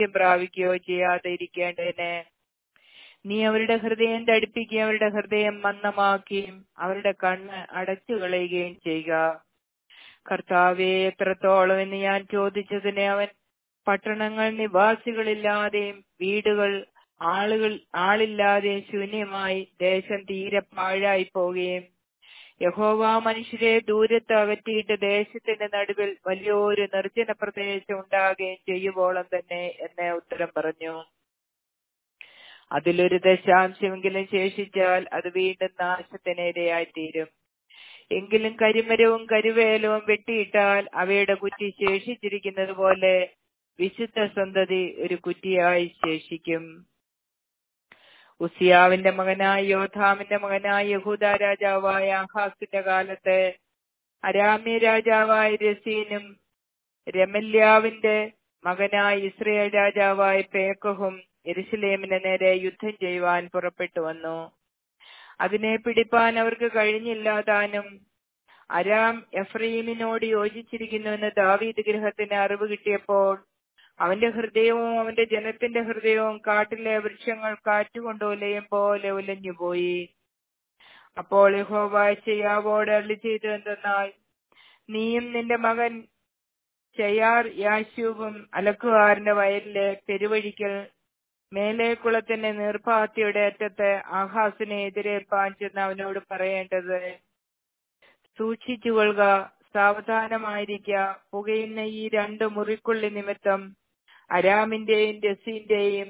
സാമീപ്യം പ്രാപിക്കുകയോ ചെയ്യാതെ ഇരിക്കേണ്ടതിന് നീ അവരുടെ ഹൃദയം തടിപ്പിക്കുകയും അവരുടെ ഹൃദയം മന്ദമാക്കുകയും അവരുടെ കണ്ണ് അടച്ചു കളയുകയും ചെയ്യുക കർത്താവെ എത്രത്തോളം എന്ന് ഞാൻ ചോദിച്ചതിന് അവൻ പട്ടണങ്ങൾ നിവാസികളില്ലാതെയും വീടുകൾ ആളുകൾ ആളില്ലാതെയും ശൂന്യമായി ദേശം തീരെ പാഴായി പോവുകയും യഹോവ മനുഷ്യരെ ദൂരത്ത് അകറ്റിയിട്ട് ദേശത്തിന്റെ നടുവിൽ വലിയൊരു നിർജ്ജന പ്രദേശം ഉണ്ടാകുകയും ചെയ്യുവോളം തന്നെ എന്ന് ഉത്തരം പറഞ്ഞു അതിലൊരു ദശാംശമെങ്കിലും ശേഷിച്ചാൽ അത് വീണ്ടും നാശത്തിനിരയായിത്തീരും എങ്കിലും കരിമരവും കരുവേലവും വെട്ടിയിട്ടാൽ അവയുടെ കുറ്റി ശേഷിച്ചിരിക്കുന്നത് പോലെ വിശുദ്ധ സന്തതി ഒരു കുറ്റിയായി ശേഷിക്കും ഉസിയാവിന്റെ മകനായ യോധാമിന്റെ മകനായ യഹൂദ രാജാവായ ആഹാസിന്റെ കാലത്ത് അരാമ്യ രാജാവായ രസീനും രമല്യാവിന്റെ മകനായ ഇസ്രയേൽ രാജാവായ പേക്കഹും എരുസലേമിന് നേരെ യുദ്ധം ചെയ്യുവാൻ പുറപ്പെട്ടു വന്നു അതിനെ പിടിപ്പാൻ അവർക്ക് കഴിഞ്ഞില്ല താനും അരാം എഫ്രീമിനോട് യോജിച്ചിരിക്കുന്നുവെന്ന് ദാവീദ് ഗൃഹത്തിന് അറിവ് കിട്ടിയപ്പോൾ അവന്റെ ഹൃദയവും അവന്റെ ജനത്തിന്റെ ഹൃദയവും കാട്ടിലെ വൃക്ഷങ്ങൾ കാറ്റുകൊണ്ട് ഉലയും പോലെ ഉലഞ്ഞുപോയി അപ്പോൾ യഹോവ ചെയ്യാവോട് അള്ളി ചെയ്തു എന്തെന്നാൽ നീയും നിന്റെ മകൻ ചെയ്യാർ യാശൂബും അലക്കുകാരന്റെ വയലിലെ പെരുവഴിക്കൽ മേലെ കുളത്തിന്റെ നീർപ്പാത്തിയുടെ അറ്റത്ത് ആഹാസിനെ എതിരേൽപ്പാൻ ചെന്ന് അവനോട് പറയേണ്ടത് സൂക്ഷിച്ചുകൊള്ളുക സാവധാനമായിരിക്ക പുകയുന്ന ഈ രണ്ട് മുറിക്കുള്ളി നിമിത്തം അരാമിന്റെയും രസീന്റെയും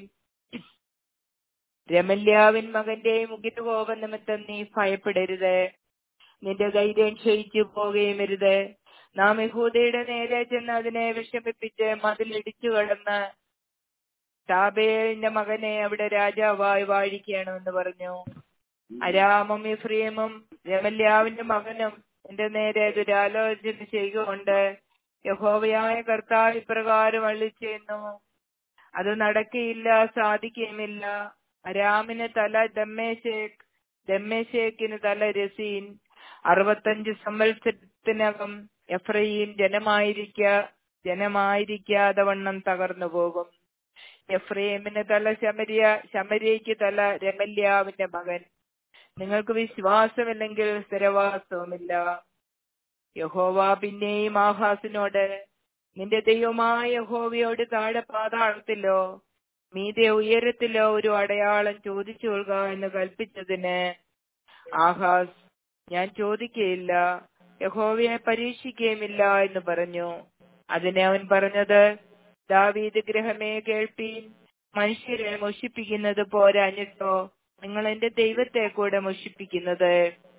രമല്യാവിൻ മകന്റെയും മുഖിനുകോപ നിമിത്തം നീ ഭയപ്പെടരുത് നിന്റെ ധൈര്യം ക്ഷയിച്ചു പോകുകയും അരുത് നാം യഹൂദയുടെ നേരെ ചെന്ന് അതിനെ വിഷമിപ്പിച്ച് മതിലിടിച്ചു കടന്ന് താബേലിന്റെ മകനെ അവിടെ രാജാവായി വാഴിക്കണമെന്ന് പറഞ്ഞു അരാമും ഇഫ്രീമും രമല്യാവിന്റെ മകനും എന്റെ നേരെ ദുരാലോചന ചെയ്യുകൊണ്ട് യഹോവയായ കർത്താവ് ഇപ്രകാരം അള്ളി ചെയ്യുന്നു അത് നടക്കുകയില്ല സാധിക്കുകയുമില്ല അരാമിന് തല ദമ്മേശേഖ് ദമ്മേശേഖിന് തല രസീൻ അറുപത്തഞ്ച് സംവത്സരത്തിനകം എഫ്രയീം ജനമായിരിക്ക ജനമായിരിക്കാതെ വണ്ണം തകർന്നു പോകും എഫ്രൈമിന് തല ശമരിയ ശമരിയയ്ക്ക് തല രമല്യാവിന്റെ മകൻ നിങ്ങൾക്ക് വിശ്വാസമില്ലെങ്കിൽ സ്ഥിരവാസവുമില്ല യഹോവ പിന്നെയും ആഹാസിനോട് നിന്റെ ദൈവമായ യഹോവയോട് താഴെ പാതാളത്തിലോ മീതെ ഉയരത്തിലോ ഒരു അടയാളം ചോദിച്ചു കൊള്ളുക എന്ന് കൽപ്പിച്ചതിന് ആഹാസ് ഞാൻ ചോദിക്കയില്ല യഹോവയെ പരീക്ഷിക്കുകയുമില്ല എന്ന് പറഞ്ഞു അതിന് അവൻ പറഞ്ഞത് ദാവീദ് ഗ്രഹമേ കേൾപ്പീൻ മനുഷ്യരെ മോഷിപ്പിക്കുന്നത് പോരാഞ്ഞിട്ടോ നിങ്ങൾ എന്റെ ദൈവത്തെ കൂടെ മോഷിപ്പിക്കുന്നത്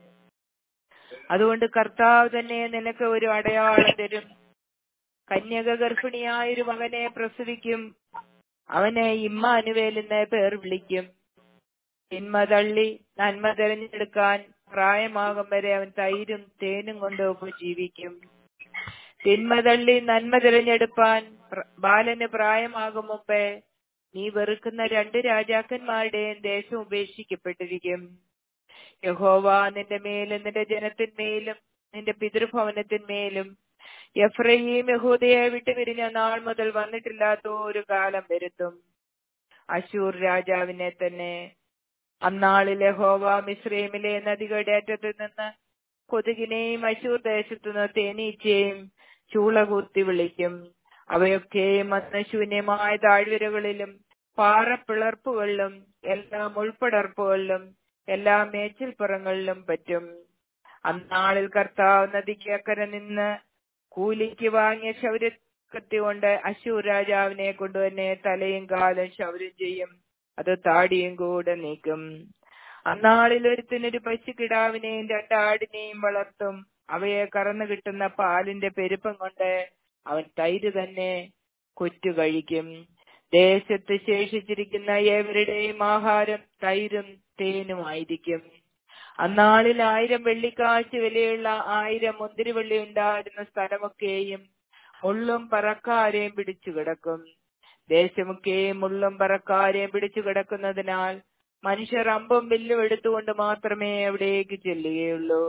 അതുകൊണ്ട് കർത്താവ് തന്നെ നിനക്ക് ഒരു അടയാളം തരും കന്യക ഗർഭിണിയായ ഒരു മകനെ പ്രസവിക്കും അവനെ ഇമ്മാനുവേൽ എന്ന് പേർ വിളിക്കും തിന്മ തള്ളി നന്മ തിരഞ്ഞെടുക്കാൻ പ്രായമാകും വരെ അവൻ തൈരും തേനും കൊണ്ട് ഉപജീവിക്കും തിന്മ തള്ളി നന്മ തിരഞ്ഞെടുപ്പാൻ ബാലന് പ്രായമാകും മുമ്പേ നീ വെറുക്കുന്ന രണ്ട് രാജാക്കന്മാരുടെയും ദേശം ഉപേക്ഷിക്കപ്പെട്ടിരിക്കും യഹോവ നിന്റെ മേലും നിന്റെ ജനത്തിന്മേലും നിന്റെ പിതൃഭവനത്തിന്മേലും എഫ്രഹീം യഹൂദയെ വിട്ടുപിരിഞ്ഞ നാൾ മുതൽ വന്നിട്ടില്ലാത്ത ഒരു കാലം വരുത്തും അശൂർ രാജാവിനെ തന്നെ അന്നാളിൽ യഹോവ മിശ്രൈമിലെ നദികളുടെ അറ്റത്ത് നിന്ന് കൊതുകിനെയും അശൂർ ദേശത്തു നിന്ന് തേനീച്ചയും ചൂളകൂത്തി വിളിക്കും അവയൊക്കെയും അന്ന് ശൂന്യമായ താഴ്വരകളിലും പാറപ്പിളർപ്പുകളിലും എല്ലാ മുൾപ്പടർപ്പുകളിലും എല്ലാ മേച്ചിൽപ്പുറങ്ങളിലും പറ്റും അന്നാളിൽ കർത്താവ് നദിക്ക് അക്കരെ നിന്ന് കൂലിക്ക് വാങ്ങിയ ശൗര്യക്കത്തി കൊണ്ട് അശൂർ രാജാവിനെ കൊണ്ടുതന്നെ തലയും കാലും ശൗര്യം ചെയ്യും അത് താടിയും കൂടെ നീക്കും അന്നാളിൽ ഒരുത്തിനൊരു പശുക്കിടാവിനെയും രണ്ടാടിനെയും വളർത്തും അവയെ കറന്നു കിട്ടുന്ന പാലിന്റെ പെരുപ്പം കൊണ്ട് അവൻ തൈര് തന്നെ കൊറ്റു കഴിക്കും ദേശത്ത് ശേഷിച്ചിരിക്കുന്ന ഏവരുടെയും ആഹാരം തൈരും തേനുമായിരിക്കും അന്നാളിൽ ആയിരം വെള്ളിക്കാശ് വിലയുള്ള ആയിരം മുന്തിരിവള്ളി ഉണ്ടായിരുന്ന സ്ഥലമൊക്കെയും മുള്ളും പറക്കാരെയും പിടിച്ചു കിടക്കും ദേശമൊക്കെയും മുള്ളും പറക്കാരെയും പിടിച്ചു കിടക്കുന്നതിനാൽ മനുഷ്യർ അമ്പും വില്ലും എടുത്തുകൊണ്ട് മാത്രമേ അവിടേക്ക് ചെല്ലുകയുള്ളൂ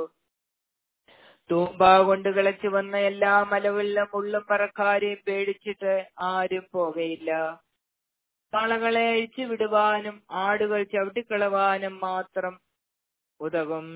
തൂമ്പ കൊണ്ട് കിളച്ചു വന്ന എല്ലാ മലവെള്ളം ഉള്ളും പറക്കാരെയും പേടിച്ചിട്ട് ആരും പോകയില്ല കാളകളെ അഴിച്ചുവിടുവാനും ആടുകൾ ചവിട്ടിക്കളവാനും മാത്രം ഉതകും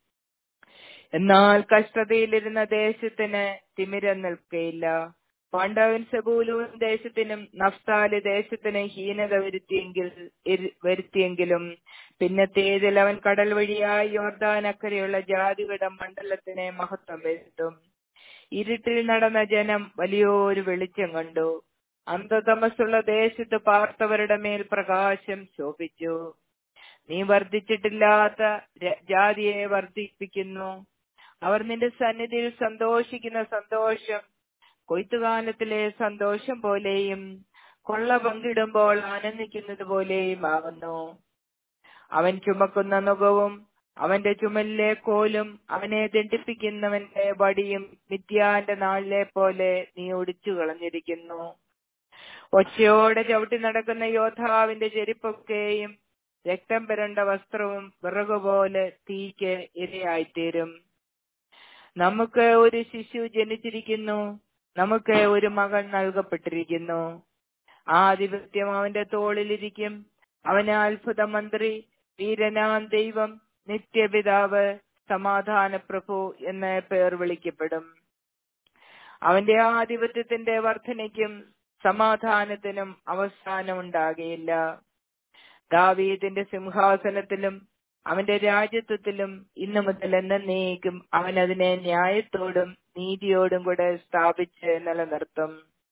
എന്നാൽ കഷ്ടതയിലിരുന്ന ദേശത്തിന് തിമിരം നിൽക്കയില്ല പാണ്ഡവൻ സെബൂലൂൻ ദേശത്തിനും നഫ്താലി ദേശത്തിനും ഹീനത വരുത്തിയെങ്കിൽ ഇരു- വരുത്തിയെങ്കിലും പിന്നത്തേതിൽ അവൻ കടൽ വഴിയായി യോർദാൻ അക്കരെയുള്ള ജാതികളുടെ മണ്ഡലത്തിനെ മഹത്വം വരുത്തും ഇരുട്ടിൽ നടന്ന ജനം വലിയൊരു വെളിച്ചം കണ്ടു അന്ധതമസ്സുള്ള ദേശത്ത് പാർത്തവരുടെ മേൽ പ്രകാശം ശോഭിച്ചു നീ വർദ്ധിച്ചിട്ടില്ലാത്ത ര- ജാതിയെ വർദ്ധിപ്പിക്കുന്നു അവർ നിന്റെ സന്നിധിയിൽ സന്തോഷിക്കുന്ന സന്തോഷം കൊയ്ത്തുകാലത്തിലെ സന്തോഷം പോലെയും കൊള്ള പങ്കിടുമ്പോൾ ആനന്ദിക്കുന്നത് പോലെയും ആകുന്നു അവൻ ചുമക്കുന്ന നുകവും അവന്റെ ചുമലിലെ കോലും അവനെ ദണ്ഡിപ്പിക്കുന്നവന്റെ വടിയും മിഥ്യാന്റെ നാളിലെ പോലെ നീ ഒടിച്ചു കളഞ്ഞിരിക്കുന്നു ഒച്ചയോടെ ചവിട്ടി നടക്കുന്ന യോദ്ധാവിന്റെ ചെരുപ്പൊക്കെയും രക്തം പുരണ്ട വസ്ത്രവും വിറകുപോലെ തീക്ക് ഇരയായിത്തീരും നമുക്ക് ഒരു ശിശു ജനിച്ചിരിക്കുന്നു നമുക്ക് ഒരു മകൻ നൽകപ്പെട്ടിരിക്കുന്നു ആധിപത്യം അവന്റെ തോളിലിരിക്കും അവന് അത്ഭുത മന്ത്രി വീരനാം ദൈവം നിത്യപിതാവ് സമാധാന പ്രഭു എന്ന് പേർ വിളിക്കപ്പെടും അവന്റെ ആധിപത്യത്തിന്റെ വർധനയ്ക്കും സമാധാനത്തിനും അവസാനം ഉണ്ടാകുകയില്ല ദാവീദിന്റെ സിംഹാസനത്തിലും അവന്റെ രാജ്യത്വത്തിലും ഇന്നു മുതൽ എന്നേക്കും അവൻ അതിനെ ന്യായത്തോടും നീതിയോടും കൂടെ സ്ഥാപിച്ച് നിലനിർത്തും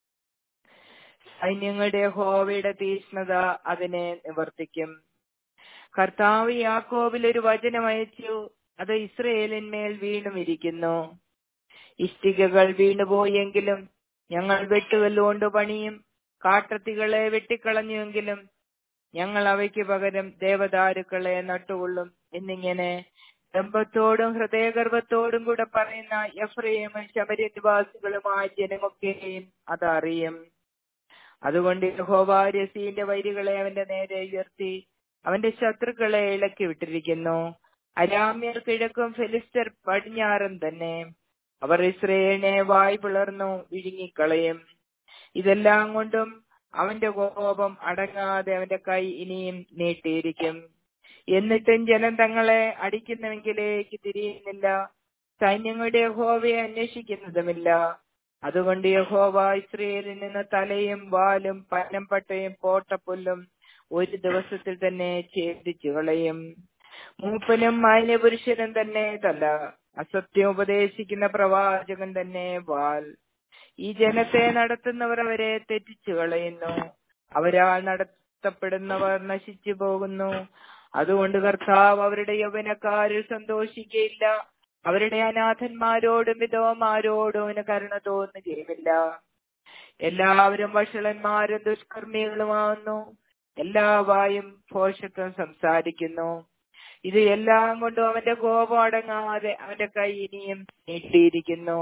സൈന്യങ്ങളുടെ ഹോവയുടെ തീഷ്ണത അതിനെ നിവർത്തിക്കും കർത്താവ് യാക്കോബിൽ ഒരു വചനം അയച്ചു അത് ഇസ്രയേലിന്മേൽ വീണുമിരിക്കുന്നു ഇഷ്ടികകൾ വീണുപോയെങ്കിലും ഞങ്ങൾ വെട്ടുകല്ലുകൊണ്ട് പണിയും കാട്ടത്തികളെ വെട്ടിക്കളഞ്ഞുവെങ്കിലും ഞങ്ങൾ അവയ്ക്ക് പകരം ദേവദാരുക്കളെ നട്ടുകൊള്ളും എന്നിങ്ങനെ ഗർഭത്തോടും ഹൃദയഗർഭത്തോടും കൂടെ പറയുന്ന എഫ്രൈമും ശബരിനിവാസികളുമായ ജനമൊക്കെയും അതറിയും അതുകൊണ്ട് യഹോവാര്യസീന്റെ വൈരികളെ അവന്റെ നേരെ ഉയർത്തി അവന്റെ ശത്രുക്കളെ ഇളക്കി വിട്ടിരിക്കുന്നു അരാമ്യർ കിഴക്കും ഫിലിസ്റ്റർ പടിഞ്ഞാറും തന്നെ അവർ ഇസ്രയേലിനെ വായ് പിളർന്നു വിഴുങ്ങിക്കളയും ഇതെല്ലാം കൊണ്ടും അവന്റെ കോപം അടങ്ങാതെ അവന്റെ കൈ ഇനിയും നീട്ടിയിരിക്കും എന്നിട്ടും ജനം തങ്ങളെ അടിക്കുന്നുവെങ്കിലേക്ക് തിരിയുന്നില്ല സൈന്യങ്ങളുടെ യഹോവയെ അന്വേഷിക്കുന്നതുമില്ല അതുകൊണ്ട് യഹോവ ഇസ്രയേലിൽ നിന്ന് തലയും വാലും പനംപട്ടയും പോട്ടപ്പുല്ലും ഒരു ദിവസത്തിൽ തന്നെ ഛേദിച്ചു കളയും മൂപ്പനും മാന്യപുരുഷനും തന്നെ തല അസത്യം ഉപദേശിക്കുന്ന പ്രവാചകൻ തന്നെ വാൽ ഈ ജനത്തെ നടത്തുന്നവർ അവരെ തെറ്റിച്ചു കളയുന്നു അവരാൽ നടത്തപ്പെടുന്നവർ നശിച്ചു പോകുന്നു അതുകൊണ്ട് കർത്താവ് അവരുടെ യൗവനക്കാരിൽ സന്തോഷിക്കുകയില്ല അവരുടെ അനാഥന്മാരോടും വിധവമാരോടും അവന് കരുണ തോന്നുകയുമില്ല എല്ലാവരും വഷളന്മാരും ദുഷ്കർമ്മികളുമാവുന്നു എല്ലാ വായും ഭോഷത്വം സംസാരിക്കുന്നു ഇത് എല്ലാം കൊണ്ടും അവന്റെ കോപം അടങ്ങാതെ അവന്റെ കൈ ഇനിയും നീട്ടിയിരിക്കുന്നു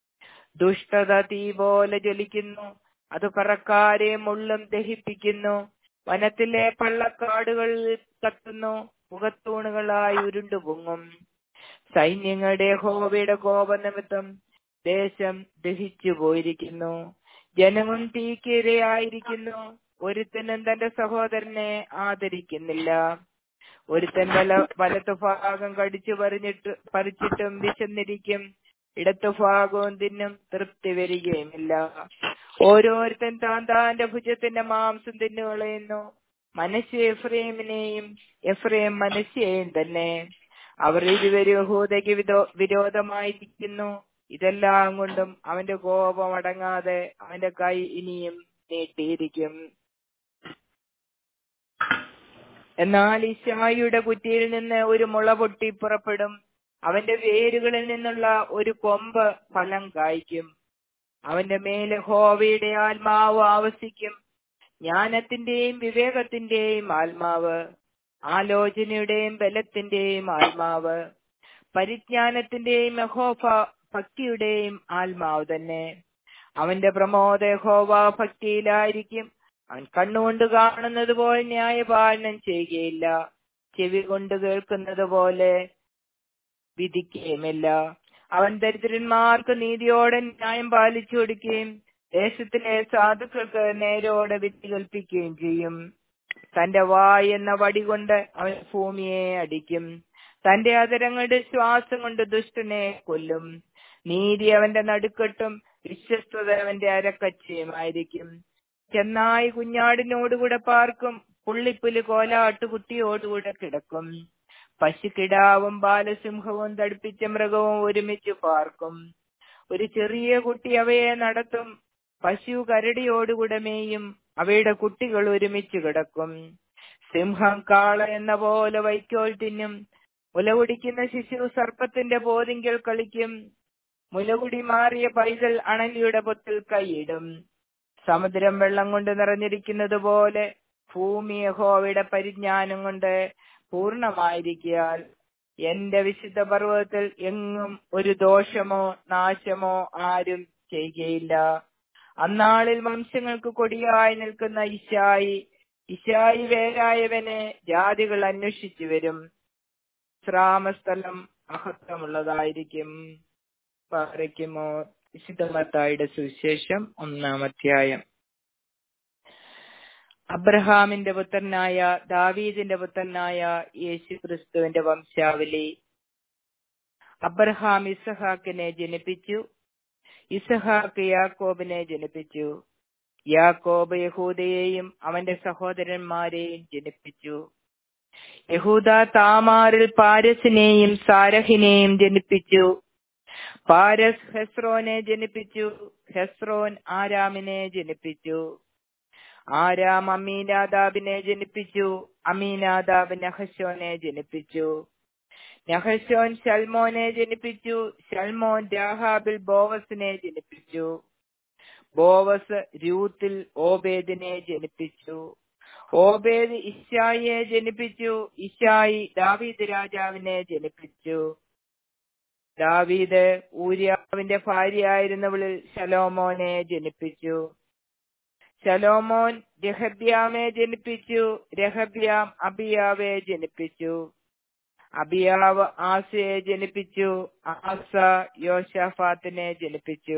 ദുഷ്ടത തീ പോലെ ജ്വലിക്കുന്നു അത് പറക്കാരെ മുള്ളും ദഹിപ്പിക്കുന്നു വനത്തിലെ പള്ളക്കാടുകൾ കത്തുന്നു പുകത്തൂണുകളായി ഉരുണ്ടു പൊങ്ങും സൈന്യങ്ങളുടെ ഹോവയുടെ കോപനിമിത്തം ദേശം ദഹിച്ചു പോയിരിക്കുന്നു ജനവും തീക്കിരയായിരിക്കുന്നു ഒരുത്തനും തന്റെ സഹോദരനെ ആദരിക്കുന്നില്ല ഒരുത്തൻ വല വലത്തു ഭാഗം കടിച്ചു പറിഞ്ഞിട്ട് പറിച്ചിട്ടും വിശന്നിരിക്കും ഇടത്തു ഭാഗവും തിന്നും തൃപ്തി വരികയുമില്ല ഓരോരുത്തൻ താൻ താന്റെ ഭുജത്തിന്റെ മാംസം തിന്നുകളയുന്നു മനസ്സ് എഫ്രൈമിനെയും എഫ്രൈം മനസ്സെയും തന്നെ അവർ ഇരുവരും യഹൂദയ്ക്ക് വിരോ വിരോധമായിരിക്കുന്നു ഇതെല്ലാം കൊണ്ടും അവന്റെ കോപം അടങ്ങാതെ അവന്റെ കൈ ഇനിയും നീട്ടിയിരിക്കും എന്നാൽ ഇശായിയുടെ കുറ്റിയിൽ നിന്ന് ഒരു മുള പൊട്ടി പുറപ്പെടും അവന്റെ വേരുകളിൽ നിന്നുള്ള ഒരു കൊമ്പ് ഫലം കായ്ക്കും അവന്റെ മേലെ ഹോവയുടെ ആത്മാവ് ആവസിക്കും ജ്ഞാനത്തിന്റെയും വിവേകത്തിന്റെയും ആത്മാവ് ആലോചനയുടെയും ബലത്തിന്റെയും ആത്മാവ് പരിജ്ഞാനത്തിന്റെയും യഹോഫ ഭക്തിയുടെയും ആത്മാവ് തന്നെ അവന്റെ പ്രമോദ യഹോവ ഭക്തിയിലായിരിക്കും അവൻ കണ്ണുകൊണ്ട് കാണുന്നത് പോലെ ന്യായപാലനം ചെയ്യുകയില്ല ചെവി കൊണ്ട് കേൾക്കുന്നത് പോലെ വിധിക്കുകയുമില്ല അവൻ ദരിദ്രന്മാർക്ക് നീതിയോടെ ന്യായം പാലിച്ചു കൊടുക്കുകയും ദേശത്തിലെ സാധുക്കൾക്ക് നേരോടെ വിധി കൽപ്പിക്കുകയും ചെയ്യും തന്റെ വായ് എന്ന വടി കൊണ്ട് അവൻ ഭൂമിയെ അടിക്കും തന്റെ അതരങ്ങളുടെ ശ്വാസം കൊണ്ട് ദുഷ്ടനെ കൊല്ലും നീതി അവന്റെ നടുക്കെട്ടും വിശ്വസ്തത അവന്റെ അരക്കച്ചയുമായിരിക്കും ചെന്നായി കുഞ്ഞാടിനോടുകൂടെ പാർക്കും പുള്ളിപ്പുലി കോലാട്ടുകുട്ടിയോടുകൂടെ കിടക്കും പശുക്കിടാവും ബാലസിംഹവും തടിപ്പിച്ച മൃഗവും ഒരുമിച്ച് പാർക്കും ഒരു ചെറിയ കുട്ടി അവയെ നടത്തും പശു കരടിയോടുകൂടെ മേയും അവയുടെ കുട്ടികൾ ഒരുമിച്ച് കിടക്കും സിംഹം കാള എന്ന പോലെ വൈക്കോൽ തിന്നും മുലകുടിക്കുന്ന ശിശു സർപ്പത്തിന്റെ പോതിങ്കൽ കളിക്കും മുലകുടി മാറിയ പൈതൽ അണലിയുടെ പൊത്തിൽ കൈയിടും സമുദ്രം വെള്ളം കൊണ്ട് നിറഞ്ഞിരിക്കുന്നത് പോലെ ഭൂമി യഹോവയുടെ പരിജ്ഞാനം കൊണ്ട് പൂർണ്ണമായിരിക്കാൽ എന്റെ വിശുദ്ധ പർവ്വതത്തിൽ എങ്ങും ഒരു ദോഷമോ നാശമോ ആരും ചെയ്യുകയില്ല അന്നാളിൽ വംശങ്ങൾക്ക് കൊടിയായി നിൽക്കുന്ന ഇശായി ഇശായി വേരായവനെ ജാതികൾ അന്വേഷിച്ചു വരും ശ്രാമസ്ഥലം മഹത്വമുള്ളതായിരിക്കും പാറയ്ക്കുമോ വിശുദ്ധമത്തായുടെ സുവിശേഷം ഒന്നാം അധ്യായം അബ്രഹാമിന്റെ പുത്രനായ ദാവീദിന്റെ പുത്രനായ യേശു ക്രിസ്തുവിന്റെ വംശാവലി അബ്രഹാം ഇസഹാക്കിനെ ജനിപ്പിച്ചു ഇസഹാക്ക് യാക്കോബിനെ ജനിപ്പിച്ചു യാക്കോബ് യഹൂദയെയും അവന്റെ സഹോദരന്മാരെയും ജനിപ്പിച്ചു യഹൂദ താമാറിൽ പാരസിനെയും സാരഹിനെയും ജനിപ്പിച്ചു പാരസ് ഹെസ്രോനെ ജനിപ്പിച്ചു ഹെസ്രോൻ ആരാമിനെ ജനിപ്പിച്ചു ആരാം അമീനാദാബിനെ ജനിപ്പിച്ചു അമീനാദാബ് നഹശോനെ ജനിപ്പിച്ചു നഹശോൻ ഷൽമോനെ ജനിപ്പിച്ചു ഷൽമോൻ രാഹാബിൽ ബോവസിനെ ജനിപ്പിച്ചു ബോവസ് രൂത്തിൽ ഓബേദിനെ ജനിപ്പിച്ചു ഓബേദ് ഇഷായിയെ ജനിപ്പിച്ചു ഇഷായി ദാവീദ് രാജാവിനെ ജനിപ്പിച്ചു ദാവീദ് ഊര്യാവിന്റെ ഭാര്യയായിരുന്നവളിൽ ശലോമോനെ ജനിപ്പിച്ചു ശലോമോൻ രഹബ്യാമെ ജനിപ്പിച്ചു രഹബ്യാം അബിയാവെ ജനിപ്പിച്ചു അബിയാവ് ആസയെ ജനിപ്പിച്ചു ആസ യോശാഫാത്തിനെ ജനിപ്പിച്ചു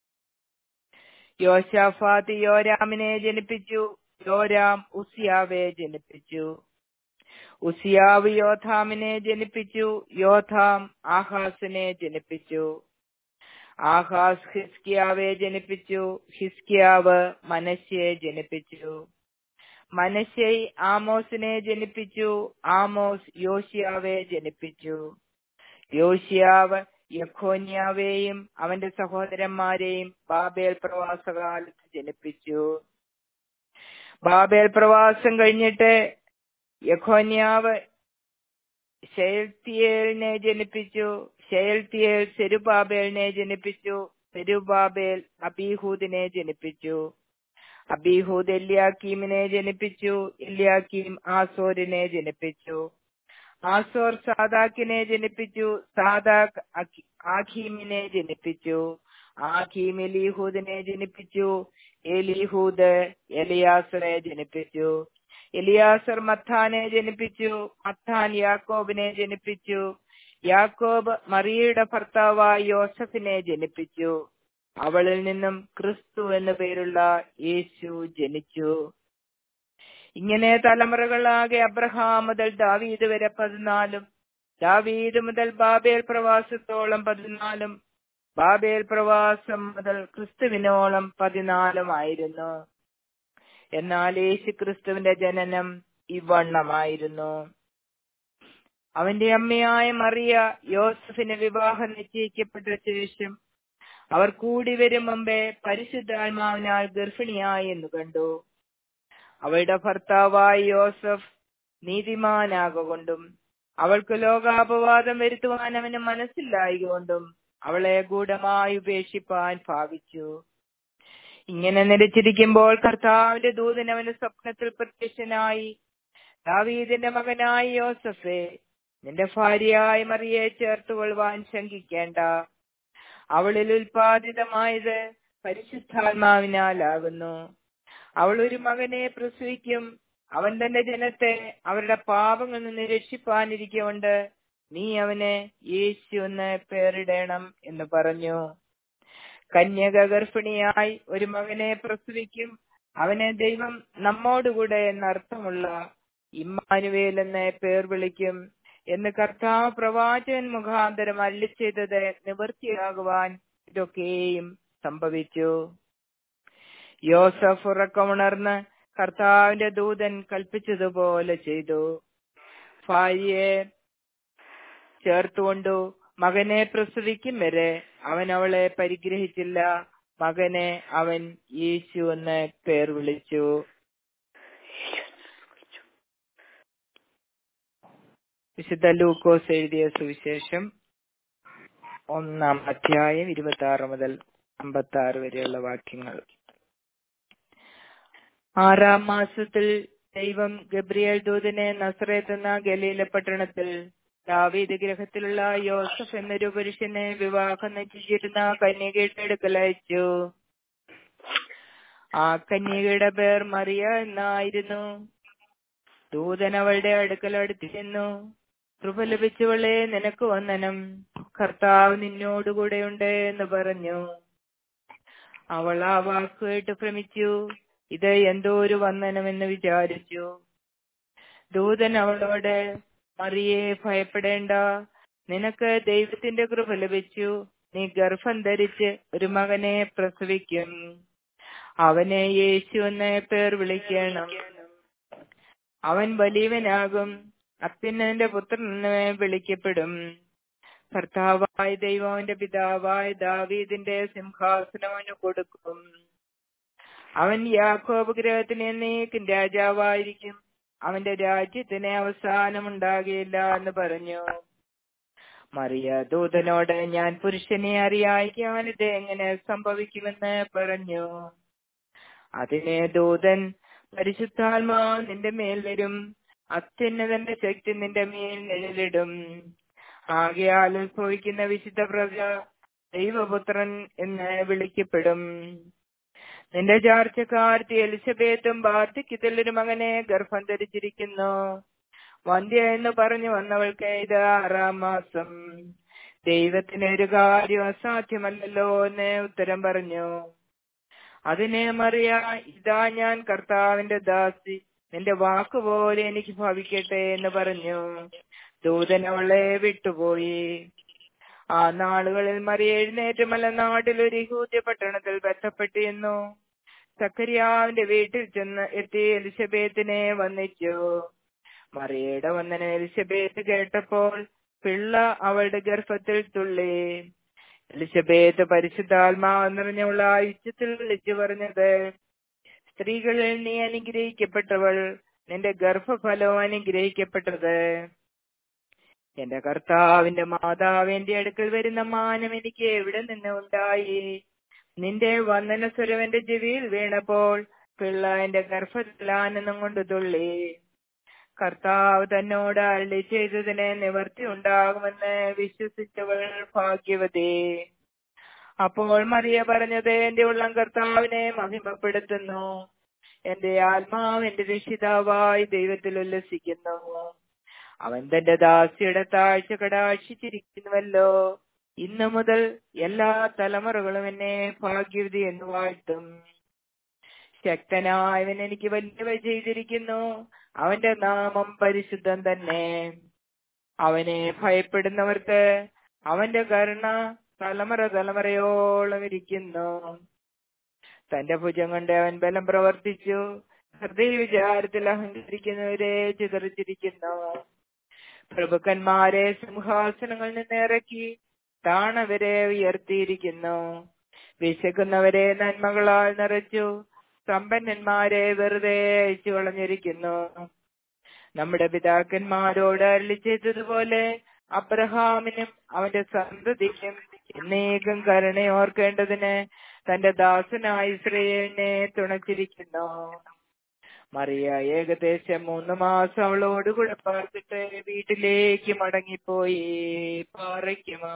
യോശാഫാത്ത് യോരാമിനെ ജനിപ്പിച്ചു യോരാം ഉസിയാവെ ജനിപ്പിച്ചു ഉസിയാവ് യോഥാമിനെ ജനിപ്പിച്ചു യോഥാം ആഹാസിനെ ജനിപ്പിച്ചു ആഹാസ് ഹിസ്കിയാവെ ജനിപ്പിച്ചു ഹിസ്കിയാവ് മനശ്ശയെ ജനിപ്പിച്ചു മനശ്ശൈ ആമോസിനെ ജനിപ്പിച്ചു ആമോസ് യോഷിയാവെ ജനിപ്പിച്ചു യോഷിയാവ് യഖോന്യാവേയും അവന്റെ സഹോദരന്മാരെയും ബാബേൽ പ്രവാസകാലത്ത് ജനിപ്പിച്ചു ബാബേൽ പ്രവാസം കഴിഞ്ഞിട്ട് യഖോന്യാവ് ഷെയൽത്തിയേലിനെ ജനിപ്പിച്ചു ഷെയൽത്തിയേൽ സെരുബാബേലിനെ ജനിപ്പിച്ചു സെരുബാബേൽ അബീഹൂദിനെ ജനിപ്പിച്ചു അബീഹൂദ് എല്യാക്കീമിനെ ജനിപ്പിച്ചു എല്യാക്കീം ആസോരിനെ ജനിപ്പിച്ചു ആസോർ സാദാക്കിനെ ജനിപ്പിച്ചു സാദാഖ് ആഖീമിനെ ജനിപ്പിച്ചു ആഖീം എലീഹൂദിനെ ജനിപ്പിച്ചു എലീഹൂദ് എലിയാസറെ ജനിപ്പിച്ചു എലിയാസർ മത്താനെ ജനിപ്പിച്ചു മത്താൻ യാക്കോബിനെ ജനിപ്പിച്ചു യാക്കോബ് മറിയയുടെ ഭർത്താവായ യോസഫിനെ ജനിപ്പിച്ചു അവളിൽ നിന്നും ക്രിസ്തു എന്നു പേരുള്ള യേശു ജനിച്ചു ഇങ്ങനെ തലമുറകളാകെ അബ്രഹാം മുതൽ ദാവീദ് വരെ പതിനാലും ദാവീദ് മുതൽ ബാബേൽ പ്രവാസത്തോളം പതിനാലും ബാബേൽ പ്രവാസം മുതൽ ക്രിസ്തുവിനോളം പതിനാലുമായിരുന്നു എന്നാൽ യേശു ക്രിസ്തുവിന്റെ ജനനം ഇവണ്ണമായിരുന്നു അവന്റെ അമ്മയായ മറിയ യോസഫിന് വിവാഹം നിശ്ചയിക്കപ്പെട്ട ശേഷം അവർ കൂടി വരും മുമ്പേ പരിശുദ്ധാത്മാവിനാൽ ഗർഭിണിയായി എന്ന് കണ്ടു അവളുടെ ഭർത്താവായ യോസഫ് നീതിമാനാകൊണ്ടും അവൾക്ക് ലോകാപവാദം വരുത്തുവാൻ അവന് മനസ്സിലായികൊണ്ടും അവളെ ഗൂഢമായി ഉപേക്ഷിപ്പാൻ ഭാവിച്ചു ഇങ്ങനെ നിലച്ചിരിക്കുമ്പോൾ കർത്താവിന്റെ ദൂതൻ അവന് സ്വപ്നത്തിൽ പ്രത്യക്ഷനായി ദാവീദിന്റെ മകനായ യോസഫെ നിന്റെ ഭാര്യയായ മറിയെ ചേർത്തുകൊള്ളുവാൻ ശങ്കിക്കേണ്ട അവളിൽ ഉൽപാദിതമായത് പരിശുദ്ധാത്മാവിനാലാകുന്നു അവൾ ഒരു മകനെ പ്രസവിക്കും അവൻ തന്റെ ജനത്തെ അവരുടെ പാപങ്ങളിൽ നിന്ന് രക്ഷിപ്പാനിരിക്കൊണ്ട് നീ അവന് യേശു എന്ന് പേരിടണം എന്ന് പറഞ്ഞു കന്യക ഗർഭിണിയായി ഒരു മകനെ പ്രസവിക്കും അവനെ ദൈവം നമ്മോടുകൂടെ എന്നർത്ഥമുള്ള ഇമ്മാനുവേൽ എന്ന് പേർ വിളിക്കും എന്ന് കർത്താവ് പ്രവാചകൻ മുഖാന്തരം അല്ലി ചെയ്തത് നിവൃത്തിയാകുവാൻ ഇതൊക്കെയും സംഭവിച്ചു യോസഫ് ഉറക്കമുണർന്ന് കർത്താവിന്റെ ദൂതൻ കൽപ്പിച്ചതുപോലെ ചെയ്തു ഭാര്യയെ ചേർത്തുകൊണ്ടു മകനെ പ്രസവിക്കും വരെ അവൻ അവളെ പരിഗ്രഹിച്ചില്ല മകനെ അവൻ യേശു എന്ന് പേർ വിളിച്ചു വിശുദ്ധ ലൂക്കോസ് എഴുതിയ സുവിശേഷം ഒന്നാം അധ്യായം ഇരുപത്തി ആറ് മുതൽ അമ്പത്തി ആറ് വരെയുള്ള വാക്യങ്ങൾ ആറാം മാസത്തിൽ ദൈവം ഗബ്രിയേൽ ദൂതനെ നസ്രത്ത് എന്ന ഗലീല പട്ടണത്തിൽ ദാവീദ് ഗ്രഹത്തിലുള്ള യോസഫ് എന്നൊരു പുരുഷനെ വിവാഹം നിശ്ചയിച്ചിരുന്ന കന്യകയുടെ അടുക്കൽ അയച്ചു ആ കന്യകയുടെ പേർ മറിയ എന്നായിരുന്നു ദൂതൻ അവളുടെ അടുക്കൽ അടുത്തിരുന്നു കൃപ ലഭിച്ചവളെ നിനക്ക് വന്ദനം കർത്താവ് നിന്നോടുകൂടെയുണ്ട് എന്ന് പറഞ്ഞു അവൾ ആ വാക്ക് കേട്ട് ഭ്രമിച്ചു ഇത് എന്തോ ഒരു വന്ദനമെന്ന് വിചാരിച്ചു ദൂതൻ അവളോട് മറിയെ ഭയപ്പെടേണ്ട നിനക്ക് ദൈവത്തിന്റെ കൃപ ലഭിച്ചു നീ ഗർഭം ധരിച്ച് ഒരു മകനെ പ്രസവിക്കും അവനെ യേശു എന്ന് പേർ വിളിക്കണം അവൻ വലിയവനാകും അത്യുന്നതിന്റെ പുത്രൻ എന്ന് വിളിക്കപ്പെടും ഭർത്താവായ ദൈവന്റെ പിതാവായ ദാവീദിന്റെ സിംഹാസനം അവന് കൊടുക്കും അവൻ യാക്കോബ് ഗ്രഹത്തിന് എന്നേക്കും രാജാവായിരിക്കും അവന്റെ രാജ്യത്തിന് അവസാനമുണ്ടാകില്ല എന്ന് പറഞ്ഞു മറിയ ദൂതനോട് ഞാൻ പുരുഷനെ അറിയായിക്കാൻ ഇത് എങ്ങനെ സംഭവിക്കുമെന്ന് പറഞ്ഞു അതിനെ ദൂതൻ പരിശുദ്ധാത്മാ നിന്റെ മേൽ വരും അത്യുന്നതന്റെ ശക്തി നിന്റെ മേൽ നിഴലിടും ആകയാൽ ഉത്ഭവിക്കുന്ന വിശുദ്ധ പ്രജ ദൈവപുത്രൻ എന്ന് വിളിക്കപ്പെടും നിന്റെ ചാർച്ചക്കാർത്തി എലിസബേത്തും വാർദ്ധക്യത്തിലൊരു മകനെ ഗർഭം ധരിച്ചിരിക്കുന്നു വന്ധ്യ എന്ന് പറഞ്ഞു വന്നവൾക്ക് ഇത് ആറാം മാസം ദൈവത്തിന് ഒരു കാര്യം അസാധ്യമല്ലല്ലോ എന്ന് ഉത്തരം പറഞ്ഞു അതിനെ മറിയ ഇതാ ഞാൻ കർത്താവിന്റെ ദാസി നിന്റെ വാക്കുപോലെ എനിക്ക് ഭവിക്കട്ടെ എന്ന് പറഞ്ഞു ദൂതൻ അവളെ വിട്ടുപോയി ആ നാളുകളിൽ മറിയ എഴുന്നേറ്റ് മലനാട്ടിൽ ഒരു യഹൂദ്യ പട്ടണത്തിൽ ബന്ധപ്പെട്ടിരുന്നു സക്കരിയാവിന്റെ വീട്ടിൽ ചെന്ന് എത്തി എലിസബേത്തിനെ വന്നിച്ചു മറിയയുടെ വന്ദനം എലിസബേത്ത് കേട്ടപ്പോൾ പിള്ള അവളുടെ ഗർഭത്തിൽ തുള്ളി എലിസബേത്ത് പരിശുദ്ധാത്മാവ് നിറഞ്ഞവള യുദ്ധത്തിൽ വിളിച്ചു പറഞ്ഞത് സ്ത്രീകളിൽ നീ അനുഗ്രഹിക്കപ്പെട്ടവൾ നിന്റെ ഗർഭഫലവും അനുഗ്രഹിക്കപ്പെട്ടത് എന്റെ കർത്താവിന്റെ മാതാവ് എന്റെ അടുക്കൽ വരുന്ന മാനം എനിക്ക് എവിടെ നിന്ന് ഉണ്ടായി നിന്റെ വന്ദന സ്വരം എന്റെ ചെവിയിൽ വീണപ്പോൾ പിള്ള എന്റെ ഗർഭത്തിൽ ആനന്ദം കൊണ്ട് തുള്ളി കർത്താവ് തന്നോട് അള്ളി ചെയ്തതിന് നിവർത്തി ഉണ്ടാകുമെന്ന് വിശ്വസിച്ചവൾ ഭാഗ്യവതി അപ്പോൾ മറിയ പറഞ്ഞത് എന്റെ ഉള്ളം കർത്താവിനെ മഹിമപ്പെടുത്തുന്നു എന്റെ ആത്മാവ് എന്റെ രക്ഷിതാവായി ദൈവത്തിൽ ഉല്ലസിക്കുന്നു അവൻ തന്റെ ദാസിയുടെ താഴ്ച കടാക്ഷിച്ചിരിക്കുന്നുവല്ലോ ഇന്നു മുതൽ എല്ലാ തലമുറകളും എന്നെ ഭാഗ്യവതി എന്ന് വാഴ്ത്തും ശക്തനായവൻ എനിക്ക് വലിയവ ചെയ്തിരിക്കുന്നു അവന്റെ നാമം പരിശുദ്ധം തന്നെ അവനെ ഭയപ്പെടുന്നവർക്ക് അവന്റെ കരുണ തലമുറ തലമുറയോളം ഇരിക്കുന്നു തന്റെ ഭുജം കൊണ്ട് അവൻ ബലം പ്രവർത്തിച്ചു ഹൃദയ വിചാരത്തിൽ അഹങ്കരിക്കുന്നവരെ ചിതറിച്ചിരിക്കുന്നു പ്രഭുക്കന്മാരെ സിംഹാസനങ്ങളിൽ നിന്ന് ഇറക്കി താണവരെ ഉയർത്തിയിരിക്കുന്നു വിശക്കുന്നവരെ നന്മകളാൽ നിറച്ചു സമ്പന്നന്മാരെ വെറുതെ അയച്ചു കളഞ്ഞിരിക്കുന്നു നമ്മുടെ പിതാക്കന്മാരോട് അരളി ചെയ്തതുപോലെ അബ്രഹാമിനും അവന്റെ സന്തതിക്കും എന്നേക്കും കരുണയോർക്കേണ്ടതിന് തന്റെ ദാസനായ ഇസ്രയേലിനെ തുണച്ചിരിക്കുന്നു മറിയ ഏകദേശം മൂന്ന് മാസം അവളോടുകൂടെ പാർത്തിട്ട് വീട്ടിലേക്ക് മടങ്ങിപ്പോയി പാറയ്ക്കുമോ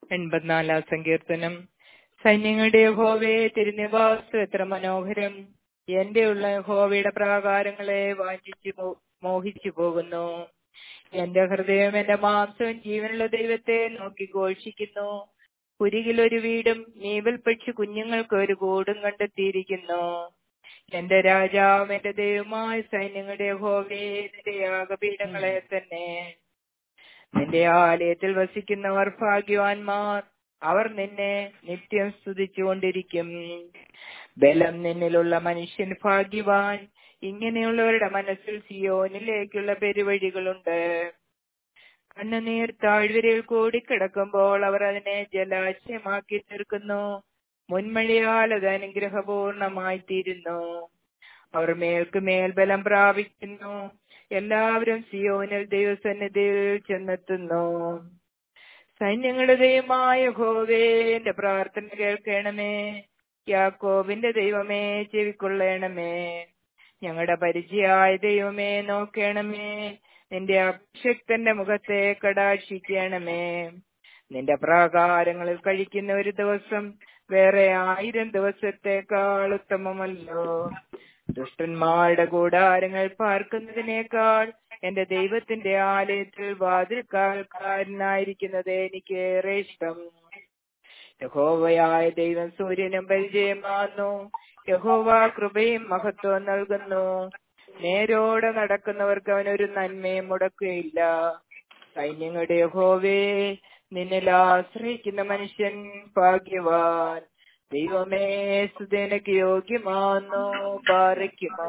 എൺപത്തിനാലാം സങ്കീർത്തനം സൈന്യങ്ങളുടെ ഹോവേ തിരുനിവാസം എത്ര മനോഹരം എന്റെ ഉള്ള ഹോവയുടെ പ്രാകാരങ്ങളെ വാഞ്ചിച്ചു പോ- മോഹിച്ചു പോകുന്നു എന്റെ ഹൃദയം എന്റെ മാംസവും ജീവനുള്ള ദൈവത്തെ നോക്കി ഘോഷിക്കുന്നു പുരികിൽ ഒരു വീടും നീവൽ പക്ഷി കുഞ്ഞുങ്ങൾക്ക് ഒരു കൂടും കണ്ടെത്തിയിരിക്കുന്നു എന്റെ രാജാവ് എന്റെ ദൈവമായ സൈന്യങ്ങളുടെ ഹോവേ നിന്റെ യാഗപീഠങ്ങളെ തന്നെ നിന്റെ ആലയത്തിൽ വസിക്കുന്നവർ ഭാഗ്യവാന്മാർ അവർ നിന്നെ നിത്യം സ്തുതിച്ചുകൊണ്ടിരിക്കും ബലം നിന്നിലുള്ള മനുഷ്യൻ ഭാഗ്യവാൻ ഇങ്ങനെയുള്ളവരുടെ മനസ്സിൽ സിയോനിലേക്കുള്ള പെരുവഴികളുണ്ട് കണ്ണുനീർ താഴ്വരയിൽ കൂടിക്കിടക്കുമ്പോൾ അവർ അതിനെ ജലാശയമാക്കി തീർക്കുന്നു മുൻമഴയാൽ അത് അനുഗ്രഹപൂർണമായി തീരുന്നു അവർ മേൽക്ക് മേൽ ബലം പ്രാപിക്കുന്നു എല്ലാവരും സിയോനിൽ ദൈവസന്നിധിയിൽ ചെന്നെത്തുന്നു സൈന്യങ്ങളുടെ ദൈവമായ ഹോവേ എന്റെ പ്രാർത്ഥന കേൾക്കണമേ യാക്കോബിന്റെ ദൈവമേ ചെവിക്കൊള്ളണമേ ഞങ്ങളുടെ പരിചയായ ദൈവമേ നോക്കണമേ നിന്റെ അഭിഷക്തന്റെ മുഖത്തെ കടാക്ഷിക്കണമേ നിന്റെ പ്രാകാരങ്ങളിൽ കഴിക്കുന്ന ഒരു ദിവസം വേറെ ആയിരം ദിവസത്തേക്കാൾ ഉത്തമമല്ലോ ദുഷ്ടന്മാരുടെ കൂടാരങ്ങൾ പാർക്കുന്നതിനേക്കാൾ എന്റെ ദൈവത്തിന്റെ ആലയത്തിൽ വാതിൽക്കാൽക്കാരനായിരിക്കുന്നത് എനിക്ക് ഏറെ ഇഷ്ടം യഹോവയായ ദൈവം സൂര്യനും പരിചയമാകുന്നു യഹോവ കൃപയും മഹത്വം നൽകുന്നു നേരോടെ നടക്കുന്നവർക്ക് അവനൊരു നന്മയും മുടക്കുകയില്ല സൈന്യങ്ങളുടെ യഹോവേ നിന്നിൽ ആശ്രയിക്കുന്ന മനുഷ്യൻ ഭാഗ്യവാൻ ദൈവമേ സുതനക്ക് യോഗ്യമാന്നു പാറിക്കുമോ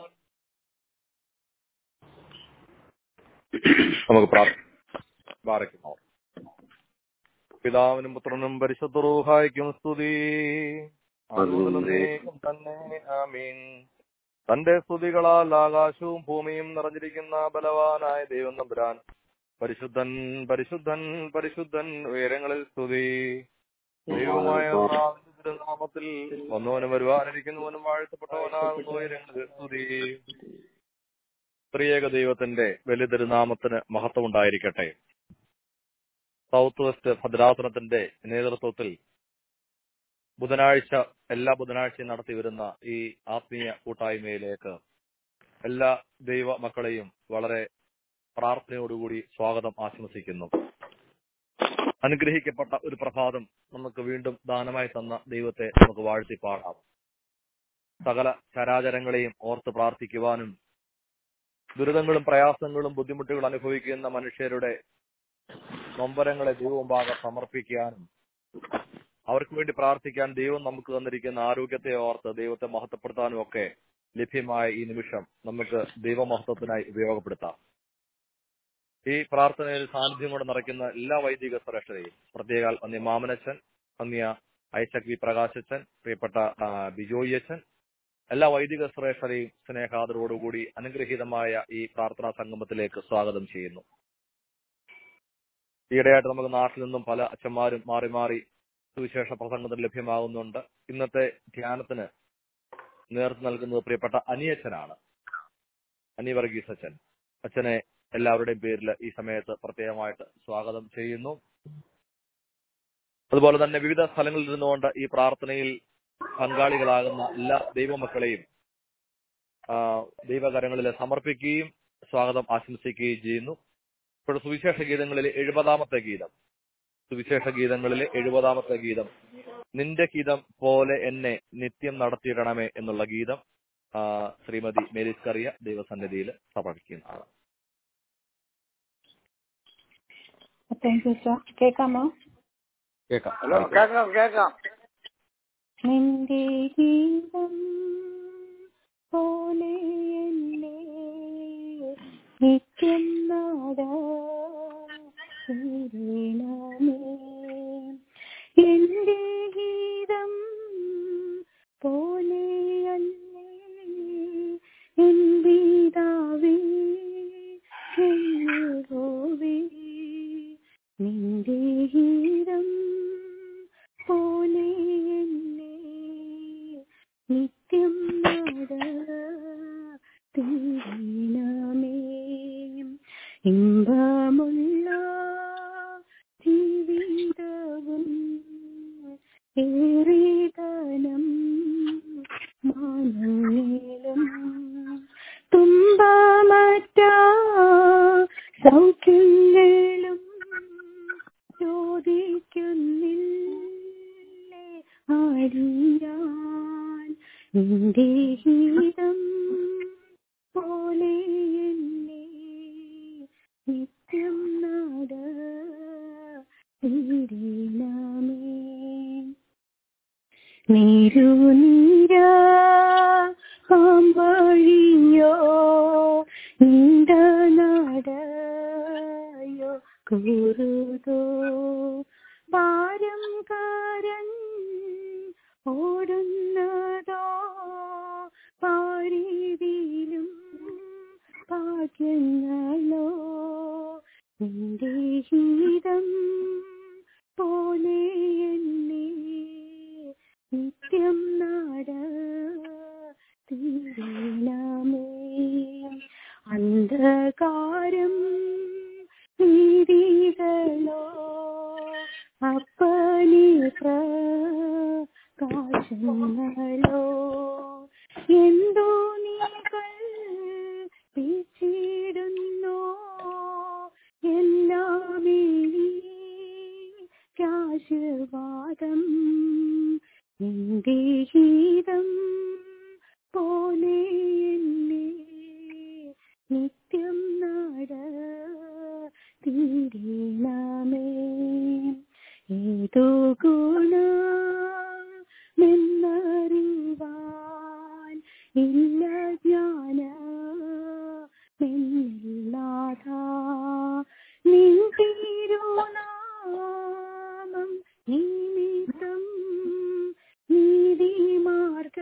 നമുക്ക് പ്രാർത്ഥിക്കുമോ പിതാവിനും പുത്രനും പരിശുദ്ധ റൂഹായിക്കും സ്തുതി അതുമുതലും നീക്കും തന്നെ ആമീൻ തന്റെ സ്തുതികളാൽ ആകാശവും ഭൂമിയും നിറഞ്ഞിരിക്കുന്ന ബലവാനായ ദൈവം നമ്പുരാൻ പരിശുദ്ധൻ പരിശുദ്ധൻ പരിശുദ്ധൻ ഉയരങ്ങളിൽ സ്തുതി ദൈവമായ കർത്താവിന്റെ തിരുനാമത്തിൽ വന്നവനും വരുവാനിരിക്കുന്നവനും വാഴ്ത്തപ്പെട്ടവനാകുന്ന ഉയരങ്ങളിൽ സ്തുതി ത്രിയേക ദൈവത്തിന്റെ വലിയ തിരുനാമത്തിന് മഹത്വം ഉണ്ടായിരിക്കട്ടെ സൗത്ത് വെസ്റ്റ് ഭദ്രാസനത്തിന്റെ നേതൃത്വത്തിൽ ബുധനാഴ്ച എല്ലാ ബുധനാഴ്ചയും നടത്തി വരുന്ന ഈ ആത്മീയ കൂട്ടായ്മയിലേക്ക് എല്ലാ ദൈവ മക്കളെയും വളരെ പ്രാർത്ഥനയോടുകൂടി സ്വാഗതം ആശംസിക്കുന്നു അനുഗ്രഹിക്കപ്പെട്ട ഒരു പ്രഭാതം നമുക്ക് വീണ്ടും ദാനമായി തന്ന ദൈവത്തെ നമുക്ക് വാഴ്ത്തി പാടാം സകല ചരാചരങ്ങളെയും ഓർത്ത് പ്രാർത്ഥിക്കുവാനും ദുരിതങ്ങളും പ്രയാസങ്ങളും ബുദ്ധിമുട്ടുകളും അനുഭവിക്കുന്ന മനുഷ്യരുടെ നൊമ്പരങ്ങളെ ദൈവമുമ്പാകെ സമർപ്പിക്കാനും അവർക്ക് വേണ്ടി പ്രാർത്ഥിക്കാൻ ദൈവം നമുക്ക് തന്നിരിക്കുന്ന ആരോഗ്യത്തെ ഓർത്ത് ദൈവത്തെ മഹത്വപ്പെടുത്താനും ഒക്കെ ലഭ്യമായ ഈ നിമിഷം നമുക്ക് ദൈവമഹത്വത്തിനായി ഉപയോഗപ്പെടുത്താം ഈ പ്രാർത്ഥനയിൽ സാന്നിധ്യം കൊണ്ട് നിറയ്ക്കുന്ന എല്ലാ വൈദിക ശ്രേഷ്ഠരെയും പ്രത്യേക അന്യ മാമനച്ചൻ അന്യ ഐസക് വി പ്രകാശച്ചൻ പ്രിയപ്പെട്ട ആ, ബിജോയി അച്ഛൻ എല്ലാ വൈദിക ശ്രേഷ്ഠരെയും സ്നേഹാദരോടുകൂടി അനുഗ്രഹീതമായ ഈ പ്രാർത്ഥനാ സംഗമത്തിലേക്ക് സ്വാഗതം ചെയ്യുന്നു ഈയിടെയായിട്ട് നമുക്ക് നാട്ടിൽ നിന്നും പല അച്ഛന്മാരും മാറി മാറി സുവിശേഷ പ്രസംഗത്തിന് ലഭ്യമാകുന്നുണ്ട് ഇന്നത്തെ ധ്യാനത്തിന് നേതൃത്വം നൽകുന്നത് പ്രിയപ്പെട്ട അനിയച്ചനാണ് അനി വർഗീസ് അച്ഛൻ അച്ഛനെ എല്ലാവരുടെയും പേരിൽ ഈ സമയത്ത് പ്രത്യേകമായിട്ട് സ്വാഗതം ചെയ്യുന്നു അതുപോലെ തന്നെ വിവിധ സ്ഥലങ്ങളിൽ ഇരുന്നുകൊണ്ട് ഈ പ്രാർത്ഥനയിൽ പങ്കാളികളാകുന്ന എല്ലാ ദൈവമക്കളെയും ആ, ദൈവകരങ്ങളിൽ സമർപ്പിക്കുകയും സ്വാഗതം ആശംസിക്കുകയും ചെയ്യുന്നു ഇപ്പോൾ സുവിശേഷ ഗീതങ്ങളിലെ എഴുപതാമത്തെ ഗീതം സുവിശേഷ ഗീതങ്ങളിലെ എഴുപതാമത്തെ ഗീതം നിന്റെ ഗീതം പോലെ എന്നെ നിത്യം നടത്തിയിടണമേ എന്നുള്ള ഗീതം ആ, ശ്രീമതി മേരീസ് കറിയ ദൈവസന്നിധിയിൽ സമർപ്പിക്കുന്നതാണ് താങ്ക് യു സാർ കേൾക്കാമോ കേൾക്കാം ഹലോ കേക്കാം കേക്കാം നിന്റെ ഗീതം പോലെ എന്നെ നിത്യം നാടേ എന്റെ ഗീതം പോലെ അല്ലേ എൻ പിതാവേ യഹോവേ നിന്റെ ഗീതം പോലെ എന്നെ നിത്യം നടത്തിയിടണമേ ഇമ്പമുള്ള ജീവിതവും ഏറിതനം മാനങ്ങളും തുമ്പമറ്റാ സൗഖ്യങ്ങളും ചോദിക്കുന്നില്ലേ ആടിയാൻ നിന്റെ ഗീതം പോലെ എന്നെ നിത്യം നട തീരണമേ നീരുനീരാ പാമ്പഴിയോ നീണ്ട നടയോ കുറുതോ ഭാരം കാരൻ ഓടുന്നതോ പാരിതിലും ഭാഗ്യങ്ങളോ നിന്റെ ഗീതം പോലെ എന്നെ നിത്യം നട തീരണമേ അന്ധകാരം നീതികളോ അപ്പനി പ്രകാശങ്ങളോ എന്തോ നീകൾ പിച്ചിടുന്നു എല്ലാം ആശീർവാദം നിന്റെ ഗീതം പോലെ എന്നെ നിത്യം നട തീരണമേ ഏതോ ഗുണ നിന്നറിവാൻ ഇല്ല ജ്ഞാന നിന്നില്ലാത നിൻ തിരുനാമം നിമിത്തം നീതിമാർഗ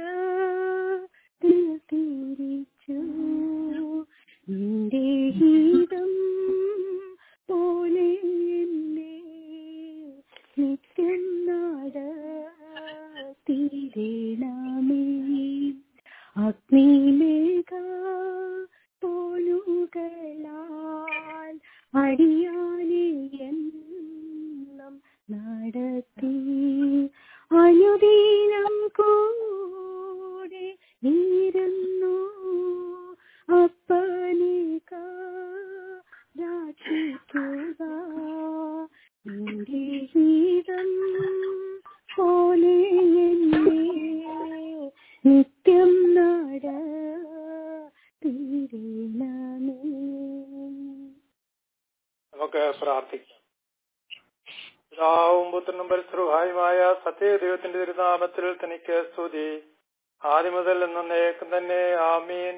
തിരിച്ചു നിന്റെ ഗീതം പോലെ എന്നെ നിത്യം നട തീരണമേ അഗ്നിമേഘ തോലുകളാൽ അടിയാനെ എന്നും നടത്തി അനുദീനം കൂടെ ഇരുന്നു അപ്പനെ രാക്ഷിക്കുക നിന്റെ ഗീതം പോലെ എന്നെ നിത്യം നട തീരണമേ നമുക്ക് പ്രാർത്ഥിക്കാം പിതാവും പുത്രനും പരിശ്രുഹായുമായ സത്യദൈവത്തിന്റെ തിരുനാമത്തിൽ തനിക്ക് സ്തുതി ആദ്യം മുതൽ എന്നേക്കും തന്നെ ആമീൻ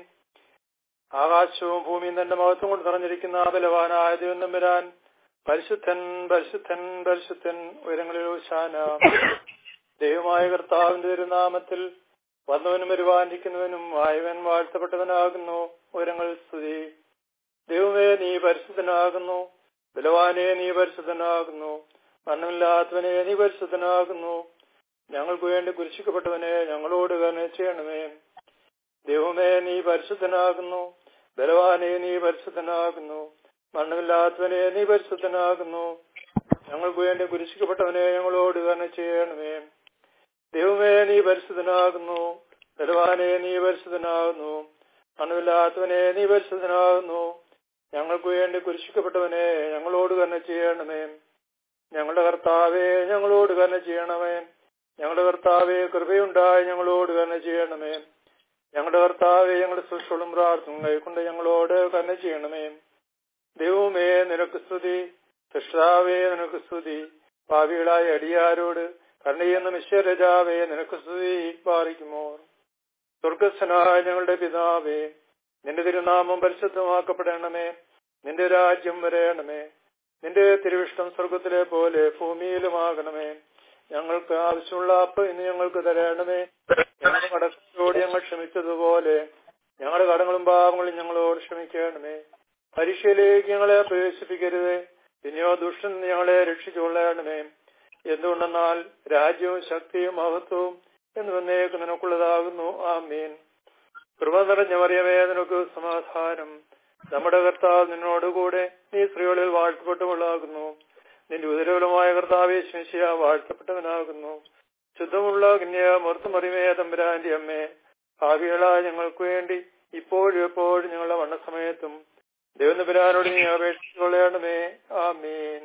ആകാശവും ഭൂമിയും തന്റെ മഹത്വം കൊണ്ട് നിറഞ്ഞിരിക്കുന്ന ബലവാനായ ദൈവം നമ്പുരാൻ പരിശുദ്ധൻ പരിശുദ്ധൻ പരിശുദ്ധൻ ഉയരങ്ങളിൽ ശാന ദൈവമായ കർത്താവിന്റെ തിരുനാമത്തിൽ വന്നവനും വരുവാനിരിക്കുന്നവനും ആയവൻ വാഴ്ത്തപ്പെട്ടവനാകുന്നു ഉയരങ്ങളിൽ സ്തുതി ദൈവമേ നീ പരിശുദ്ധനാകുന്നു ബലവാനെ നീ പരിശുദ്ധനാകുന്നു മണ്ണമില്ലാത്തവനെ നീ പരിശുദ്ധനാകുന്നു ഞങ്ങൾക്ക് വേണ്ടി കുരിശിക്കപ്പെട്ടവനെ ഞങ്ങളോട് കരുണ ചെയ്യണമേ ദൈവമേ നീ പരിശുദ്ധനാകുന്നു ബലവാനെ നീ പരിശുദ്ധനാകുന്നു മണ്ണമില്ലാത്തവനെ നീ പരിശുദ്ധനാകുന്നു ഞങ്ങൾക്ക് വേണ്ടി കുരിശിക്കപ്പെട്ടവനെ ഞങ്ങളോട് കരുണ ചെയ്യണമേ ദൈവമേ നീ പരിശുദ്ധനാകുന്നു ബലവാനെ നീ പരിശുദ്ധനാകുന്നു മണ്ണമില്ലാത്തവനെ നീ പരിശുദ്ധനാകുന്നു ഞങ്ങൾക്ക് വേണ്ടി കുരിശിക്കപ്പെട്ടവനെ ഞങ്ങളോട് കരുണ ചെയ്യണമേ ഞങ്ങളുടെ കർത്താവെ ഞങ്ങളോട് കരുണ ചെയ്യണമേ ഞങ്ങളുടെ കർത്താവെ കൃപയുണ്ടായി ഞങ്ങളോട് കരുണ ചെയ്യണമേ ഞങ്ങളുടെ കർത്താവെ ഞങ്ങളുടെ സുഷളും പ്രാർത്ഥന കൈക്കൊണ്ട് ഞങ്ങളോട് കരുണ ചെയ്യണമേ ദൈവമേ നിനക്ക് സ്തുതി സൃഷ്ടാവേ നിനക്ക് സ്തുതി ഭാവികളായ അടിയാരോട് കരുണയെന്ന മിശ്വരജാവേ നിനക്ക് സ്തുതി പാലിക്കുമോ സ്വർഗസ്വനായ ഞങ്ങളുടെ പിതാവേ നിന്റെ തിരുനാമം പരിശുദ്ധമാക്കപ്പെടണമേ നിന്റെ രാജ്യം വരയണമേ നിന്റെ തിരുവിഷ്ടം സ്വർഗത്തിലെ പോലെ ഭൂമിയിലുമാകണമേ ഞങ്ങൾക്ക് ആവശ്യമുള്ള അപ്പ് ഇന്ന് ഞങ്ങൾക്ക് തരണമേ ഞങ്ങളുടെ കടത്തോട് ഞങ്ങൾ ക്ഷമിച്ചതുപോലെ ഞങ്ങളുടെ കടങ്ങളും പാപങ്ങളും ഞങ്ങളോട് ക്ഷമിക്കണമേ പരീക്ഷയിലേക്ക് ഞങ്ങളെ പ്രവേശിപ്പിക്കരുത് പിന്നെയോ ദുഷ്ടൻ ഞങ്ങളെ രക്ഷിച്ചുകൊള്ളണമേ എന്തുകൊണ്ടെന്നാൽ രാജ്യവും ശക്തിയും മഹത്വവും എന്ന് വന്നേക്ക് നിനക്കുള്ളതാകുന്നു ആമീൻ കൃപ നിറഞ്ഞ മറിയമേ നിനക്ക് സമാധാനം നമ്മുടെ കർത്താവ് നിന്നോടുകൂടെ നീ സ്ത്രീകളിൽ വാഴ്ത്തപ്പെട്ടുകൊള്ളാകുന്നു നിന്റെ ഉദരവലമായ കർത്താവെ ശിശിയ വാഴ്ത്തപ്പെട്ടവനാകുന്നു ശുദ്ധമുള്ള കന്യാമൂർത്തമറിമേ തമ്പുരാന്റെ അമ്മേ ഭാവികളായ ഞങ്ങൾക്ക് വേണ്ടി ഇപ്പോഴും എപ്പോഴും ഞങ്ങളുടെ മരണസമയത്തും ദൈവനപുരാനോട് നീ അപേക്ഷിച്ചു കൊള്ളണമേ ആമീൻ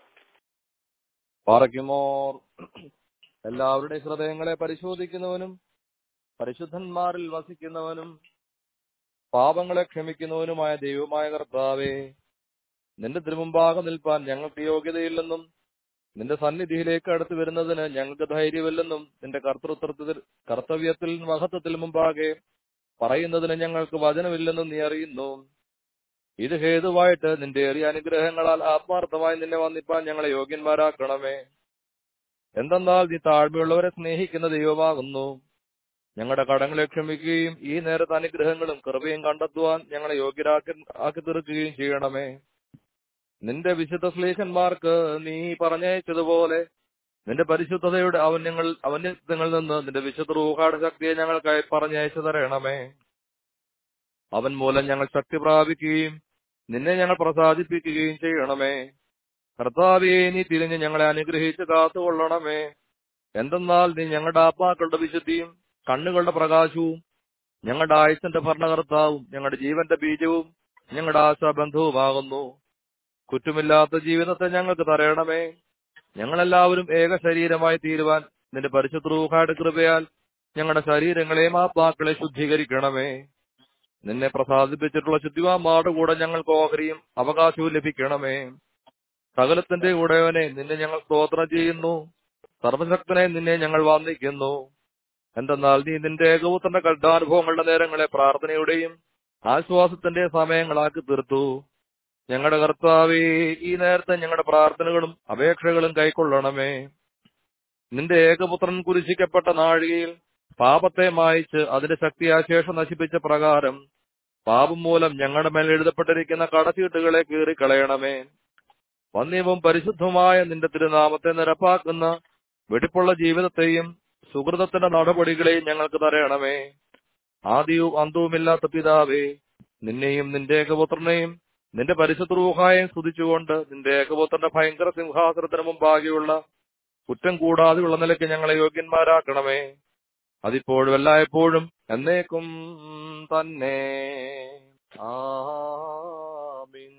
പാറയ്ക്കുമോർ എല്ലാവരുടെ ഹൃദയങ്ങളെ പരിശോധിക്കുന്നവനും പരിശുദ്ധന്മാരിൽ വസിക്കുന്നവനും പാപങ്ങളെ ക്ഷമിക്കുന്നവനുമായ ദൈവമായ കർത്താവേ നിന്റെ തിരുമുമ്പാകെ നിൽപ്പാൻ ഞങ്ങൾക്ക് യോഗ്യതയില്ലെന്നും നിന്റെ സന്നിധിയിലേക്ക് അടുത്തു വരുന്നതിന് ഞങ്ങൾക്ക് ധൈര്യമില്ലെന്നും നിന്റെ കർത്തൃത്വത്തിൽ കർത്തവ്യത്തിൽ മഹത്വത്തിൽ മുമ്പാകെ പറയുന്നതിന് ഞങ്ങൾക്ക് വചനമില്ലെന്നും നീ അറിയുന്നു ഇത് ഹേതുവായിട്ട് നിന്റെ ഏറിയ അനുഗ്രഹങ്ങളാൽ ആത്മാർത്ഥമായി നിന്നെ വന്നിപ്പാൻ ഞങ്ങളെ യോഗ്യന്മാരാക്കണമേ എന്തെന്നാൽ നീ താഴ്മയുള്ളവരെ സ്നേഹിക്കുന്ന ദൈവമാകുന്നു ഞങ്ങളുടെ കടങ്ങളെ ക്ഷമിക്കുകയും ഈ നേരത്തെ അനുഗ്രഹങ്ങളും കൃപയും കണ്ടെത്തുവാൻ ഞങ്ങളെ യോഗ്യരാക്കി ആക്കി തീർക്കുകയും ചെയ്യണമേ നിന്റെ വിശുദ്ധ സ്ലേഖന്മാർക്ക് നീ പറഞ്ഞയച്ചതുപോലെ നിന്റെ പരിശുദ്ധതയുടെ അവന്യങ്ങൾ അവന്യത്വങ്ങളിൽ നിന്ന് നിന്റെ വിശുദ്ധ റൂഹാട് ശക്തിയെ ഞങ്ങൾക്കായി പറഞ്ഞയച്ചു തരണമേ അവൻ മൂലം ഞങ്ങൾ ശക്തി പ്രാപിക്കുകയും നിന്നെ ഞങ്ങൾ പ്രസാദിപ്പിക്കുകയും ചെയ്യണമേ കർത്താവെ നീ തിരിഞ്ഞ് ഞങ്ങളെ അനുഗ്രഹിച്ച് കാത്തുകൊള്ളണമേ എന്തെന്നാൽ നീ ഞങ്ങളുടെ ആത്മാക്കളുടെ വിശുദ്ധിയും കണ്ണുകളുടെ പ്രകാശവും ഞങ്ങളുടെ ആയുസിന്റെ ഭരണകർത്താവും ഞങ്ങളുടെ ജീവന്റെ ബീജവും ഞങ്ങളുടെ ആശാബന്ധവുമാകുന്നു കുറ്റമില്ലാത്ത ജീവിതത്തെ ഞങ്ങൾക്ക് തരയണമേ ഞങ്ങളെല്ലാവരും ഏക ശരീരമായി തീരുവാൻ നിന്റെ പരിശുദ്ധ റൂഹാട് കൃപയാൽ ഞങ്ങളുടെ ശരീരങ്ങളെയും ആത്മാക്കളെ ശുദ്ധീകരിക്കണമേ നിന്നെ പ്രസാദിപ്പിച്ചിട്ടുള്ള ശുദ്ധിവാന്മാരുടെ കൂടെ ഞങ്ങൾക്ക് ഓഹരിയും അവകാശവും ലഭിക്കണമേ സകലത്തിന്റെ ഉടയവനെ നിന്നെ ഞങ്ങൾ സ്തോത്രം ചെയ്യുന്നു സർവശക്തനെ നിന്നെ ഞങ്ങൾ വന്ദിക്കുന്നു എന്തെന്നാൽ നീ നിന്റെ ഏകപുത്രന്റെ കൽഡാനുഭവങ്ങളുടെ നേരങ്ങളെ പ്രാർത്ഥനയുടെയും ആശ്വാസത്തിന്റെ സമയങ്ങളാക്കി തീർത്തു ഞങ്ങളുടെ കർത്താവേ ഈ നേരത്തെ ഞങ്ങളുടെ പ്രാർത്ഥനകളും അപേക്ഷകളും കൈക്കൊള്ളണമേ നിന്റെ ഏകപുത്രൻ കുരിശിക്കപ്പെട്ട നാഴികയിൽ പാപത്തെ മായിച്ച് അതിന്റെ ശക്തിയാശേഷം നശിപ്പിച്ച പ്രകാരം പാപം മൂലം ഞങ്ങളുടെ മേൽ എഴുതപ്പെട്ടിരിക്കുന്ന കടച്ചീട്ടുകളെ കീറിക്കളയണമേ വന്യവും പരിശുദ്ധമായ നിന്റെ തിരുനാമത്തെ നിരപ്പാക്കുന്ന വെടിപ്പുള്ള ജീവിതത്തെയും സുഹൃതത്തിന്റെ നടപടികളെയും ഞങ്ങൾക്ക് തരയണമേ ആദ്യവും അന്തവുമില്ലാത്ത പിതാവേ നിന്നെയും നിന്റെ ഏകപുത്രനെയും നിന്റെ പരിശുദ്ധ റൂഹായും സ്തുതിച്ചുകൊണ്ട് നിന്റെ ഏകപുത്രന്റെ ഭയങ്കര സിംഹാസനത്തിന് മുമ്പാകെയുള്ള കുറ്റം കൂടാതെയുള്ള നിലയ്ക്ക് ഞങ്ങളെ യോഗ്യന്മാരാക്കണമേ അതിപ്പോഴും എല്ലായ്പ്പോഴും എന്നേക്കും തന്നെ ആമീൻ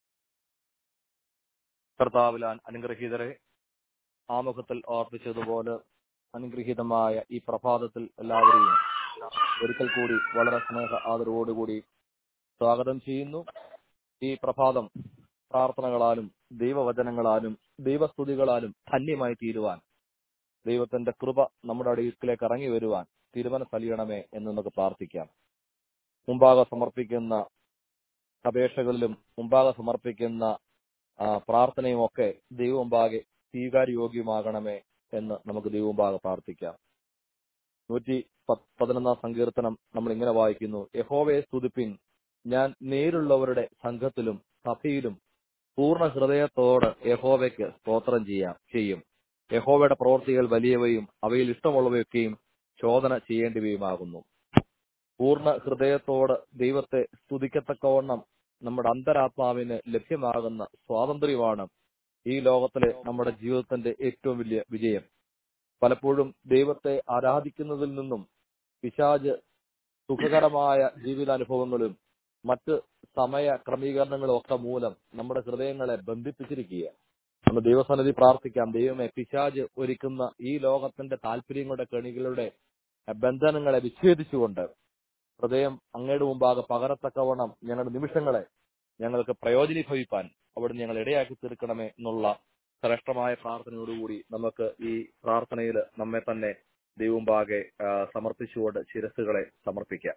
കർത്താവിലാൻ അനുഗ്രഹീതരെ ആമുഖത്തിൽ ഓർപ്പിച്ചതുപോലെ അനുഗ്രഹീതമായ ഈ പ്രഭാതത്തിൽ എല്ലാവരെയും ഒരിക്കൽ കൂടി വളരെ സ്നേഹ ആദരവോടുകൂടി സ്വാഗതം ചെയ്യുന്നു ഈ പ്രഭാതം പ്രാർത്ഥനകളാലും ദൈവവചനങ്ങളാലും ദൈവസ്തുതികളാലും ധന്യമായി തീരുവാൻ ദൈവത്തിന്റെ കൃപ നമ്മുടെ അടുക്കിലേക്ക് ഇറങ്ങി വരുവാൻ തീരുമാനം സലിയണമേ എന്ന് നമുക്ക് പ്രാർത്ഥിക്കാം മുമ്പാകെ സമർപ്പിക്കുന്ന അപേക്ഷകളിലും മുമ്പാകെ സമർപ്പിക്കുന്ന ആ, പ്രാർത്ഥനയും ഒക്കെ ദൈവമുമ്പാകെ സ്വീകാര്യോഗ്യമാകണമേ എന്ന് നമുക്ക് ദൈവമുമ്പാകെ പ്രാർത്ഥിക്കാം നൂറ്റി പത്ത് പതിനൊന്നാം സങ്കീർത്തനം നമ്മൾ ഇങ്ങനെ വായിക്കുന്നു യഹോവയെ സ്തുതിപ്പിൻ ഞാൻ നേരുള്ളവരുടെ സംഘത്തിലും സഭയിലും പൂർണ്ണ ഹൃദയത്തോട് യഹോവയ്ക്ക് സ്തോത്രം ചെയ്യാം ചെയ്യും യഹോവയുടെ പ്രവൃത്തികൾ വലിയവയും അവയിൽ ഇഷ്ടമുള്ളവയൊക്കെയും ചോദന ചെയ്യേണ്ടിവയുമാകുന്നു പൂർണ്ണ ഹൃദയത്തോട് ദൈവത്തെ സ്തുതിക്കത്തക്കവണ്ണം നമ്മുടെ അന്തരാത്മാവിന് ലഭ്യമാകുന്ന സ്വാതന്ത്ര്യമാണ് ഈ ലോകത്തിലെ നമ്മുടെ ജീവിതത്തിന്റെ ഏറ്റവും വലിയ വിജയം പലപ്പോഴും ദൈവത്തെ ആരാധിക്കുന്നതിൽ നിന്നും പിശാജ് സുഖകരമായ ജീവിതാനുഭവങ്ങളും മറ്റ് സമയ ക്രമീകരണങ്ങളും ഒക്കെ മൂലം നമ്മുടെ ഹൃദയങ്ങളെ ബന്ധിപ്പിച്ചിരിക്കുക നമ്മൾ ദൈവസന്നിധി പ്രാർത്ഥിക്കാം ദൈവമേ പിശാജ് ഒരുക്കുന്ന ഈ ലോകത്തിന്റെ താല്പര്യങ്ങളുടെ കെണികളുടെ ബന്ധനങ്ങളെ വിച്ഛേദിച്ചുകൊണ്ട് ഹൃദയം അങ്ങയുടെ മുമ്പാകെ പകരത്തക്കവണ്ണം ഞങ്ങളുടെ നിമിഷങ്ങളെ ഞങ്ങൾക്ക് പ്രയോജനീഭവിപ്പാൻ അവിടെ ഞങ്ങൾ ഇടയാക്കി തീർക്കണമേ എന്നുള്ള ശ്രേഷ്ഠമായ പ്രാർത്ഥനയോടുകൂടി നമുക്ക് ഈ പ്രാർത്ഥനയിൽ നമ്മെ തന്നെ ദൈവമുമ്പാകെ ആ, സമർപ്പിച്ചുകൊണ്ട് ശിരസുകളെ സമർപ്പിക്കാം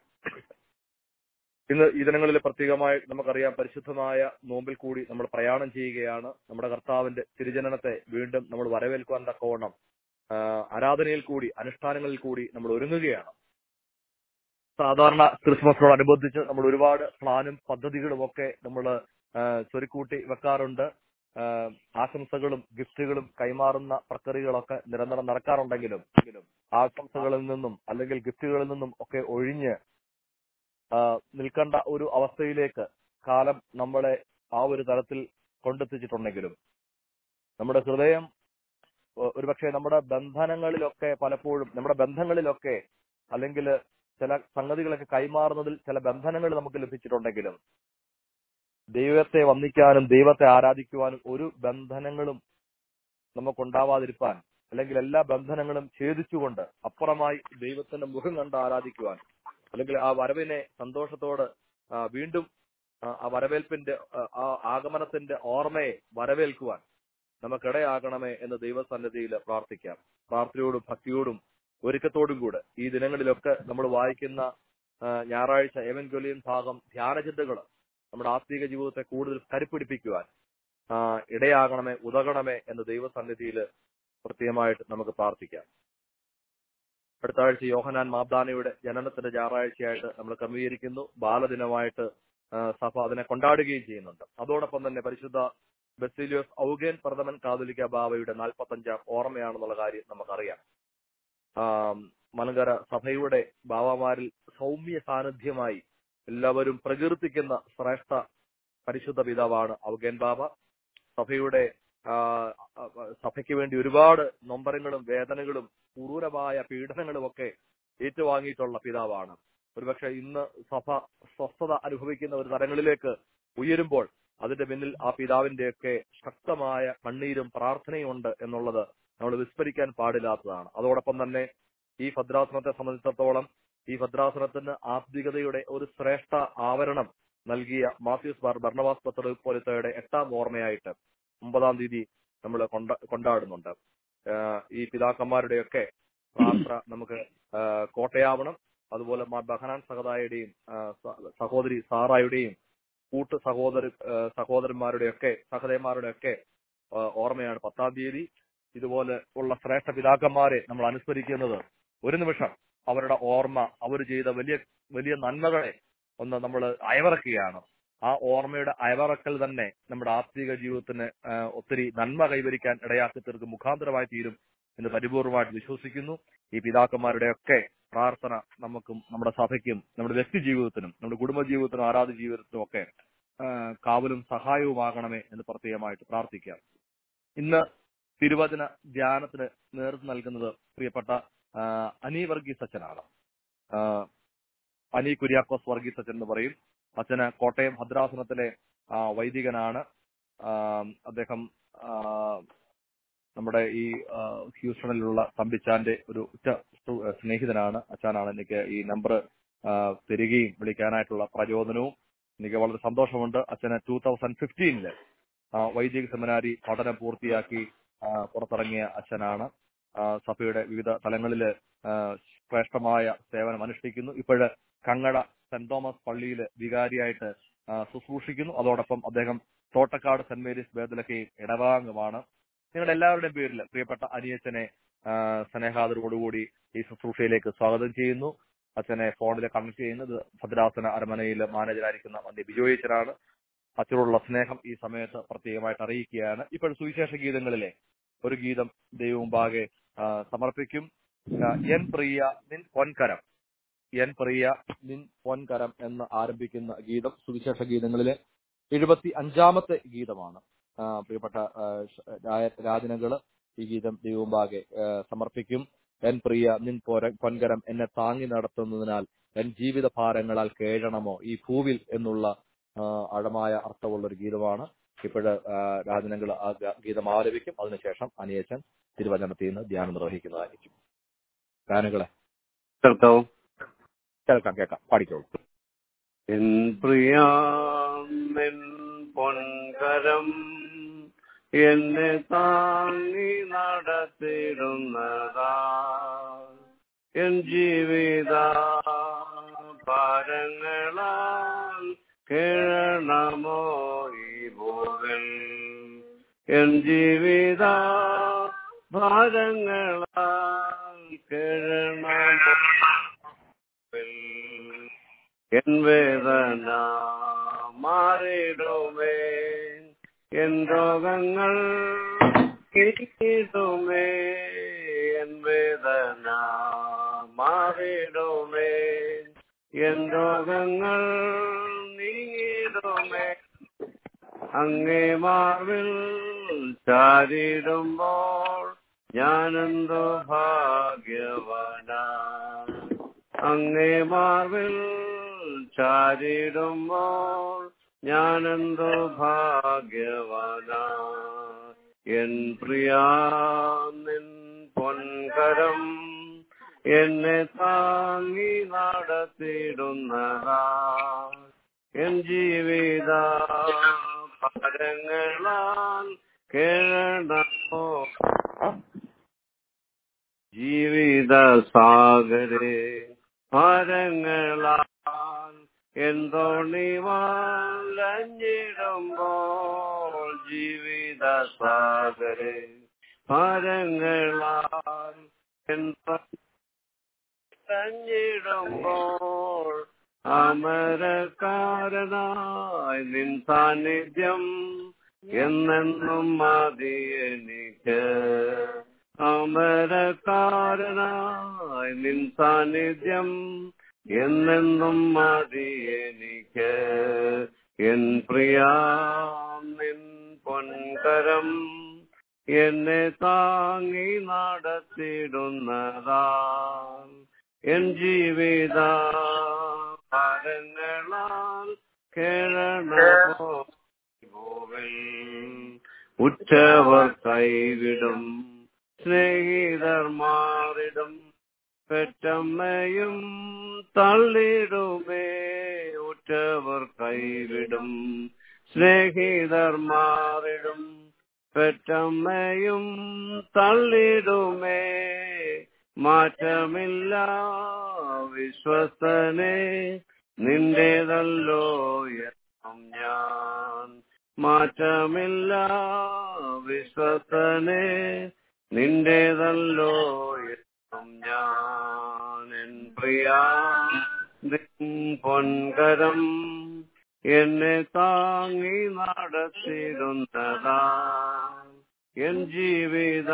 ഇന്ന് ഈ ദിനങ്ങളിൽ പ്രത്യേകമായി നമുക്കറിയാം പരിശുദ്ധമായ നോമ്പിൽ കൂടി നമ്മൾ പ്രയാണം ചെയ്യുകയാണ് നമ്മുടെ കർത്താവിന്റെ തിരുജനനത്തെ വീണ്ടും നമ്മൾ വരവേൽക്കുവാൻ തക്കവണ്ണം ആ, ആരാധനയിൽ കൂടി അനുഷ്ഠാനങ്ങളിൽ കൂടി നമ്മൾ ഒരുങ്ങുകയാണ് സാധാരണ ക്രിസ്മസിനോടനുബന്ധിച്ച് നമ്മൾ ഒരുപാട് പ്ലാനും പദ്ധതികളും ഒക്കെ നമ്മൾ ചൊരുക്കൂട്ടി വെക്കാറുണ്ട് ആ, ആശംസകളും ഗിഫ്റ്റുകളും കൈമാറുന്ന പ്രക്രിയകളൊക്കെ നിരന്തരം നടക്കാറുണ്ടെങ്കിലും ആശംസകളിൽ നിന്നും അല്ലെങ്കിൽ ഗിഫ്റ്റുകളിൽ നിന്നും ഒക്കെ ഒഴിഞ്ഞ് ആ, നിൽക്കേണ്ട ഒരു അവസ്ഥയിലേക്ക് കാലം നമ്മളെ ആ ഒരു തലത്തിൽ കൊണ്ടെത്തിച്ചിട്ടുണ്ടെങ്കിലും നമ്മുടെ ഹൃദയം ഒ- ഒരുപക്ഷെ നമ്മുടെ ബന്ധനങ്ങളിലൊക്കെ പലപ്പോഴും നമ്മുടെ ബന്ധങ്ങളിലൊക്കെ അല്ലെങ്കിൽ ചില സംഗതികളൊക്കെ കൈമാറുന്നതിൽ ചില ബന്ധനങ്ങൾ നമുക്ക് ലഭിച്ചിട്ടുണ്ടെങ്കിലും ദൈവത്തെ വന്ദിക്കാനും ദൈവത്തെ ആരാധിക്കുവാനും ഒരു ബന്ധനങ്ങളും നമുക്കുണ്ടാവാതിരിക്കാൻ അല്ലെങ്കിൽ എല്ലാ ബന്ധനങ്ങളും ഛേദിച്ചുകൊണ്ട് അപ്പുറമായി ദൈവത്തിന്റെ മുഖം കണ്ട് ആരാധിക്കുവാൻ അല്ലെങ്കിൽ ആ വരവിനെ സന്തോഷത്തോട് ആ, വീണ്ടും ആ, ആ വരവേൽപ്പിന്റെ ആ, ആ ആഗമനത്തിന്റെ ഓർമ്മയെ വരവേൽക്കുവാൻ നമുക്കിടയാകണമേ എന്ന് ദൈവസന്നിധിയിൽ പ്രാർത്ഥിക്കാം പ്രാർത്ഥനയോടും ഭക്തിയോടും ഒരുക്കത്തോടും കൂടെ ഈ ദിനങ്ങളിലൊക്കെ നമ്മൾ വായിക്കുന്ന ആ, ഞായറാഴ്ച ഏവൻഗൊലിയൻ ഭാഗം ധ്യാനചിന്തകൾ നമ്മുടെ ആത്മീക ജീവിതത്തെ കൂടുതൽ കരുപ്പിടിപ്പിക്കുവാൻ ആ, ഇടയാകണമേ ഉതകണമേ എന്ന് ദൈവസന്നിധിയിൽ പ്രത്യേകമായിട്ട് നമുക്ക് പ്രാർത്ഥിക്കാം അടുത്ത ആഴ്ച യോഹനാൻ മാബ്ദാനയുടെ ജനനത്തിന്റെ ഞായറാഴ്ചയായിട്ട് നമ്മൾ ക്രമീകരിക്കുന്നു ബാലദിനമായിട്ട് ആ, സഭ അതിനെ കൊണ്ടാടുകയും ചെയ്യുന്നുണ്ട് അതോടൊപ്പം തന്നെ പരിശുദ്ധ ബെസിലിയോസ് ഔഗേൻ പ്രഥമൻ കാതോലിക്ക ബാവയുടെ നാൽപ്പത്തഞ്ചാം ഓർമ്മയാണെന്നുള്ള കാര്യം നമുക്കറിയാം ആം, മലങ്കര സഭയുടെ ബാവമാരിൽ സൗമ്യ സാന്നിധ്യമായി എല്ലാവരും പ്രകീർത്തിക്കുന്ന ശ്രേഷ്ഠ പരിശുദ്ധ പിതാവാണ് ഔഗേൻ ബാബ സഭയുടെ ആ, ആ, സഭയ്ക്ക് വേണ്ടി ഒരുപാട് നൊമ്പരങ്ങളും വേദനകളും ക്രൂരമായ പീഡനങ്ങളും ഒക്കെ ഏറ്റുവാങ്ങിയിട്ടുള്ള പിതാവാണ് ഒരുപക്ഷെ ഇന്ന് സഭ സ്വസ്ഥത അനുഭവിക്കുന്ന ഒരു തലങ്ങളിലേക്ക് ഉയരുമ്പോൾ അതിന്റെ പിന്നിൽ ആ പിതാവിന്റെയൊക്കെ ശക്തമായ കണ്ണീരും പ്രാർത്ഥനയും ഉണ്ട് എന്നുള്ളത് നമ്മൾ വിസ്മരിക്കാൻ പാടില്ലാത്തതാണ് അതോടൊപ്പം തന്നെ ഈ ഭദ്രാസനത്തെ സംബന്ധിച്ചിടത്തോളം ഈ ഭദ്രാസനത്തിന് ആത്മികതയുടെ ഒരു ശ്രേഷ്ഠ ആവരണം നൽകിയ മാത്യൂസ് ബാർ ഭരണവാസ് പത്രപോലിത്തയുടെ എട്ടാം ഓർമ്മയായിട്ട് ഒമ്പതാം തീയതി നമ്മൾ കൊണ്ട കൊണ്ടാടുന്നുണ്ട് ആഹ് ഈ പിതാക്കന്മാരുടെയൊക്കെ പ്രാർത്ഥന നമുക്ക് ആഹ് കോട്ടയാവണം അതുപോലെ മാ ബഹനാൻ സഹതായുടെയും ആഹ് സ- സഹോദരി സാറായുടെയും കൂട്ട് സഹോദര ആഹ് സഹോദരന്മാരുടെയൊക്കെ സഹതന്മാരുടെയൊക്കെ ആഹ് ഓർമ്മയാണ് പത്താം തീയതി ഇതുപോലെ ഉള്ള ശ്രേഷ്ഠ പിതാക്കന്മാരെ നമ്മൾ അനുസ്മരിക്കുന്നത് ഒരു നിമിഷം അവരുടെ ഓർമ്മ അവർ ചെയ്ത വലിയ വലിയ നന്മകളെ ഒന്ന് നമ്മൾ അയവിറക്കുകയാണ് ആ ഓർമ്മയുടെ അയവിറക്കൽ തന്നെ നമ്മുടെ ആത്മീക ജീവിതത്തിന് ആഹ് ഒത്തിരി നന്മ കൈവരിക്കാൻ ഇടയാക്കി തീർക്കും മുഖാന്തരമായി തീരും എന്ന് പരിപൂർണമായിട്ട് വിശ്വസിക്കുന്നു ഈ പിതാക്കന്മാരുടെയൊക്കെ പ്രാർത്ഥന നമുക്കും നമ്മുടെ സഭയ്ക്കും നമ്മുടെ വ്യക്തി ജീവിതത്തിനും നമ്മുടെ കുടുംബ ജീവിതത്തിനും ആരാധ ജീവിതത്തിനും ഒക്കെ ആഹ് കാവലും സഹായവുമാകണമേ എന്ന് പ്രത്യേകമായിട്ട് പ്രാർത്ഥിക്കാം ഇന്ന് തിരുവചന ധ്യാനത്തിന് നേതൃത്വം നൽകുന്നത് പ്രിയപ്പെട്ട ആഹ് അനി വർഗീസ് അച്ഛനാണ് ആഹ് അനി കുര്യാക്കോസ് വർഗീസ് അച്ഛൻ എന്ന് പറയും അച്ഛന് കോട്ടയം ഭദ്രാസനത്തിലെ ആഹ് വൈദികനാണ് ആഹ് അദ്ദേഹം ആഹ് നമ്മുടെ ഈ ആഹ് ഹ്യൂസ്റ്റണിലുള്ള തമ്പിച്ചാന്റെ ഒരു ഉറ്റ സു- സ്നേഹിതനാണ് അച്ഛനാണ് എനിക്ക് ഈ നമ്പർ തരികയും വിളിക്കാനായിട്ടുള്ള പ്രചോദനവും എനിക്ക് വളരെ സന്തോഷമുണ്ട് അച്ഛന് ടൂ തൗസൻഡ് ഫിഫ്റ്റീനില് വൈദിക സെമിനാരി പഠനം പൂർത്തിയാക്കി ആ, പുറത്തിറങ്ങിയ അച്ഛനാണ് ആ, സഭയുടെ വിവിധ തലങ്ങളിൽ ശ്രേഷ്ഠമായ സേവനം അനുഷ്ഠിക്കുന്നു ഇപ്പോഴ് കങ്ങട സെന്റ് തോമസ് പള്ളിയിൽ വികാരിയായിട്ട് ആ, ശുശ്രൂഷിക്കുന്നു അതോടൊപ്പം അദ്ദേഹം തോട്ടക്കാട് സെന്റ് മേരീസ് ബേദലക്കയും ഇടവാംഗമാണ് നിങ്ങളുടെ എല്ലാവരുടെയും പേരിൽ പ്രിയപ്പെട്ട അനിയച്ചനെ ആ, സ്നേഹാദരോടുകൂടി ഈ ശുശ്രൂഷയിലേക്ക് സ്വാഗതം ചെയ്യുന്നു അച്ഛനെ ഫോണിൽ കണക്ട് ചെയ്യുന്നത് ഭദ്രാസന അരമനയിൽ മാനേജരായിരിക്കുന്ന വന്യ ബിജോയച്ചനാണ് അച്ഛനോടുള്ള സ്നേഹം ഈ സമയത്ത് പ്രത്യേകമായിട്ട് അറിയിക്കുകയാണ് ഇപ്പോൾ സുവിശേഷ ഗീതങ്ങളിലെ ഒരു ഗീതം ദൈവമുമ്പാകെ ആ, സമർപ്പിക്കും ആ, എൻ പ്രിയ നിൻ പൊൻകരം എൻ പ്രിയ നിൻ പൊൻകരം എന്ന് ആരംഭിക്കുന്ന ഗീതം സുവിശേഷ ഗീതങ്ങളിലെ എഴുപത്തി അഞ്ചാമത്തെ ഗീതമാണ് ആ, പ്രിയപ്പെട്ട ആ, ഷ- രായ- രാജനകള് ഈ ഗീതം ദൈവമുമ്പാകെ ആ, സമർപ്പിക്കും എൻ പ്രിയ നിൻ പൊര- പൊൻകരം എന്നെ താങ്ങി നടത്തുന്നതിനാൽ എൻ ജീവിത ഭാരങ്ങളാൽ കേഴണമോ ഈ ഭൂവിൽ എന്നുള്ള ആ, ആഴമായ അർത്ഥമുള്ള ഒരു ഗീതമാണ് ഇപ്പോഴ് രാജനങ്ങൾ ആ ഗ- ഗീതം ആലപിക്കും അതിനുശേഷം അനിയച്ചൻ തിരുവചനത്തിൽ നിന്ന് ധ്യാനം നിർവഹിക്കുന്നതായിരിക്കും ഗാനങ്ങളെ കർത്താവും കേൾക്കാം കേൾക്കാം പാടിക്കോളൂ എൻ പ്രിയാമെൻ പൊൻകരം എന്നെ താങ്ങി നടത്തിടുന്നതാ എൻ ജീവിത ഭാരങ്ങളാൽ കേഴണമോ ഈ ഭൂവിൽ എൻ ജീവിത ഭാരങ്ങളാൽ കേഴണമോ എൻ വേദന മാറിടുമേ എൻ രോഗങ്ങൾ കിട്ടിടുമേ എൻ വേദന മാറിടുമേ എൻ രോഗങ്ങൾ നീങ്ങിടുമേ അങ്ങേ മാർവിൽ ചാരിടുമ്പോൾ ഞാനെന്തോ ഭാഗ്യവാനാ അങ്ങേ മാർവിൽ ചാരിടുമ്പോൾ ഞാനെന്തോ ഭാഗ്യവാനാ എൻ പ്രിയാ നിൻ പൊൻകരം എന്നെ താങ്ങി നടത്തിയിടുന്നതാ എൻ ജീവിത പരങ്ങളാൽ കേഴണമോ ജീവിത സാഗരെ ഭാരങ്ങളാൽ എന്തോണിവാലഞ്ഞിടുമ്പോൾ ജീവിത സാഗരെ ഭാരങ്ങളാൽ എന്തോഞ്ഞിടുമ്പോൾ അമരക്കാരനായി നിൻ സാന്നിധ്യം എന്നെന്നും മതി എനിക്ക് അമരക്കാരനായി നിൻ സാന്നിധ്യം എന്നെന്നും മതി എനിക്ക് എൻ പ്രിയ നിൻ പൊൻകരം എന്നെ താങ്ങി നടത്തിടുന്നതാ എൻ ജീവിത ഭാരങ്ങളാൽ കേഴണമോ ഉറ്റവർ കൈവിടും സ്നേഹിതർ മാറിടും പെറ്റമ്മയും തള്ളിടുമേ ഉറ്റവർ കൈവിടും സ്നേഹിതർ മാറിടും പെറ്റമ്മയും തള്ളിടുമേ മാറ്റമില്ല വിശ്വസ്തനെ നിന്റേതല്ലോ എന്നും ഞാൻ മാറ്റമില്ല വിശ്വസ്തനെ നിന്റേതല്ലോ എന്നും ഞാൻ എൻ പ്രിയ നിൻ പൊൻകരം എന്നെ താങ്ങി നടത്തിരുന്നതാ എൻ ജീവിത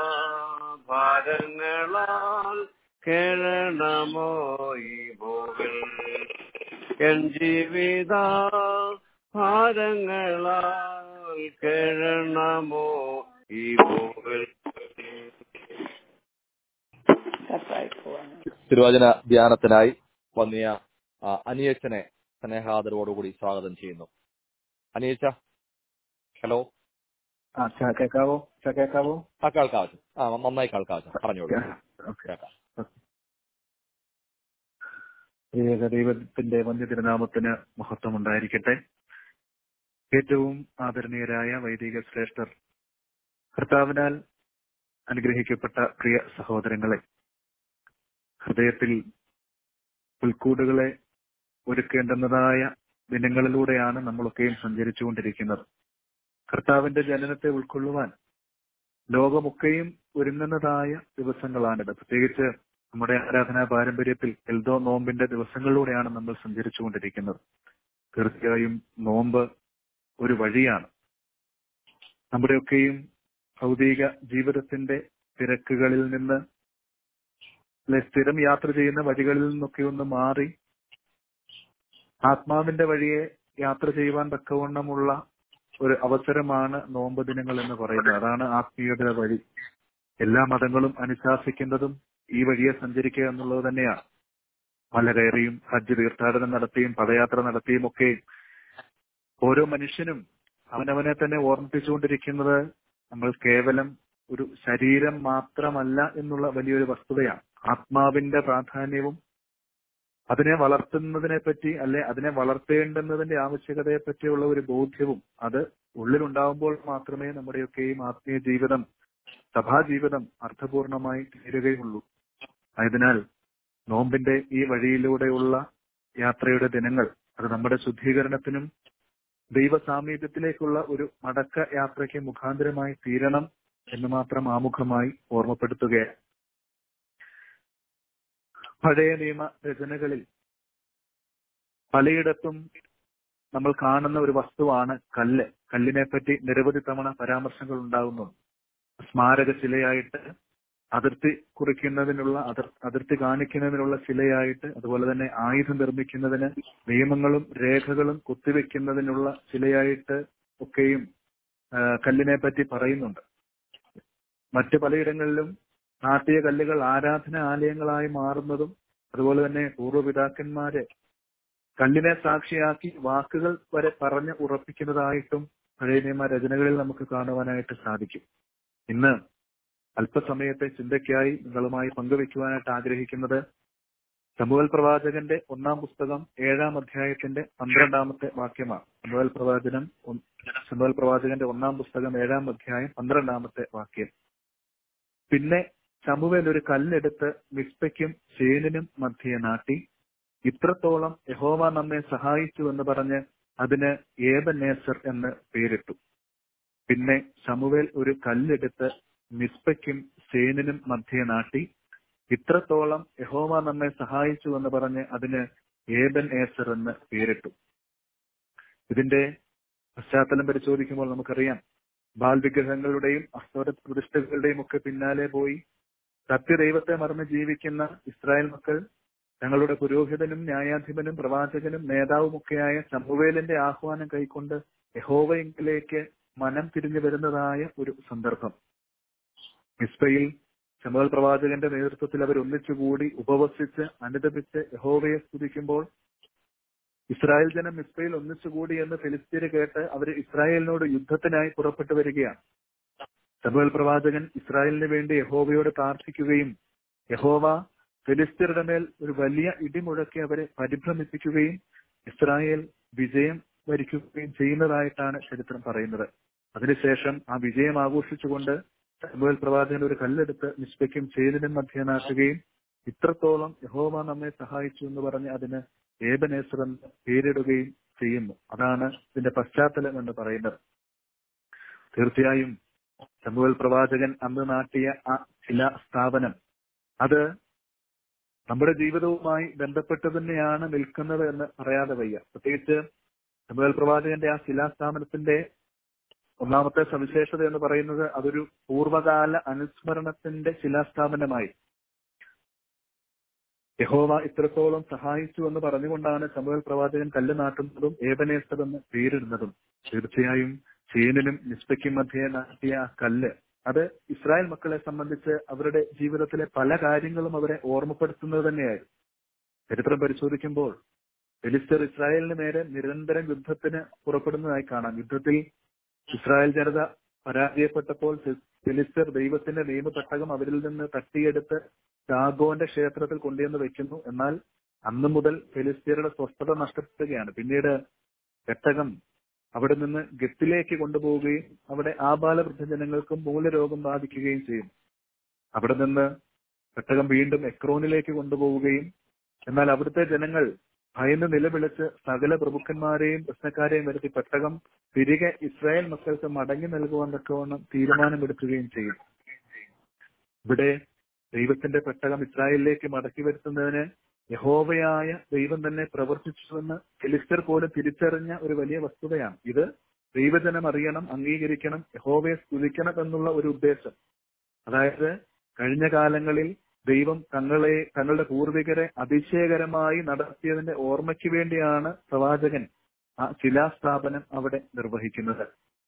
ഭാരങ്ങളാൽ കേഴണമോ ഈ ഭൂവിൽ എൻ ജീവിത ഭാരങ്ങളാൽ കേഴണമോ ഈ ഭൂവിൽ തിരുവചന ധ്യാനത്തിനായി വന്നിയ ആ, അനിയച്ചനെ സ്നേഹാദരവോടുകൂടി സ്വാഗതം ചെയ്യുന്നു അനിയച്ച ഹലോ ആ ചാ കേക്കാവോ ചാ കേക്കാവോ ആ കേൾക്കാവച്ച ആ നന്നായി കേൾക്കാവച്ച പറഞ്ഞോളൂ ഓക്കെ കേൾക്കാം ഏക ദൈവത്തിന്റെ വന്യ തിരുനാമത്തിന് മഹത്വം ഉണ്ടായിരിക്കട്ടെ ഏറ്റവും ആദരണീയരായ വൈദിക ശ്രേഷ്ഠർ കർത്താവിനാൽ അനുഗ്രഹിക്കപ്പെട്ട പ്രിയ സഹോദരങ്ങളെ ഹൃദയത്തിൽ പുൽക്കൂടുകളെ ഒരുക്കേണ്ടുന്നതായ ദിനങ്ങളിലൂടെയാണ് നമ്മളൊക്കെയും സഞ്ചരിച്ചുകൊണ്ടിരിക്കുന്നത് കർത്താവിന്റെ ജനനത്തെ ഉൾക്കൊള്ളുവാൻ ലോകമൊക്കെയും ഒരുങ്ങുന്നതായ ദിവസങ്ങളാണിത് പ്രത്യേകിച്ച് നമ്മുടെ ആരാധനാ പാരമ്പര്യത്തിൽ എൽദോ നോമ്പിന്റെ ദിവസങ്ങളിലൂടെയാണ് നമ്മൾ സഞ്ചരിച്ചുകൊണ്ടിരിക്കുന്നത് തീർച്ചയായും നോമ്പ് ഒരു വഴിയാണ് നമ്മുടെയൊക്കെയും ഭൗതിക ജീവിതത്തിന്റെ തിരക്കുകളിൽ നിന്ന് അല്ലെ സ്ഥിരം യാത്ര ചെയ്യുന്ന വഴികളിൽ നിന്നൊക്കെ ഒന്ന് മാറി ആത്മാവിന്റെ വഴിയെ യാത്ര ചെയ്യുവാൻ തക്കവണ്ണമുള്ള ഒരു അവസരമാണ് നോമ്പ് ദിനങ്ങൾ എന്ന് പറയുന്നത് അതാണ് ആത്മീയതയുടെ വഴി എല്ലാ മതങ്ങളും അനുശാസിക്കുന്നതും ഈ വഴിയെ സഞ്ചരിക്കുക എന്നുള്ളത് തന്നെയാണ് മല കയറിയും ഹജ്ജ് തീർത്ഥാടനം നടത്തിയും പദയാത്ര നടത്തിയും ഒക്കെ ഓരോ മനുഷ്യനും അവനവനെ തന്നെ ഓർമ്മിപ്പിച്ചുകൊണ്ടിരിക്കുന്നത് നമ്മൾ കേവലം ഒരു ശരീരം മാത്രമല്ല എന്നുള്ള വലിയൊരു വസ്തുതയാണ് ആത്മാവിന്റെ പ്രാധാന്യവും അതിനെ വളർത്തുന്നതിനെ പറ്റി അല്ലെ അതിനെ വളർത്തേണ്ടുന്നതിന്റെ ആവശ്യകതയെ പറ്റിയുള്ള ഒരു ബോധ്യവും അത് ഉള്ളിലുണ്ടാവുമ്പോൾ മാത്രമേ നമ്മുടെയൊക്കെയും ആത്മീയ ജീവിതം സഭാജീവിതം അർത്ഥപൂർണമായി തീരുകയുള്ളൂ ആയതിനാൽ നോമ്പിന്റെ ഈ വഴിയിലൂടെയുള്ള യാത്രയുടെ ദിനങ്ങൾ അത് നമ്മുടെ ശുദ്ധീകരണത്തിനും ദൈവ സാമീപ്യത്തിലേക്കുള്ള ഒരു മടക്ക യാത്രയ്ക്ക് മുഖാന്തരമായി തീരണം എന്ന് മാത്രം ആമുഖമായി ഓർമ്മപ്പെടുത്തുകയാണ് പഴയ നിയമ രചനകളിൽ പലയിടത്തും നമ്മൾ കാണുന്ന ഒരു വസ്തുവാണ് കല്ല് കല്ലിനെ പറ്റി നിരവധി തവണ പരാമർശങ്ങൾ ഉണ്ടാകുന്നു സ്മാരക ശിലയായിട്ട് അതിർത്തി കുറിക്കുന്നതിനുള്ള അതിർ- അതിർത്തി കാണിക്കുന്നതിനുള്ള ശിലയായിട്ട് അതുപോലെ തന്നെ ആയുധം നിർമ്മിക്കുന്നതിന് നിയമങ്ങളും രേഖകളും കുത്തിവെക്കുന്നതിനുള്ള ശിലയായിട്ട് ഒക്കെയും ആ, കല്ലിനെ പറ്റി പറയുന്നുണ്ട് മറ്റ് പലയിടങ്ങളിലും നാട്ടിയ കല്ലുകൾ ആരാധന ആലയങ്ങളായി മാറുന്നതും അതുപോലെ തന്നെ പൂർവ്വപിതാക്കന്മാരെ കല്ലിനെ സാക്ഷിയാക്കി വാക്കുകൾ വരെ പറഞ്ഞ് ഉറപ്പിക്കുന്നതായിട്ടും പഴയ നിയമ രചനകളിൽ നമുക്ക് കാണുവാനായിട്ട് സാധിക്കും ഇന്ന് അല്പസമയത്തെ ചിന്തയ്ക്കായി നിങ്ങളുമായി പങ്കുവെക്കുവാനായിട്ട് ആഗ്രഹിക്കുന്നത് ശമുവൽ പ്രവാചകന്റെ ഒന്നാം പുസ്തകം ഏഴാം അധ്യായത്തിന്റെ പന്ത്രണ്ടാമത്തെ വാക്യമാണ് ശമുവൽ പ്രവാചനം ശമുവൽ പ്രവാചകന്റെ ഒന്നാം പുസ്തകം ഏഴാം അധ്യായം പന്ത്രണ്ടാമത്തെ വാക്യം പിന്നെ ശമുവേൽ ഒരു കല്ലെടുത്ത് മിസ്പയ്ക്കും ശേനിനും മധ്യേ നാട്ടി ഇത്രത്തോളം യഹോവ നമ്മെ സഹായിച്ചു എന്ന് പറഞ്ഞ് അതിന് ഏബനേസർ എന്ന് പേരിട്ടു പിന്നെ ശമുവേൽ ഒരു കല്ലെടുത്ത് മിസ്പയ്ക്കും സേനിനും മധ്യേ നാട്ടി ഇത്രത്തോളം യഹോവ നമ്മെ സഹായിച്ചു എന്ന് പറഞ്ഞ് അതിന് ഏബൻ ഏസർ എന്ന് പേരിട്ടു ഇതിന്റെ പശ്ചാത്തലം പരിശോധിക്കുമ്പോൾ നമുക്കറിയാം ബാൽ വിഗ്രഹങ്ങളുടെയും അസ്തോര പ്രതിഷ്ഠകളുടെയും ഒക്കെ പിന്നാലെ പോയി സത്യദൈവത്തെ മറന്ന് ജീവിക്കുന്ന ഇസ്രായേൽ മക്കൾ തങ്ങളുടെ പുരോഹിതനും ന്യായാധിപനും പ്രവാചകനും നേതാവുമൊക്കെയായ ശമുവേലിന്റെ ആഹ്വാനം കൈക്കൊണ്ട് യഹോവയെങ്കിലേക്ക് മനം തിരിഞ്ഞു വരുന്നതായ ഒരു സന്ദർഭം മിസ്ബയിൽ ശമുവൽ പ്രവാചകന്റെ നേതൃത്വത്തിൽ അവർ ഒന്നിച്ചുകൂടി ഉപവസിച്ച് അനുദപിച്ച് യഹോവയെ സ്തുതിക്കുമ്പോൾ ഇസ്രായേൽ ജനം മിസ്ബയിൽ ഒന്നിച്ചുകൂടി എന്ന് ഫിലിസ്തീന് കേട്ട് അവർ ഇസ്രായേലിനോട് യുദ്ധത്തിനായി പുറപ്പെട്ടു വരികയാണ് ശമുവൽ പ്രവാചകൻ ഇസ്രായേലിന് വേണ്ടി യഹോവയോട് പ്രാർത്ഥിക്കുകയും യഹോവ ഫിലിസ്തീനയുടെ മേൽ ഒരു വലിയ ഇടിമുഴക്കി അവരെ പരിഭ്രമിപ്പിക്കുകയും ഇസ്രായേൽ വിജയം വരിക്കുകയും ചെയ്യുന്നതായിട്ടാണ് ചരിത്രം പറയുന്നത് അതിനുശേഷം ആ വിജയം ആഘോഷിച്ചുകൊണ്ട് ശമുവൽ പ്രവാചകൻ ഒരു കല്ലെടുത്ത് മിസ്ബയ്ക്കും ചേലിനും മധ്യ നാട്ടുകയും ഇത്രത്തോളം യഹോവ നമ്മെ സഹായിച്ചു എന്ന് പറഞ്ഞ് അതിന് ഏബനേസർ എന്ന് പേരിടുകയും ചെയ്യുന്നു അതാണ് ഇതിന്റെ പശ്ചാത്തലം എന്ന് പറയുന്നത് തീർച്ചയായും ശമുവൽ പ്രവാചകൻ അന്ന് നാട്ടിയ ആ ചില സ്ഥാപനം അത് നമ്മുടെ ജീവിതവുമായി ബന്ധപ്പെട്ട് തന്നെയാണ് നിൽക്കുന്നത് എന്ന് പറയാതെ വയ്യ പ്രത്യേകിച്ച് ശമുവൽ പ്രവാചകന്റെ ആ ശിലാസ്ഥാപനത്തിന്റെ ഒന്നാമത്തെ സവിശേഷത എന്ന് പറയുന്നത് അതൊരു പൂർവകാല അനുസ്മരണത്തിന്റെ ശിലാസ്ഥാപനമായി യഹോവ ഇത്രത്തോളം സഹായിച്ചു എന്ന് പറഞ്ഞുകൊണ്ടാണ് ശമുവൽ പ്രവാചകൻ കല്ല് നാട്ടുന്നതും ഏബനേസർ എന്ന് പേരിടുന്നതും തീർച്ചയായും ചീനിനും നിസ്ബയ്ക്കും മധ്യേ നാട്ടിയ ആ കല്ല് അത് ഇസ്രായേൽ മക്കളെ സംബന്ധിച്ച് അവരുടെ ജീവിതത്തിലെ പല കാര്യങ്ങളും അവരെ ഓർമ്മപ്പെടുത്തുന്നത് തന്നെയായിരുന്നു ചരിത്രം പരിശോധിക്കുമ്പോൾ ഫിലിസ്തർ ഇസ്രായേലിന് നേരെ നിരന്തരം യുദ്ധത്തിന് പുറപ്പെടുന്നതായി കാണാം യുദ്ധത്തിൽ ഇസ്രായേൽ ജനത പരാജയപ്പെട്ടപ്പോൾ ഫിലിസ്തർ ദൈവത്തിന്റെ നിയമപെട്ടകം അവരിൽ നിന്ന് തട്ടിയെടുത്ത് ദാഗോന്റെ ക്ഷേത്രത്തിൽ കൊണ്ടുവന്ന് വെക്കുന്നു എന്നാൽ അന്ന് മുതൽ ഫിലിസ്തീനയുടെ സ്വസ്ഥത നഷ്ടപ്പെടുകയാണ് പിന്നീട് പെട്ടകം അവിടെ നിന്ന് ഗത്തിലേക്ക് കൊണ്ടുപോവുകയും അവിടെ ആബാലവൃദ്ധ ജനങ്ങൾക്കും മൂലരോഗം ബാധിക്കുകയും ചെയ്യും അവിടെ നിന്ന് പെട്ടകം വീണ്ടും എക്രോനിലേക്ക് കൊണ്ടുപോവുകയും എന്നാൽ അവിടുത്തെ ജനങ്ങൾ ഭയന്ന് നിലവിളിച്ച് സകല പ്രഭുക്കന്മാരെയും പ്രശ്നക്കാരെയും വരുത്തി പെട്ടകം തിരികെ ഇസ്രായേൽ മക്കൾക്ക് മടങ്ങി നൽകുവാൻ തക്കവണ്ണം തീരുമാനമെടുക്കുകയും ചെയ്യും ഇവിടെ ദൈവത്തിന്റെ പെട്ടകം ഇസ്രായേലിലേക്ക് മടക്കി വരുത്തുന്നതിന് യഹോവയായ ദൈവം തന്നെ പ്രവർത്തിച്ചുവെന്ന് ഫിലിസ്തർ പോലും തിരിച്ചറിഞ്ഞ ഒരു വലിയ വസ്തുതയാണ് ഇത് ദൈവജനം അറിയണം അംഗീകരിക്കണം യഹോവയെ സ്തുതിക്കണം എന്നുള്ള ഒരു ഉദ്ദേശം അതായത് കഴിഞ്ഞ കാലങ്ങളിൽ ദൈവം തങ്ങളെ തങ്ങളുടെ പൂർവികരെ അതിശയകരമായി നടത്തിയതിന്റെ ഓർമ്മയ്ക്ക് വേണ്ടിയാണ് പ്രവാചകൻ ആ ശിലാസ്ഥാപനം അവിടെ നിർവഹിക്കുന്നത്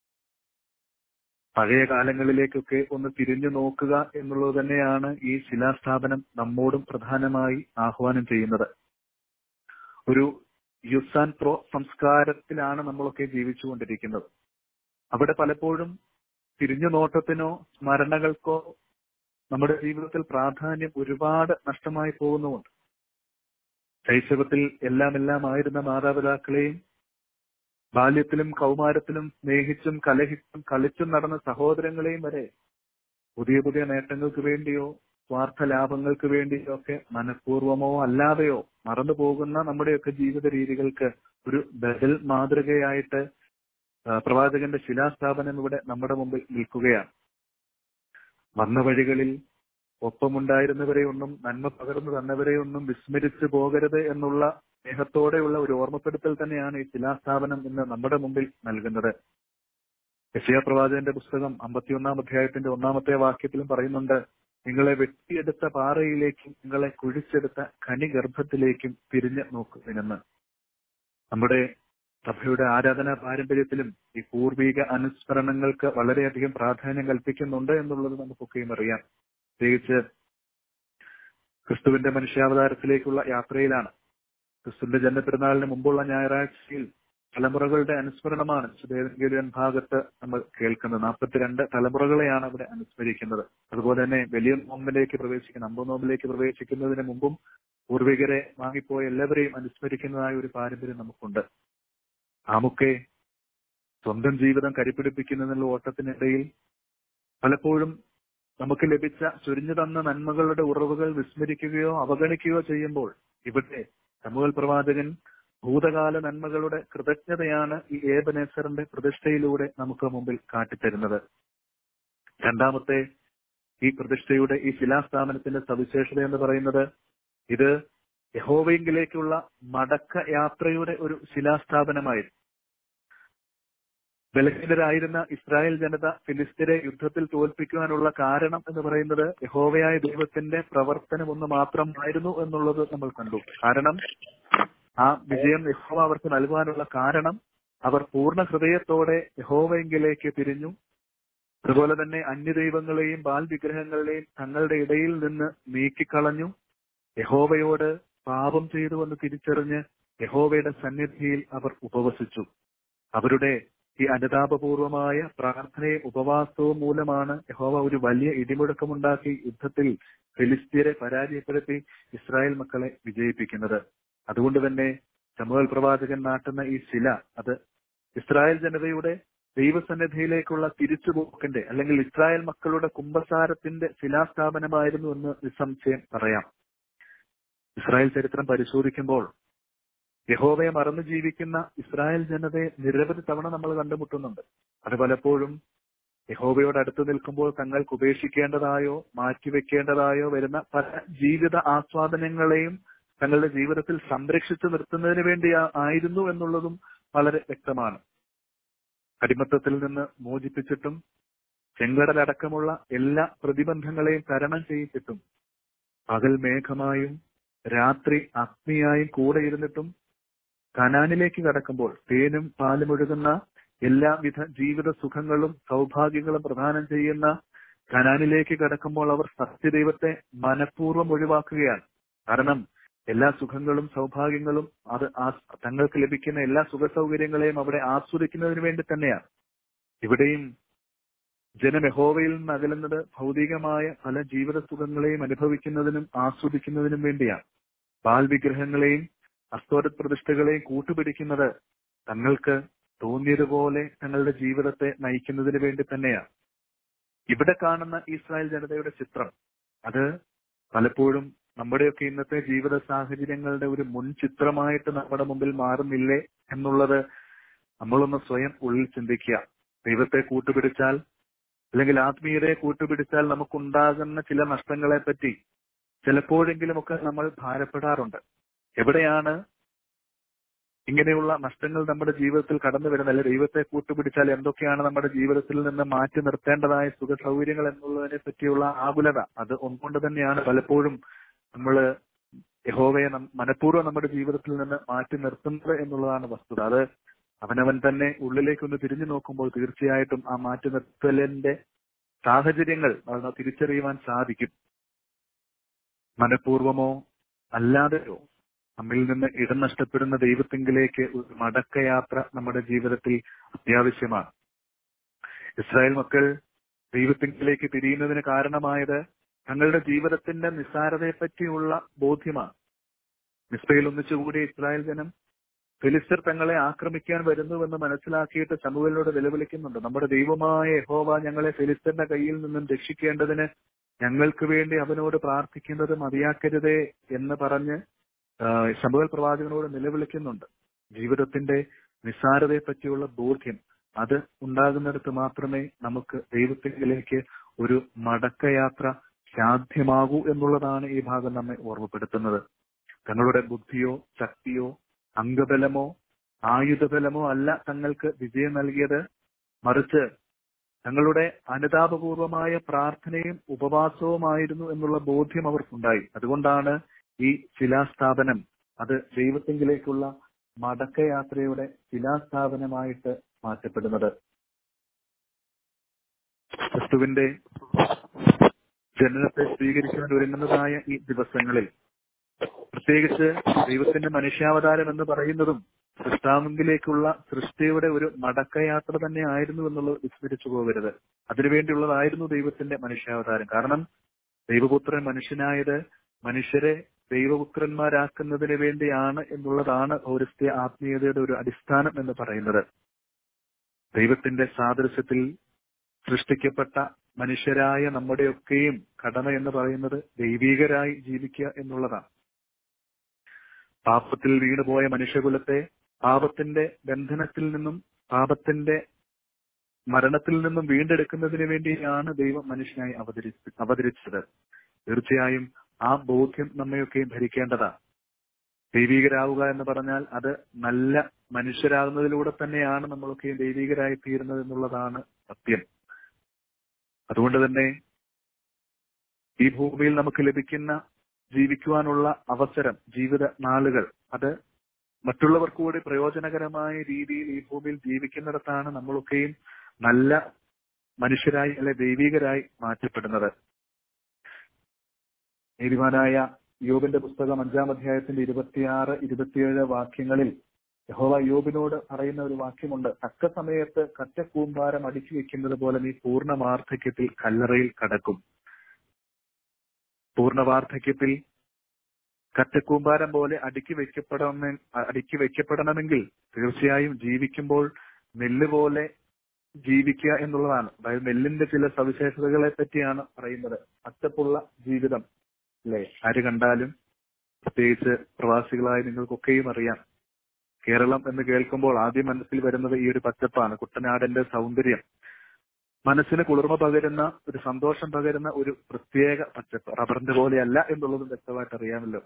പഴയ കാലങ്ങളിലേക്കൊക്കെ ഒന്ന് തിരിഞ്ഞു നോക്കുക എന്നുള്ളത് തന്നെയാണ് ഈ ശിലാസ്ഥാപനം നമ്മോടും പ്രധാനമായി ആഹ്വാനം ചെയ്യുന്നത് ഒരു യുസ് ആൻഡ് പ്രോ സംസ്കാരത്തിലാണ് നമ്മളൊക്കെ ജീവിച്ചുകൊണ്ടിരിക്കുന്നത് അവിടെ പലപ്പോഴും തിരിഞ്ഞു നോട്ടത്തിനോ സ്മരണകൾക്കോ നമ്മുടെ ജീവിതത്തിൽ പ്രാധാന്യം ഒരുപാട് നഷ്ടമായി പോകുന്നുമുണ്ട് ശൈശവത്തിൽ എല്ലാം എല്ലാം ആയിരുന്ന മാതാപിതാക്കളെയും ബാല്യത്തിലും കൗമാരത്തിലും സ്നേഹിച്ചും കലഹിച്ചും കളിച്ചും നടന്ന സഹോദരങ്ങളെയും വരെ പുതിയ പുതിയ നേട്ടങ്ങൾക്ക് വേണ്ടിയോ സ്വാർത്ഥ ലാഭങ്ങൾക്ക് വേണ്ടിയോ ഒക്കെ മനഃപൂർവമോ അല്ലാതെയോ മറന്നു പോകുന്ന നമ്മുടെയൊക്കെ ജീവിത രീതികൾക്ക് ഒരു ബദൽ മാതൃകയായിട്ട് പ്രവാചകന്റെ ശിലാസ്ഥാപനം ഇവിടെ നമ്മുടെ മുമ്പിൽ നിൽക്കുകയാണ് വന്ന വഴികളിൽ ഒപ്പമുണ്ടായിരുന്നവരെ ഒന്നും നന്മ പകർന്നു തന്നവരെ ഒന്നും വിസ്മരിച്ചു പോകരുത് എന്നുള്ള സ്നേഹത്തോടെയുള്ള ഒരു ഓർമ്മപ്പെടുത്തൽ തന്നെയാണ് ഈ ശിലാസ്ഥാപനം ഇന്ന് നമ്മുടെ മുമ്പിൽ നൽകുന്നത് യശയ പ്രവാചകന്റെ പുസ്തകം അമ്പത്തിയൊന്നാം അധ്യായത്തിന്റെ ഒന്നാമത്തെ വാക്യത്തിലും പറയുന്നുണ്ട് നിങ്ങളെ വെട്ടിയെടുത്ത പാറയിലേക്കും നിങ്ങളെ കുഴിച്ചെടുത്ത ഖനിഗർഭത്തിലേക്കും തിരിഞ്ഞു നോക്കുവിനെന്ന് നമ്മുടെ സഭയുടെ ആരാധനാ പാരമ്പര്യത്തിലും ഈ പൂർവിക അനുസ്മരണങ്ങൾക്ക് വളരെയധികം പ്രാധാന്യം കൽപ്പിക്കുന്നുണ്ട് എന്നുള്ളത് നമുക്കൊക്കെയും അറിയാം പ്രത്യേകിച്ച് ക്രിസ്തുവിന്റെ മനുഷ്യാവതാരത്തിലേക്കുള്ള യാത്രയിലാണ് ക്രിസ്തുവിന്റെ ജന്മപ്പെരുന്നാളിന് മുമ്പുള്ള ഞായറാഴ്ചയിൽ തലമുറകളുടെ അനുസ്മരണമാണ് വിശുദ്ധേവൻ ഭാഗത്ത് നമ്മൾ കേൾക്കുന്നത് നാൽപ്പത്തിരണ്ട് തലമുറകളെയാണ് അവിടെ അനുസ്മരിക്കുന്നത് അതുപോലെ തന്നെ വലിയ നോമ്പിലേക്ക് പ്രവേശിക്കുന്ന അമ്പത് നോമ്പിലേക്ക് പ്രവേശിക്കുന്നതിന് മുമ്പും പൂർവികരെ വാങ്ങിപ്പോയ എല്ലാവരെയും അനുസ്മരിക്കുന്നതായ ഒരു പാരമ്പര്യം നമുക്കുണ്ട് നാമൊക്കെ സ്വന്തം ജീവിതം കരിപ്പിടിപ്പിക്കുന്നതിനുള്ള ഓട്ടത്തിനിടയിൽ പലപ്പോഴും നമുക്ക് ലഭിച്ച ചൊരിഞ്ഞു തന്ന നന്മകളുടെ ഉറവുകൾ വിസ്മരിക്കുകയോ അവഗണിക്കുകയോ ചെയ്യുമ്പോൾ ഇവിടെ സമൂഹൽ പ്രവാചകൻ ഭൂതകാല നന്മകളുടെ കൃതജ്ഞതയാണ് ഈ ഏബനേസറിന്റെ പ്രതിഷ്ഠയിലൂടെ നമുക്ക് മുമ്പിൽ കാട്ടിത്തരുന്നത് രണ്ടാമത്തെ ഈ പ്രതിഷ്ഠയുടെ ഈ ശിലാസ്ഥാപനത്തിന്റെ സവിശേഷത എന്ന് പറയുന്നത് ഇത് യഹോവയെങ്കിലേക്കുള്ള മടക്ക യാത്രയുടെ ഒരു ശിലാസ്ഥാപനമായിരുന്നു ബലഹീനരായിരുന്ന ഇസ്രായേൽ ജനത ഫിലിസ്തീനെ യുദ്ധത്തിൽ തോൽപ്പിക്കുവാനുള്ള കാരണം എന്ന് പറയുന്നത് യഹോവയായ ദൈവത്തിന്റെ പ്രവർത്തനം ഒന്ന് മാത്രമായിരുന്നു എന്നുള്ളത് നമ്മൾ കണ്ടു കാരണം ആ വിജയം യഹോവ അവർക്ക് നൽകുവാനുള്ള കാരണം അവർ പൂർണ്ണ ഹൃദയത്തോടെ യഹോവയെങ്കിലേക്ക് തിരിഞ്ഞു അതുപോലെ തന്നെ അന്യദൈവങ്ങളെയും ബാൽ വിഗ്രഹങ്ങളെയും തങ്ങളുടെ ഇടയിൽ നിന്ന് നീക്കിക്കളഞ്ഞു യഹോവയോട് പാപം ചെയ്തു എന്ന് തിരിച്ചറിഞ്ഞ് യഹോവയുടെ സന്നിധിയിൽ അവർ ഉപവസിച്ചു അവരുടെ ഈ അനുതാപപൂർവമായ പ്രാർത്ഥനയും ഉപവാസവും മൂലമാണ് യഹോവ ഒരു വലിയ ഇടിമുഴക്കമുണ്ടാക്കി യുദ്ധത്തിൽ ഫിലിസ്തീനെ പരാജയപ്പെടുത്തി ഇസ്രായേൽ മക്കളെ വിജയിപ്പിക്കുന്നത് അതുകൊണ്ട് തന്നെ സമൂഹൽ പ്രവാചകൻ നാട്ടുന്ന ഈ ശില അത് ഇസ്രായേൽ ജനതയുടെ ദൈവസന്നിധിയിലേക്കുള്ള തിരിച്ചുപോക്കിന്റെ അല്ലെങ്കിൽ ഇസ്രായേൽ മക്കളുടെ കുംഭസാരത്തിന്റെ ശിലാസ്ഥാപനമായിരുന്നു എന്ന് നിസ്സംശയം പറയാം ഇസ്രായേൽ ചരിത്രം പരിശോധിക്കുമ്പോൾ യഹോവയെ മറന്നു ജീവിക്കുന്ന ഇസ്രായേൽ ജനതയെ നിരവധി തവണ നമ്മൾ കണ്ടുമുട്ടുന്നുണ്ട് അത് പലപ്പോഴും യഹോവയോട് അടുത്ത് നിൽക്കുമ്പോൾ തങ്ങൾക്ക് ഉപേക്ഷിക്കേണ്ടതായോ മാറ്റിവെക്കേണ്ടതായോ വരുന്ന പല ജീവിത ആസ്വാദനങ്ങളെയും തങ്ങളുടെ ജീവിതത്തിൽ സംരക്ഷിച്ചു നിർത്തുന്നതിന് വേണ്ടി ആയിരുന്നു എന്നുള്ളതും വളരെ വ്യക്തമാണ് അടിമത്തത്തിൽ നിന്ന് മോചിപ്പിച്ചിട്ടും ചെങ്കടലടക്കമുള്ള എല്ലാ പ്രതിബന്ധങ്ങളെയും തരണം ചെയ്യിച്ചിട്ടും പകൽ മേഘമായും രാത്രി അഗ്നിയായും കൂടെ ഇരുന്നിട്ടും കനാനിലേക്ക് കടക്കുമ്പോൾ തേനും പാലും ഒഴുകുന്ന എല്ലാവിധ ജീവിത സുഖങ്ങളും സൗഭാഗ്യങ്ങളും പ്രദാനം ചെയ്യുന്ന കനാനിലേക്ക് കടക്കുമ്പോൾ അവർ സത്യദൈവത്തെ മനഃപൂർവ്വം ഒഴിവാക്കുകയാണ് കാരണം എല്ലാ സുഖങ്ങളും സൗഭാഗ്യങ്ങളും അത് തങ്ങൾക്ക് ലഭിക്കുന്ന എല്ലാ സുഖ സൗകര്യങ്ങളെയും അവിടെ ആസ്വദിക്കുന്നതിന് വേണ്ടി തന്നെയാണ് ഇവിടെയും ജനം യഹോവയിൽ നിന്ന് അകലുന്നത് ഭൗതികമായ പല ജീവിത സുഖങ്ങളെയും അനുഭവിക്കുന്നതിനും ആസ്വദിക്കുന്നതിനും വേണ്ടിയാണ് ബാൽ വിഗ്രഹങ്ങളെയും അസ്തോര പ്രതിഷ്ഠകളെയും കൂട്ടുപിടിക്കുന്നത് തങ്ങൾക്ക് തോന്നിയതുപോലെ തങ്ങളുടെ ജീവിതത്തെ നയിക്കുന്നതിന് വേണ്ടി തന്നെയാണ് ഇവിടെ കാണുന്ന ഇസ്രായേൽ ജനതയുടെ ചിത്രം അത് പലപ്പോഴും നമ്മുടെയൊക്കെ ഇന്നത്തെ ജീവിത സാഹചര്യങ്ങളുടെ ഒരു മുൻ ചിത്രമായിട്ട് നമ്മുടെ മുമ്പിൽ മാറുന്നില്ലേ എന്നുള്ളത് നമ്മളൊന്ന് സ്വയം ഉള്ളിൽ ചിന്തിക്കുക ദൈവത്തെ കൂട്ടുപിടിച്ചാൽ അല്ലെങ്കിൽ ആത്മീയതയെ കൂട്ടുപിടിച്ചാൽ നമുക്കുണ്ടാകുന്ന ചില നഷ്ടങ്ങളെ പറ്റി ചിലപ്പോഴെങ്കിലുമൊക്കെ നമ്മൾ ഭാരപ്പെടാറുണ്ട് എവിടെയാണ് ഇങ്ങനെയുള്ള നഷ്ടങ്ങൾ നമ്മുടെ ജീവിതത്തിൽ കടന്നു വരുന്നത് അല്ലെ ദൈവത്തെ കൂട്ടുപിടിച്ചാൽ എന്തൊക്കെയാണ് നമ്മുടെ ജീവിതത്തിൽ നിന്ന് മാറ്റി നിർത്തേണ്ടതായ സുഖ സൗകര്യങ്ങൾ എന്നുള്ളതിനെ പറ്റിയുള്ള ആകുലത അത് ഒന്നുകൊണ്ട് തന്നെയാണ് പലപ്പോഴും നമ്മൾ യഹോവയെ മനഃപൂർവ്വം നമ്മുടെ ജീവിതത്തിൽ നിന്ന് മാറ്റി നിർത്തുന്നത് എന്നുള്ളതാണ് വസ്തുത അത് അവനവൻ തന്നെ ഉള്ളിലേക്കൊന്ന് തിരിഞ്ഞു നോക്കുമ്പോൾ തീർച്ചയായിട്ടും ആ മാറ്റി നിർത്തലിന്റെ സാഹചര്യങ്ങൾ അത് തിരിച്ചറിയുവാൻ സാധിക്കും മനഃപൂർവമോ അല്ലാതെയോ നമ്മിൽ നിന്ന് ഇടം നഷ്ടപ്പെടുന്ന ദൈവത്തിങ്കിലേക്ക് ഒരു മടക്കയാത്ര നമ്മുടെ ജീവിതത്തിൽ അത്യാവശ്യമാണ് ഇസ്രായേൽ മക്കൾ ദൈവത്തിങ്കിലേക്ക് തിരിയുന്നതിന് കാരണമായത് തങ്ങളുടെ ജീവിതത്തിന്റെ നിസ്സാരതയെ പറ്റിയുള്ള ബോധ്യമാണ് മിസ്ബയിൽ ഒന്നിച്ചുകൂടിയ ഇസ്രായേൽ ജനം ഫിലിസ്തർ തങ്ങളെ ആക്രമിക്കാൻ വരുന്നുവെന്ന് മനസ്സിലാക്കിയിട്ട് സമൂഹലിനോട് നിലവിളിക്കുന്നുണ്ട് നമ്മുടെ ദൈവമായ യഹോവ ഞങ്ങളെ ഫിലിസ്തറിന്റെ കയ്യിൽ നിന്നും രക്ഷിക്കേണ്ടതിന് ഞങ്ങൾക്ക് വേണ്ടി അവനോട് പ്രാർത്ഥിക്കുന്നത് മതിയാക്കരുതേ എന്ന് പറഞ്ഞ് ശമുവൽ പ്രവാചകനോട് നിലവിളിക്കുന്നുണ്ട് ജീവിതത്തിന്റെ നിസ്സാരതയെ പറ്റിയുള്ള ബോധ്യം അത് ഉണ്ടാകുന്നിടത്ത് മാത്രമേ നമുക്ക് ദൈവത്തിലേക്ക് ഒരു മടക്കയാത്ര സാധ്യമാകൂ എന്നുള്ളതാണ് ഈ ഭാഗം നമ്മെ ഓർമ്മപ്പെടുത്തുന്നത് തങ്ങളുടെ ബുദ്ധിയോ ശക്തിയോ അംഗബലമോ ആയുധബലമോ അല്ല തങ്ങൾക്ക് വിജയം നൽകിയത് മറിച്ച് തങ്ങളുടെ അനുതാപപൂർവമായ പ്രാർത്ഥനയും ഉപവാസവുമായിരുന്നു എന്നുള്ള ബോധ്യം അവർക്കുണ്ടായി അതുകൊണ്ടാണ് ഈ ശിലാസ്ഥാപനം അത് ദൈവത്തെങ്കിലേക്കുള്ള മടക്കയാത്രയുടെ ശിലാസ്ഥാപനമായിട്ട് മാറ്റപ്പെടുന്നത് ക്രിസ്തുവിന്റെ ജനനത്തെ സ്വീകരിക്കുവാൻ ഒരുങ്ങുന്നതായ ഈ ദിവസങ്ങളിൽ പ്രത്യേകിച്ച് ദൈവത്തിന്റെ മനുഷ്യാവതാരം എന്ന് പറയുന്നതും സൃഷ്ടാവിങ്കിലേക്കുള്ള സൃഷ്ടിയുടെ ഒരു മടക്കയാത്ര തന്നെ ആയിരുന്നു എന്നുള്ളത് വിസ്മരിച്ചു പോകരുത് അതിനുവേണ്ടിയുള്ളതായിരുന്നു ദൈവത്തിന്റെ മനുഷ്യാവതാരം കാരണം ദൈവപുത്രൻ മനുഷ്യനായത് മനുഷ്യരെ ദൈവപുത്രന്മാരാക്കുന്നതിന് വേണ്ടിയാണ് എന്നുള്ളതാണ് പൗരസ്ത്യ ആത്മീയതയുടെ ഒരു അടിസ്ഥാനം എന്ന് പറയുന്നത് ദൈവത്തിന്റെ സാദൃശ്യത്തിൽ സൃഷ്ടിക്കപ്പെട്ട മനുഷ്യരായ നമ്മുടെയൊക്കെയും കടമ എന്ന് പറയുന്നത് ദൈവികരായി ജീവിക്കുക എന്നുള്ളതാണ് പാപത്തിൽ വീണുപോയ മനുഷ്യകുലത്തെ പാപത്തിന്റെ ബന്ധനത്തിൽ നിന്നും പാപത്തിന്റെ മരണത്തിൽ നിന്നും വീണ്ടെടുക്കുന്നതിന് വേണ്ടിയാണ് ദൈവം മനുഷ്യനായി അവതരി അവതരിച്ചത് തീർച്ചയായും ആ ബോധ്യം നമ്മയൊക്കെയും ഭരിക്കേണ്ടതാണ് ദൈവികരാവുക എന്ന് പറഞ്ഞാൽ അത് നല്ല മനുഷ്യരാകുന്നതിലൂടെ തന്നെയാണ് നമ്മളൊക്കെയും ദൈവികരായി തീരുന്നത് എന്നുള്ളതാണ് സത്യം അതുകൊണ്ട് തന്നെ ഈ ഭൂമിയിൽ നമുക്ക് ലഭിക്കുന്ന ജീവിക്കുവാനുള്ള അവസരം ജീവിത നാളുകൾ അത് മറ്റുള്ളവർക്ക് കൂടി പ്രയോജനകരമായ രീതിയിൽ ഈ ഭൂമിയിൽ ജീവിക്കുന്നിടത്താണ് നമ്മളൊക്കെയും നല്ല മനുഷ്യരായി അല്ലെ ദൈവികരായി മാറ്റപ്പെടുന്നത് നീതിമാനായ യോബിന്റെ പുസ്തകം അഞ്ചാം അധ്യായത്തിന്റെ ഇരുപത്തിയാറ് ഇരുപത്തിയേഴ് വാക്യങ്ങളിൽ യഹോവ യോബിനോട് പറയുന്ന ഒരു വാക്യമുണ്ട് തക്ക സമയത്ത് കറ്റക്കൂമ്പാരം അടുക്കി വെക്കുന്നത് പോലെ നീ പൂർണ്ണ വാർദ്ധക്യത്തിൽ കല്ലറയിൽ കടക്കും പൂർണ്ണ വാർദ്ധക്യത്തിൽ കറ്റക്കൂമ്പാരം പോലെ അടുക്കി വെക്കപ്പെടണ അടുക്കി വെക്കപ്പെടണമെങ്കിൽ തീർച്ചയായും ജീവിക്കുമ്പോൾ നെല്ല് പോലെ ജീവിക്കുക എന്നുള്ളതാണ് അതായത് നെല്ലിന്റെ ചില സവിശേഷതകളെ പറ്റിയാണ് പറയുന്നത് അച്ചപ്പുള്ള ജീവിതം അല്ലെ ആര് കണ്ടാലും പ്രത്യേകിച്ച് പ്രവാസികളായ നിങ്ങൾക്കൊക്കെയും അറിയാം കേരളം എന്ന് കേൾക്കുമ്പോൾ ആദ്യം മനസ്സിൽ വരുന്നത് ഈ ഒരു പച്ചപ്പാണ് കുട്ടനാടിന്റെ സൗന്ദര്യം മനസ്സിന് കുളിർമ പകരുന്ന ഒരു സന്തോഷം പകരുന്ന ഒരു പ്രത്യേക പച്ചപ്പ് റബ്ബറിന്റെ പോലെയല്ല എന്നുള്ളതും വ്യക്തമായിട്ട് അറിയാമല്ലോ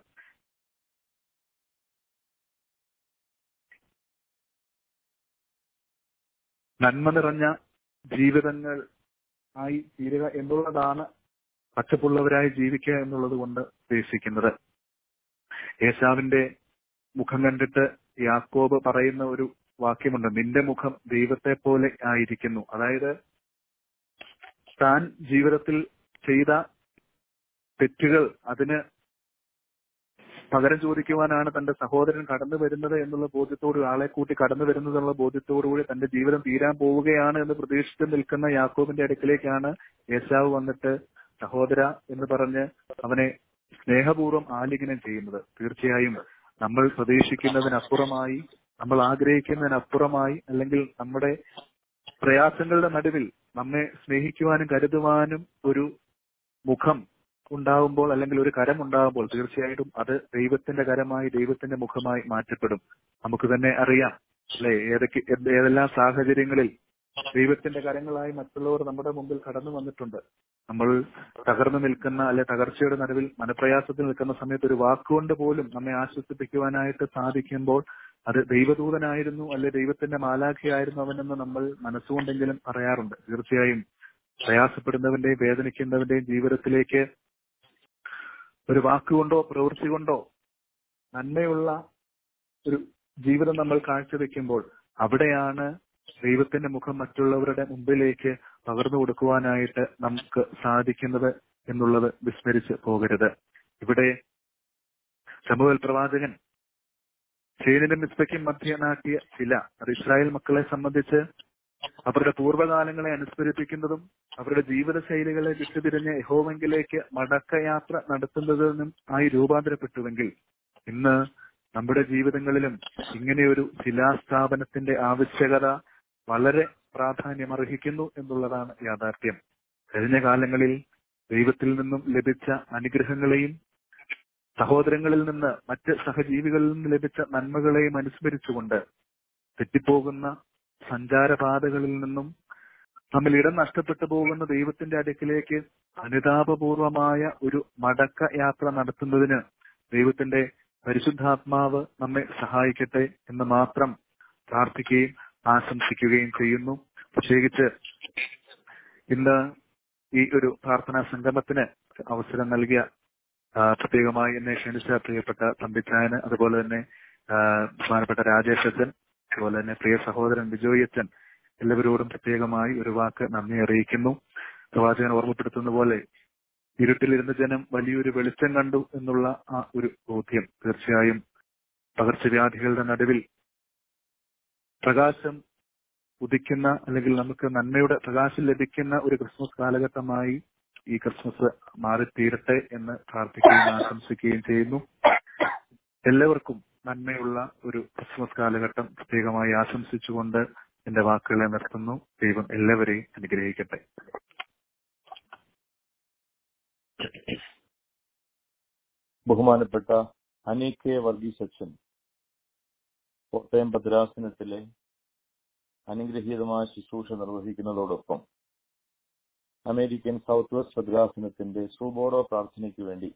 നന്മ നിറഞ്ഞ ജീവിതങ്ങൾ ആയി തീരുക എന്നുള്ളതാണ് പച്ചപ്പുള്ളവരായി ജീവിക്കുക എന്നുള്ളത് കൊണ്ട് ഉദ്ദേശിക്കുന്നത് യേശാവിന്റെ മുഖം കണ്ടിട്ട് യാക്കോബ് പറയുന്ന ഒരു വാക്യമുണ്ട് നിന്റെ മുഖം ദൈവത്തെ പോലെ ആയിരിക്കുന്നു അതായത് താൻ ജീവിതത്തിൽ ചെയ്ത തെറ്റുകൾ അതിന് പകരം ചോദിക്കുവാനാണ് തന്റെ സഹോദരൻ കടന്നു വരുന്നത് എന്നുള്ള ബോധ്യത്തോട് ആളെ കൂട്ടി കടന്നു വരുന്നത് എന്നുള്ള ബോധ്യത്തോടുകൂടി തന്റെ ജീവിതം തീരാൻ പോവുകയാണ് എന്ന് പ്രതീക്ഷിച്ച് നിൽക്കുന്ന യാക്കോബിന്റെ അടുക്കിലേക്കാണ് യേശാവ് വന്നിട്ട് സഹോദര എന്ന് പറഞ്ഞ് അവനെ സ്നേഹപൂർവ്വം ആലിംഗനം ചെയ്യുന്നത് തീർച്ചയായും നമ്മൾ പ്രതീക്ഷിക്കുന്നതിനപ്പുറമായി നമ്മൾ ആഗ്രഹിക്കുന്നതിനപ്പുറമായി അല്ലെങ്കിൽ നമ്മുടെ പ്രയാസങ്ങളുടെ നടുവിൽ നമ്മെ സ്നേഹിക്കുവാനും കരുതുവാനും ഒരു മുഖം ഉണ്ടാവുമ്പോൾ അല്ലെങ്കിൽ ഒരു കരം ഉണ്ടാവുമ്പോൾ തീർച്ചയായിട്ടും അത് ദൈവത്തിന്റെ കരമായി ദൈവത്തിന്റെ മുഖമായി മാറ്റപ്പെടും നമുക്ക് തന്നെ അറിയാം അല്ലെ ഏതൊക്കെ എന്ത് ഏതെല്ലാം സാഹചര്യങ്ങളിൽ ദൈവത്തിന്റെ കരങ്ങളായി മറ്റുള്ളവർ നമ്മുടെ മുമ്പിൽ കടന്നു വന്നിട്ടുണ്ട് നമ്മൾ തകർന്നു നിൽക്കുന്ന അല്ലെ തകർച്ചയുടെ നടുവിൽ മനപ്രയാസത്തിൽ നിൽക്കുന്ന സമയത്ത് ഒരു വാക്കുകൊണ്ട് പോലും നമ്മെ ആശ്വസിപ്പിക്കുവാനായിട്ട് സാധിക്കുമ്പോൾ അത് ദൈവദൂതനായിരുന്നു അല്ലെ ദൈവത്തിന്റെ മാലാഖയായിരുന്നു അവനെന്ന് നമ്മൾ മനസ്സുകൊണ്ടെങ്കിലും പറയാറുണ്ട് തീർച്ചയായും പ്രയാസപ്പെടുന്നവന്റെയും വേദനിക്കുന്നവന്റെയും ജീവിതത്തിലേക്ക് ഒരു വാക്കുകൊണ്ടോ പ്രവൃത്തി കൊണ്ടോ നന്മയുള്ള ഒരു ജീവിതം നമ്മൾ കാഴ്ചവെക്കുമ്പോൾ അവിടെയാണ് ദൈവത്തിന്റെ മുഖം മറ്റുള്ളവരുടെ മുമ്പിലേക്ക് പകർന്നു കൊടുക്കുവാനായിട്ട് നമുക്ക് സാധിക്കുന്നത് എന്നുള്ളത് വിസ്മരിച്ച് പോകരുത് ഇവിടെ ശമുവൽ പ്രവാചകൻ ഷെയ്നിന്റെ മിസ്ബയ്ക്കും മധ്യ നാട്ടിയ ചില അത് ഇസ്രായേൽ മക്കളെ സംബന്ധിച്ച് അവരുടെ പൂർവ്വകാലങ്ങളെ അനുസ്മരിപ്പിക്കുന്നതും അവരുടെ ജീവിത ശൈലികളെ വിട്ടുതിരിഞ്ഞ് യഹോവെങ്കിലേക്ക് മടക്കയാത്ര നടത്തുന്നതിനും ആയി രൂപാന്തരപ്പെട്ടുവെങ്കിൽ ഇന്ന് നമ്മുടെ ജീവിതങ്ങളിലും ഇങ്ങനെയൊരു ശിലാസ്ഥാപനത്തിന്റെ ആവശ്യകത വളരെ പ്രാധാന്യം അർഹിക്കുന്നു എന്നുള്ളതാണ് യാഥാർത്ഥ്യം കഴിഞ്ഞ കാലങ്ങളിൽ ദൈവത്തിൽ നിന്നും ലഭിച്ച അനുഗ്രഹങ്ങളെയും സഹോദരങ്ങളിൽ നിന്ന് മറ്റ് സഹജീവികളിൽ നിന്ന് ലഭിച്ച നന്മകളെയും അനുസ്മരിച്ചുകൊണ്ട് തെറ്റിപ്പോകുന്ന സഞ്ചാരപാതകളിൽ നിന്നും നമ്മിൽ ഇടം നഷ്ടപ്പെട്ടു പോകുന്ന ദൈവത്തിന്റെ അടുക്കിലേക്ക് അനുതാപപൂർവമായ ഒരു മടക്ക യാത്ര നടത്തുന്നതിന് ദൈവത്തിന്റെ പരിശുദ്ധാത്മാവ് നമ്മെ സഹായിക്കട്ടെ എന്ന് മാത്രം പ്രാർത്ഥിക്കുകയും ആശംസിക്കുകയും ചെയ്യുന്നു പ്രത്യേകിച്ച് ഇന്ന് ഈ ഒരു പ്രാർത്ഥനാ സംഗമത്തിന് അവസരം നൽകിയ പ്രത്യേകമായി എന്നെ ക്ഷണിച്ച പ്രിയപ്പെട്ട തമ്പിച്ചായന് അതുപോലെ തന്നെ ആ, ബഹുമാനപ്പെട്ട രാജേഷ് അച്ഛൻ അതുപോലെ തന്നെ പ്രിയ സഹോദരൻ ബിജോയ് അച്ഛൻ എല്ലാവരോടും പ്രത്യേകമായി ഒരു വാക്ക് നന്ദി അറിയിക്കുന്നു പ്രവാചകൻ ഓർമ്മപ്പെടുത്തുന്ന പോലെ ഇരുട്ടിലിരുന്ന ജനം വലിയൊരു വെളിച്ചം കണ്ടു എന്നുള്ള ആ ഒരു ബോധ്യം തീർച്ചയായും പകർച്ചവ്യാധികളുടെ നടുവിൽ പ്രകാശം ഉദിക്കുന്ന അല്ലെങ്കിൽ നമുക്ക് നന്മയുടെ പ്രകാശം ലഭിക്കുന്ന ഒരു ക്രിസ്മസ് കാലഘട്ടമായി ഈ ക്രിസ്മസ് മാറിത്തീരട്ടെ എന്ന് പ്രാർത്ഥിക്കുകയും ആശംസിക്കുകയും ചെയ്യുന്നു എല്ലാവർക്കും നന്മയുള്ള ഒരു ക്രിസ്മസ് കാലഘട്ടം പ്രത്യേകമായി ആശംസിച്ചുകൊണ്ട് എന്റെ വാക്കുകളെ നിർത്തുന്നു ദൈവം എല്ലാവരെയും അനുഗ്രഹിക്കട്ടെ ബഹുമാനപ്പെട്ട അനി കെ വർഗീസ് അച്ഛൻ കോട്ടയം ഭദ്രാസനത്തിലെ അനുഗ്രഹീതമായ ശുശ്രൂഷ നിർവഹിക്കുന്നതോടൊപ്പം അമേരിക്കൻ സൗത്ത് വെസ്റ്റ് ഭദ്രാസനത്തിന്റെ സുബോഡോ പ്രാർത്ഥനയ്ക്ക് വേണ്ടി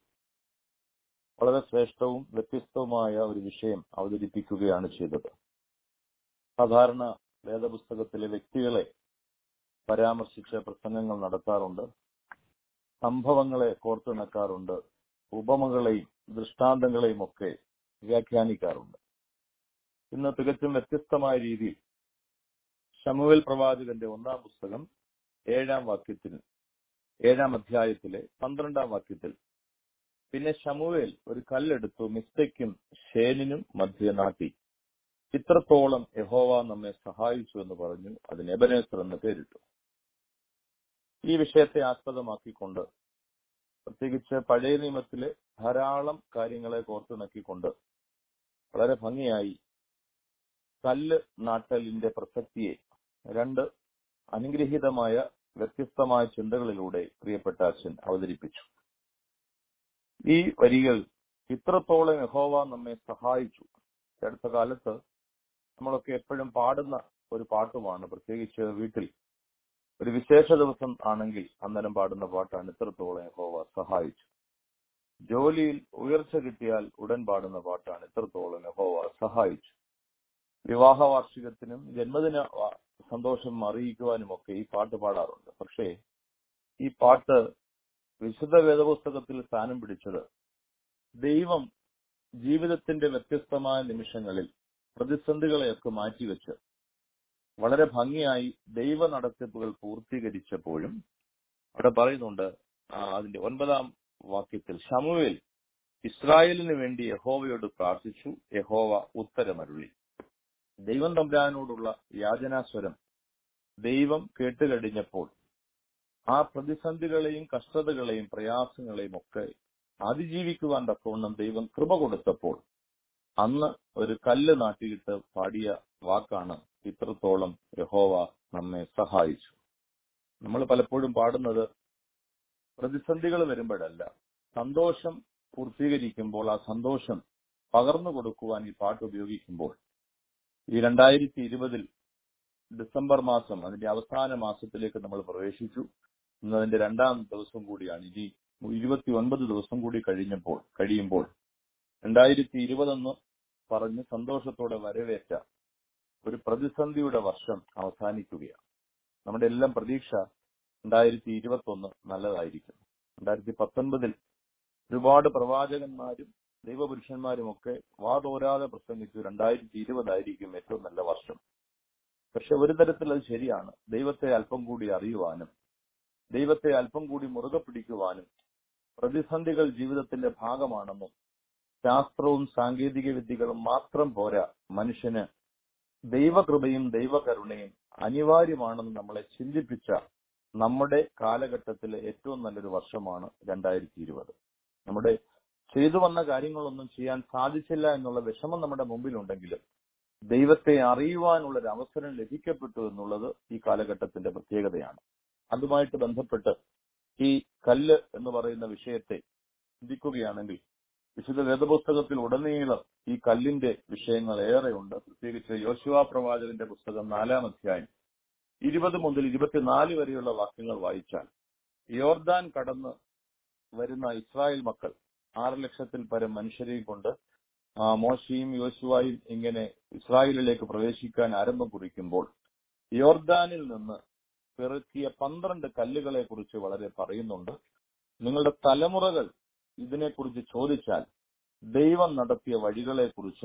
വളരെ ശ്രേഷ്ഠവും വ്യത്യസ്തവുമായ ഒരു വിഷയം അവതരിപ്പിക്കുകയാണ് ചെയ്തത് സാധാരണ വേദപുസ്തകത്തിലെ വ്യക്തികളെ പരാമർശിച്ച് പ്രസംഗങ്ങൾ നടത്താറുണ്ട് സംഭവങ്ങളെ കോർത്തിണക്കാറുണ്ട് ഉപമകളെയും ദൃഷ്ടാന്തങ്ങളെയും ഒക്കെ വ്യാഖ്യാനിക്കാറുണ്ട് ഇന്ന് തികച്ചും വ്യത്യസ്തമായ രീതിയിൽ ശമുവേൽ പ്രവാചകന്റെ ഒന്നാം പുസ്തകം ഏഴാം വാക്യത്തിൽ ഏഴാം അധ്യായത്തിലെ പന്ത്രണ്ടാം വാക്യത്തിൽ പിന്നെ ശമുവേൽ ഒരു കല്ലെടുത്തു മിസ്തയ്ക്കും ഷേനിനും മധ്യ നാട്ടി ഇത്രത്തോളം യഹോവ നമ്മെ സഹായിച്ചു എന്ന് പറഞ്ഞു അതിന് എബനേസർ എന്ന് പേരിട്ടു ഈ വിഷയത്തെ ആസ്പദമാക്കിക്കൊണ്ട് പ്രത്യേകിച്ച് പഴയ നിയമത്തിലെ ധാരാളം കാര്യങ്ങളെ കോർത്തിണക്കിക്കൊണ്ട് വളരെ ഭംഗിയായി കല്ല് നാട്ടലിന്റെ പ്രസക്തിയെ രണ്ട് അനുഗ്രഹീതമായ വ്യത്യസ്തമായ ചിന്തകളിലൂടെ പ്രിയപ്പെട്ട അച്ഛൻ അവതരിപ്പിച്ചു ഈ വരികൾ ഇത്രത്തോളം യഹോവ നമ്മെ സഹായിച്ചു ഈ അടുത്ത കാലത്ത് നമ്മളൊക്കെ എപ്പോഴും പാടുന്ന ഒരു പാട്ടുമാണ് പ്രത്യേകിച്ച് വീട്ടിൽ ഒരു വിശേഷ ദിവസം ആണെങ്കിൽ അന്നേരം പാടുന്ന പാട്ടാണ് ഇത്രത്തോളം യഹോവ സഹായിച്ചു ജോലിയിൽ ഉയർച്ച കിട്ടിയാൽ ഉടൻ പാടുന്ന പാട്ടാണ് ഇത്രത്തോളം യഹോവ സഹായിച്ചു വിവാഹ വാർഷികത്തിനും ജന്മദിന വാ- സന്തോഷം അറിയിക്കുവാനും ഒക്കെ ഈ പാട്ട് പാടാറുണ്ട് പക്ഷേ ഈ പാട്ട് വിശുദ്ധ വേദപുസ്തകത്തിൽ സ്ഥാനം പിടിച്ചത് ദൈവം ജീവിതത്തിന്റെ വ്യത്യസ്തമായ നിമിഷങ്ങളിൽ പ്രതിസന്ധികളെയൊക്കെ മാറ്റിവെച്ച് വളരെ ഭംഗിയായി ദൈവ നടത്തിപ്പുകൾ പൂർത്തീകരിച്ചപ്പോഴും അവിടെ പറയുന്നുണ്ട് ആ, അതിന്റെ ഒൻപതാം വാക്യത്തിൽ ഷമുവേൽ ഇസ്രായേലിന് വേണ്ടി യഹോവയോട് പ്രാർത്ഥിച്ചു യഹോവ ഉത്തരമരുളി ദൈവം തമ്പുരാനോടുള്ള യാചനാസ്വരം ദൈവം കേട്ടുകഴിഞ്ഞപ്പോൾ ആ പ്രതിസന്ധികളെയും കഷ്ടതകളെയും പ്രയാസങ്ങളെയും ഒക്കെ അതിജീവിക്കുവാൻ തക്കവണ്ണം ദൈവം കൃപ കൊടുത്തപ്പോൾ അന്ന് ഒരു കല്ല് നാട്ടിയിട്ട് പാടിയ വാക്കാണ് ഇത്രത്തോളം യഹോവ നമ്മെ സഹായിച്ചു നമ്മൾ പലപ്പോഴും പാടുന്നത് പ്രതിസന്ധികൾ വരുമ്പോഴല്ല സന്തോഷം പൂർത്തീകരിക്കുമ്പോൾ ആ സന്തോഷം പകർന്നു കൊടുക്കുവാൻ ഈ പാട്ട് ഉപയോഗിക്കുമ്പോൾ ഈ രണ്ടായിരത്തി ഇരുപതിൽ ഡിസംബർ മാസം അതിന്റെ അവസാന മാസത്തിലേക്ക് നമ്മൾ പ്രവേശിച്ചു ഇന്ന് അതിന്റെ രണ്ടാം ദിവസം കൂടിയാണ് ഇനി ഇരുപത്തി ഒൻപത് ദിവസം കൂടി കഴിഞ്ഞപ്പോൾ കഴിയുമ്പോൾ രണ്ടായിരത്തി ഇരുപതെന്ന് പറഞ്ഞ് സന്തോഷത്തോടെ വരവേറ്റ ഒരു പ്രതിസന്ധിയുടെ വർഷം അവസാനിക്കുകയാണ് നമ്മുടെ എല്ലാം പ്രതീക്ഷ രണ്ടായിരത്തി ഇരുപത്തി ഒന്ന് നല്ലതായിരിക്കും രണ്ടായിരത്തി പത്തൊൻപതിൽ ഒരുപാട് പ്രവാചകന്മാരും ദൈവപുരുഷന്മാരും ഒക്കെ വാതോരാതെ പ്രസംഗിച്ചു രണ്ടായിരത്തി ഇരുപതായിരിക്കും ഏറ്റവും നല്ല വർഷം പക്ഷെ ഒരു തരത്തിൽ അത് ശരിയാണ് ദൈവത്തെ അല്പം കൂടി അറിയുവാനും ദൈവത്തെ അല്പം കൂടി മുറുകെ പിടിക്കുവാനും പ്രതിസന്ധികൾ ജീവിതത്തിന്റെ ഭാഗമാണെന്നും ശാസ്ത്രവും സാങ്കേതിക വിദ്യകളും മാത്രം പോരാ മനുഷ്യന് ദൈവകൃപയും ദൈവകരുണയും അനിവാര്യമാണെന്ന് നമ്മളെ ചിന്തിപ്പിച്ച നമ്മുടെ കാലഘട്ടത്തിലെ ഏറ്റവും നല്ലൊരു വർഷമാണ് രണ്ടായിരത്തി ഇരുപത് നമ്മുടെ ചെയ്തു വന്ന കാര്യങ്ങളൊന്നും ചെയ്യാൻ സാധിച്ചില്ല എന്നുള്ള വിഷമം നമ്മുടെ മുമ്പിലുണ്ടെങ്കിലും ദൈവത്തെ അറിയുവാനുള്ള ഒരു അവസരം ലഭിക്കപ്പെട്ടു എന്നുള്ളത് ഈ കാലഘട്ടത്തിന്റെ പ്രത്യേകതയാണ് അതുമായിട്ട് ബന്ധപ്പെട്ട് ഈ കല്ല് എന്ന് പറയുന്ന വിഷയത്തെ ചിന്തിക്കുകയാണെങ്കിൽ വിശുദ്ധ വേദപുസ്തകത്തിൽ ഉടനീളം ഈ കല്ലിന്റെ വിഷയങ്ങൾ ഏറെയുണ്ട് പ്രത്യേകിച്ച് യോശുവ പ്രവാചകന്റെ പുസ്തകം നാലാം അധ്യായം ഇരുപത് മുതൽ ഇരുപത്തിനാല് വരെയുള്ള വാക്യങ്ങൾ വായിച്ചാൽ യോർദാൻ കടന്ന് വരുന്ന ഇസ്രായേൽ മക്കൾ ആറ് ലക്ഷത്തിൽ പരം മനുഷ്യരെയും കൊണ്ട് ആ, മോശയും യോശുവായും ഇങ്ങനെ ഇസ്രായേലിലേക്ക് പ്രവേശിക്കാൻ ആരംഭം കുറിക്കുമ്പോൾ യോർദാനിൽ നിന്ന് പെറുക്കിയ പന്ത്രണ്ട് കല്ലുകളെ കുറിച്ച് വളരെ പറയുന്നുണ്ട് നിങ്ങളുടെ തലമുറകൾ ഇതിനെക്കുറിച്ച് ചോദിച്ചാൽ ദൈവം നടത്തിയ വഴികളെക്കുറിച്ചും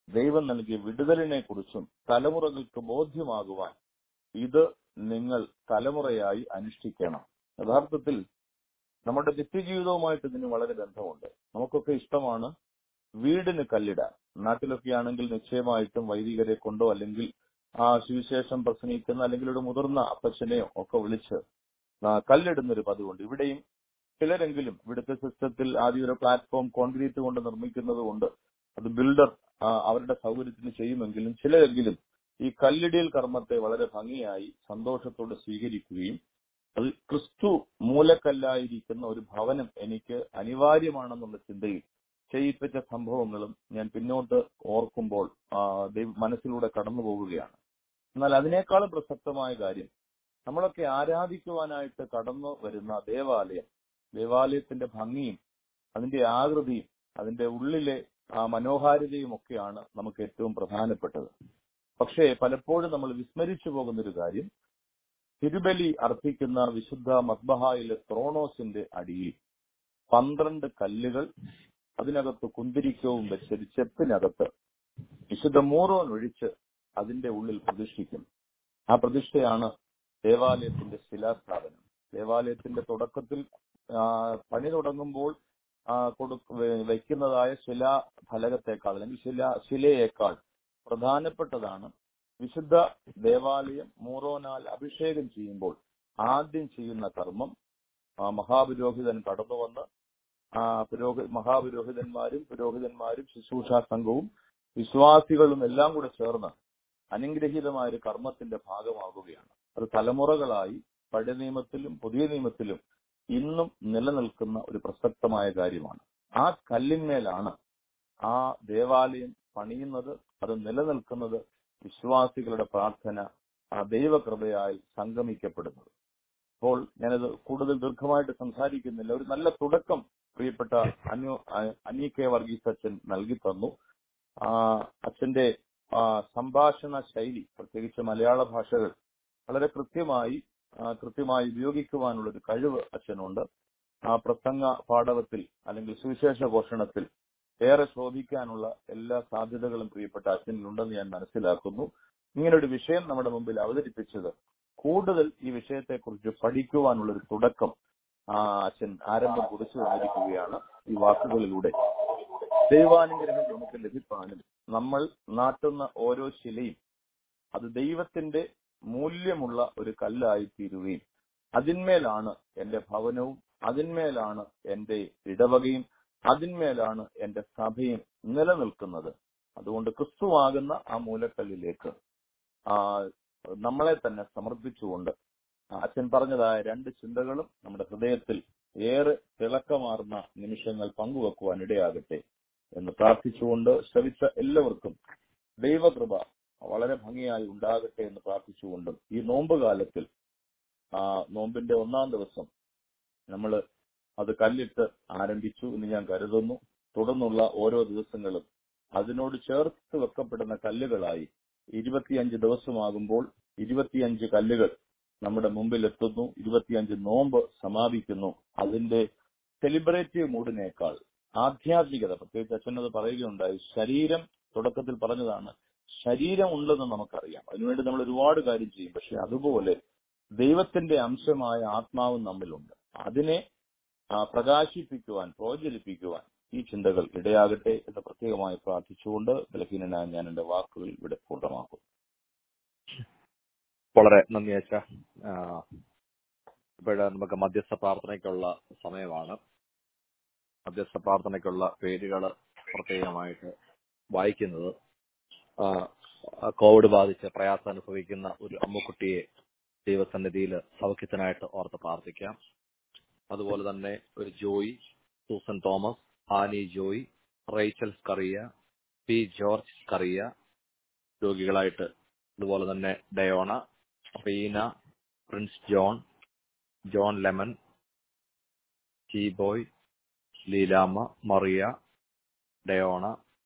ദൈവം നൽകിയ വിടുതലിനെ കുറിച്ചും തലമുറകൾക്ക് ബോധ്യമാകുവാൻ ഇത് നിങ്ങൾ തലമുറയായി അനുഷ്ഠിക്കണം യഥാർത്ഥത്തിൽ നമ്മുടെ നിത്യജീവിതവുമായിട്ട് ഇതിന് വളരെ ബന്ധമുണ്ട് നമുക്കൊക്കെ ഇഷ്ടമാണ് വീടിന് കല്ലിടാൻ നാട്ടിലൊക്കെ ആണെങ്കിൽ നിശ്ചയമായിട്ടും വൈദികരെ കൊണ്ടോ അല്ലെങ്കിൽ ആ സുവിശേഷം പ്രസംഗിക്കുന്ന അല്ലെങ്കിൽ ഒരു മുതിർന്ന അപ്പച്ചനെയോ ഒക്കെ വിളിച്ച് ആ, കല്ലിടുന്ന ഒരു പതിവുണ്ട് ഇവിടെയും ചിലരെങ്കിലും ഇവിടുത്തെ സിസ്റ്റത്തിൽ ആദ്യം ഒരു പ്ലാറ്റ്ഫോം കോൺക്രീറ്റ് കൊണ്ട് നിർമ്മിക്കുന്നത് കൊണ്ട് അത് ബിൽഡർ അവരുടെ സൗകര്യത്തിന് ചെയ്യുമെങ്കിലും ചിലരെങ്കിലും ഈ കല്ലിടിയൽ കർമ്മത്തെ വളരെ ഭംഗിയായി സന്തോഷത്തോടെ സ്വീകരിക്കുകയും അത് ക്രിസ്തു മൂലക്കല്ലായിരിക്കുന്ന ഒരു ഭവനം എനിക്ക് അനിവാര്യമാണെന്നുള്ള ചിന്തയിൽ ചെയ്യിപ്പിച്ച സംഭവങ്ങളും ഞാൻ പിന്നോട്ട് ഓർക്കുമ്പോൾ ആ, ദൈവ- മനസ്സിലൂടെ കടന്നു പോവുകയാണ് എന്നാൽ അതിനേക്കാളും പ്രസക്തമായ കാര്യം നമ്മളൊക്കെ ആരാധിക്കുവാനായിട്ട് കടന്നു വരുന്ന ദേവാലയം ദേവാലയത്തിന്റെ ഭംഗിയും അതിന്റെ ആകൃതിയും അതിന്റെ ഉള്ളിലെ ആ മനോഹാരിതയും ഒക്കെയാണ് നമുക്ക് ഏറ്റവും പ്രധാനപ്പെട്ടത് പക്ഷേ പലപ്പോഴും നമ്മൾ വിസ്മരിച്ചു പോകുന്ന ഒരു കാര്യം തിരുബലി അർപ്പിക്കുന്ന വിശുദ്ധ മദ്ബഹായിലെ ത്രോണോസിന്റെ അടിയിൽ പന്ത്രണ്ട് കല്ലുകൾ അതിനകത്ത് കുന്തിരിക്കവും വെച്ച് ഒരു ചെപ്പിനകത്ത് വിശുദ്ധ മൂറോൻ ഒഴിച്ച് അതിന്റെ ഉള്ളിൽ പ്രതിഷ്ഠിക്കും ആ പ്രതിഷ്ഠയാണ് ദേവാലയത്തിന്റെ ശിലാസ്ഥാപനം ദേവാലയത്തിന്റെ തുടക്കത്തിൽ ആ, പണി തുടങ്ങുമ്പോൾ ആ, കൊടു- വെ- വയ്ക്കുന്നതായ ശിലാ ഫലകത്തെക്കാൾ അല്ലെങ്കിൽ ശില ശിലയേക്കാൾ പ്രധാനപ്പെട്ടതാണ് വിശുദ്ധ ദേവാലയം മൂറോനാൽ അഭിഷേകം ചെയ്യുമ്പോൾ ആദ്യം ചെയ്യുന്ന കർമ്മം ആ, മഹാപുരോഹിതൻ കടന്നു വന്ന് ആ പുരോഹി മഹാപുരോഹിതന്മാരും പുരോഹിതന്മാരും ശുശ്രൂഷാ സംഘവും വിശ്വാസികളും എല്ലാം കൂടെ ചേർന്ന് അനുഗ്രഹീതമായ ഒരു കർമ്മത്തിന്റെ ഭാഗമാകുകയാണ് അത് തലമുറകളായി പഴയ നിയമത്തിലും പുതിയ നിയമത്തിലും ഇന്നും നിലനിൽക്കുന്ന ഒരു പ്രസക്തമായ കാര്യമാണ് ആ കല്ലിന്മേലാണ് ആ ദേവാലയം പണിയുന്നത് അത് നിലനിൽക്കുന്നത് വിശ്വാസികളുടെ പ്രാർത്ഥന ആ ദൈവകൃപയാൽ സംഗമിക്കപ്പെടുന്നത് അപ്പോൾ ഞാനത് കൂടുതൽ ദീർഘമായിട്ട് സംസാരിക്കുന്നില്ല ഒരു നല്ല തുടക്കം പ്രിയപ്പെട്ട അനു അ- അനി കെ വർഗീസ് അച്ഛൻ നൽകി തന്നു ആ അച്ഛന്റെ ആ, സംഭാഷണ ശൈലി പ്രത്യേകിച്ച് മലയാള ഭാഷകൾ വളരെ കൃത്യമായി ആ, കൃത്യമായി ഉപയോഗിക്കുവാനുള്ള ഒരു കഴിവ് അച്ഛനുണ്ട് ആ പ്രസംഗ പാഠവത്തിൽ അല്ലെങ്കിൽ സുവിശേഷ ഘോഷണത്തിൽ ഏറെ ശോഭിക്കാനുള്ള എല്ലാ സാധ്യതകളും പ്രിയപ്പെട്ട അച്ഛനിലുണ്ടെന്ന് ഞാൻ മനസ്സിലാക്കുന്നു ഇങ്ങനൊരു വിഷയം നമ്മുടെ മുമ്പിൽ അവതരിപ്പിച്ചത് കൂടുതൽ ഈ വിഷയത്തെക്കുറിച്ച് പഠിക്കുവാനുള്ള ഒരു തുടക്കം ആ അച്ഛൻ ആരംഭം കുറിച്ചു തന്നിരിക്കുകയാണ് ഈ വാക്കുകളിലൂടെ ദൈവാനുഗ്രഹം നമുക്ക് ലഭിക്കാനും നമ്മൾ നാട്ടുന്ന ഓരോ ശിലയും അത് ദൈവത്തിന്റെ മൂല്യമുള്ള ഒരു കല്ലായി തീരുകയും അതിന്മേലാണ് എന്റെ ഭവനവും അതിന്മേലാണ് എന്റെ ഇടവകയും അതിന്മേലാണ് എന്റെ സഭയും നിലനിൽക്കുന്നത് അതുകൊണ്ട് ക്രിസ്തുവാകുന്ന ആ മൂലക്കല്ലിലേക്ക് ആ നമ്മളെ തന്നെ സമർപ്പിച്ചുകൊണ്ട് അച്ഛൻ പറഞ്ഞതായ രണ്ട് ചിന്തകളും നമ്മുടെ ഹൃദയത്തിൽ ഏറെ തിളക്കമാർന്ന നിമിഷങ്ങൾ പങ്കുവെക്കുവാൻ ഇടയാകട്ടെ എന്ന് പ്രാർത്ഥിച്ചുകൊണ്ട് ശ്രവിച്ച എല്ലാവർക്കും ദൈവകൃപ വളരെ ഭംഗിയായി ഉണ്ടാകട്ടെ എന്ന് പ്രാർത്ഥിച്ചുകൊണ്ടും ഈ നോമ്പ് കാലത്തിൽ ആ നോമ്പിന്റെ ഒന്നാം ദിവസം നമ്മൾ അത് കല്ലിട്ട് ആരംഭിച്ചു എന്ന് ഞാൻ കരുതുന്നു തുടർന്നുള്ള ഓരോ ദിവസങ്ങളും അതിനോട് ചേർത്ത് വെക്കപ്പെടുന്ന കല്ലുകളായി ഇരുപത്തിയഞ്ച് ദിവസമാകുമ്പോൾ ഇരുപത്തിയഞ്ച് കല്ലുകൾ നമ്മുടെ മുമ്പിൽ എത്തുന്നു ഇരുപത്തിയഞ്ച് നോമ്പ് സമാപിക്കുന്നു അതിന്റെ സെലിബ്രേറ്റീവ് മൂഡിനേക്കാൾ ആധ്യാത്മികത പ്രത്യേകിച്ച് അച്ഛനത് പറയുകയുണ്ടായി ശരീരം തുടക്കത്തിൽ പറഞ്ഞതാണ് ശരീരം ഉണ്ടെന്ന് നമുക്കറിയാം അതിനുവേണ്ടി നമ്മൾ ഒരുപാട് കാര്യം ചെയ്യും പക്ഷെ അതുപോലെ ദൈവത്തിന്റെ അംശമായ ആത്മാവും നമ്മിലുണ്ട് അതിനെ ആ, പ്രകാശിപ്പിക്കുവാൻ പ്രോജ്വലിപ്പിക്കുവാൻ ഈ ചിന്തകൾ ഇടയാകട്ടെ എന്ന് പ്രത്യേകമായി പ്രാർത്ഥിച്ചുകൊണ്ട് ബലഹീനനായ ഞാൻ എന്റെ വാക്കുകൾ ഇവിടെ പൂർണ്ണമാക്കും വളരെ നന്ദി അച്ഛ ഇപ്പോഴ് നമുക്ക് മധ്യസ്ഥ പ്രാർത്ഥനയ്ക്കുള്ള സമയമാണ് മധ്യസ്ഥ പ്രാർത്ഥനയ്ക്കുള്ള പേരുകൾ പ്രത്യേകമായിട്ട് വായിക്കുന്നത് ആ, ആ, കോവിഡ് ബാധിച്ച് പ്രയാസം അനുഭവിക്കുന്ന ഒരു അമ്മുക്കുട്ടിയെ ദൈവസന്നിധിയിൽ സൗഖ്യത്തിനായിട്ട് ഓർത്ത് പ്രാർത്ഥിക്കാം അതുപോലെ തന്നെ ഒരു Joy Susan Thomas Annie Joy Rachel Scaria P George Scaria രോഗികളായിട്ട് അതുപോലെ തന്നെ Diona Reena Prince John John lemon T boy Leelamma Mariya Diona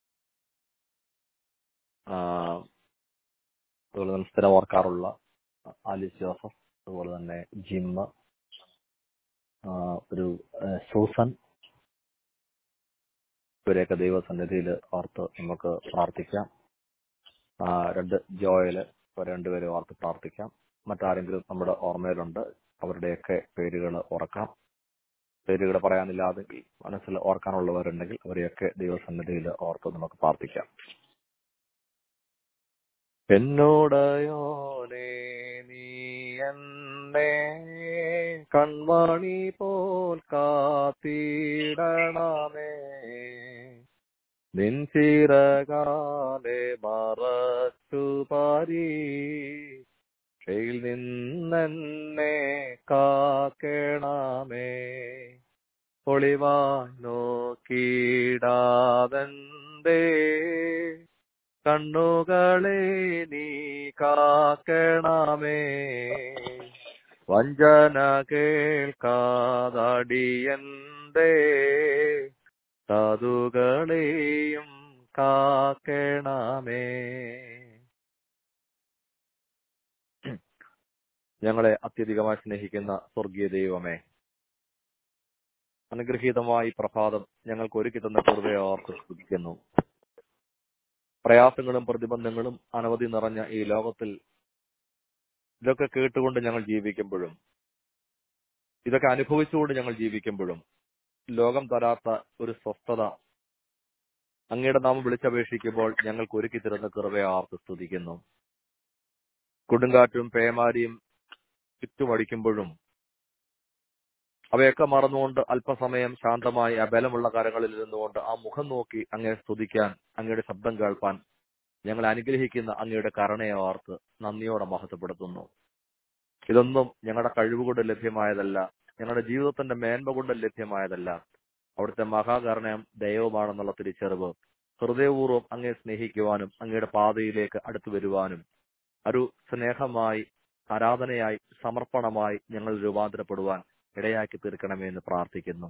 ആ, അതുപോലെ തന്നെ സ്ഥിരം ഓർക്കാറുള്ള ആലിസ് ജോസഫ് അതുപോലെ തന്നെ ജിമ്മ് ആ, ഒരു ആ, സൂസൻ ഇവരെയൊക്കെ ദൈവസന്നിധിയിൽ ഓർത്ത് നമുക്ക് പ്രാർത്ഥിക്കാം ആ, രണ്ട് ജോയല് ഇവർ രണ്ടുപേരും ഓർത്ത് പ്രാർത്ഥിക്കാം മറ്റാരെങ്കിലും നമ്മുടെ ഓർമ്മയിലുണ്ട് അവരുടെയൊക്കെ പേരുകൾ ഓർക്കാം പേരുകൾ പറയാനില്ലാതെങ്കിൽ മനസ്സിൽ ഓർക്കാനുള്ളവരുണ്ടെങ്കിൽ അവരെയൊക്കെ ദൈവസന്നിധിയിൽ ഓർത്ത് നമുക്ക് പ്രാർത്ഥിക്കാം എന്നോടയോനേ നീ എന്നെ കൺമണി പോൽ കാത്തിടണമേ നിൻ ചിറകാലെ മറച്ചു പാരി യിൽ നിന്നെന്നെ കാക്കണമേ ഒളിവായി നോക്കിടാതെന്തേ കണ്ണുകളെ നീ കാക്കണമേ വഞ്ചന കേൾക്കാതടിയന്തേ സാധുകളെയും കാക്കണമേ ഞങ്ങളെ അത്യധികമായി സ്നേഹിക്കുന്ന സ്വർഗീയ ദൈവമേ അനുഗ്രഹീതമായി പ്രഭാതം ഞങ്ങൾക്ക് ഒരുക്കി തന്ന കൃപയെ ഓർത്ത് സ്തുതിക്കുന്നു പ്രയാസങ്ങളും പ്രതിബന്ധങ്ങളും അനവധി നിറഞ്ഞ ഈ ലോകത്തിൽ ഇതൊക്കെ കേട്ടുകൊണ്ട് ഞങ്ങൾ ജീവിക്കുമ്പോഴും ഇതൊക്കെ അനുഭവിച്ചുകൊണ്ട് ഞങ്ങൾ ജീവിക്കുമ്പോഴും ലോകം തരാത്ത ഒരു സ്വസ്ഥത അങ്ങയുടെ നാമം വിളിച്ചപേക്ഷിക്കുമ്പോൾ ഞങ്ങൾക്ക് ഒരുക്കി തരുന്ന കൃപയെ ആർത്ത് സ്തുതിക്കുന്നു കൊടുങ്കാറ്റും പേമാരിയും ചുറ്റുമടിക്കുമ്പോഴും അവയൊക്കെ മറന്നുകൊണ്ട് അല്പസമയം ശാന്തമായി ആ ബലമുള്ള കരങ്ങളിൽ ഇരുന്നുകൊണ്ട് ആ മുഖം നോക്കി അങ്ങയെ സ്തുതിക്കാൻ അങ്ങയുടെ ശബ്ദം കേൾപ്പാൻ ഞങ്ങളെ അനുഗ്രഹിക്കുന്ന അങ്ങയുടെ കരുണയെ ഓർത്ത് നന്ദിയോടെ മഹത്വപ്പെടുത്തുന്നു ഇതൊന്നും ഞങ്ങളുടെ കഴിവുകൊണ്ട് ലഭ്യമായതല്ല ഞങ്ങളുടെ ജീവിതത്തിന്റെ മേന്മ കൊണ്ട് ലഭ്യമായതല്ല അവിടുത്തെ മഹാകരുണയം ദൈവമാണെന്നുള്ള തിരിച്ചറിവ് ഹൃദയപൂർവ്വം അങ്ങയെ സ്നേഹിക്കുവാനും അങ്ങയുടെ പാതയിലേക്ക് അടുത്തു വരുവാനും ഒരു സ്നേഹമായി ആരാധനയായി സമർപ്പണമായി ഞങ്ങൾ രൂപാന്തരപ്പെടുവാൻ ഇടയാക്കി തീർക്കണമേ എന്ന് പ്രാർത്ഥിക്കുന്നു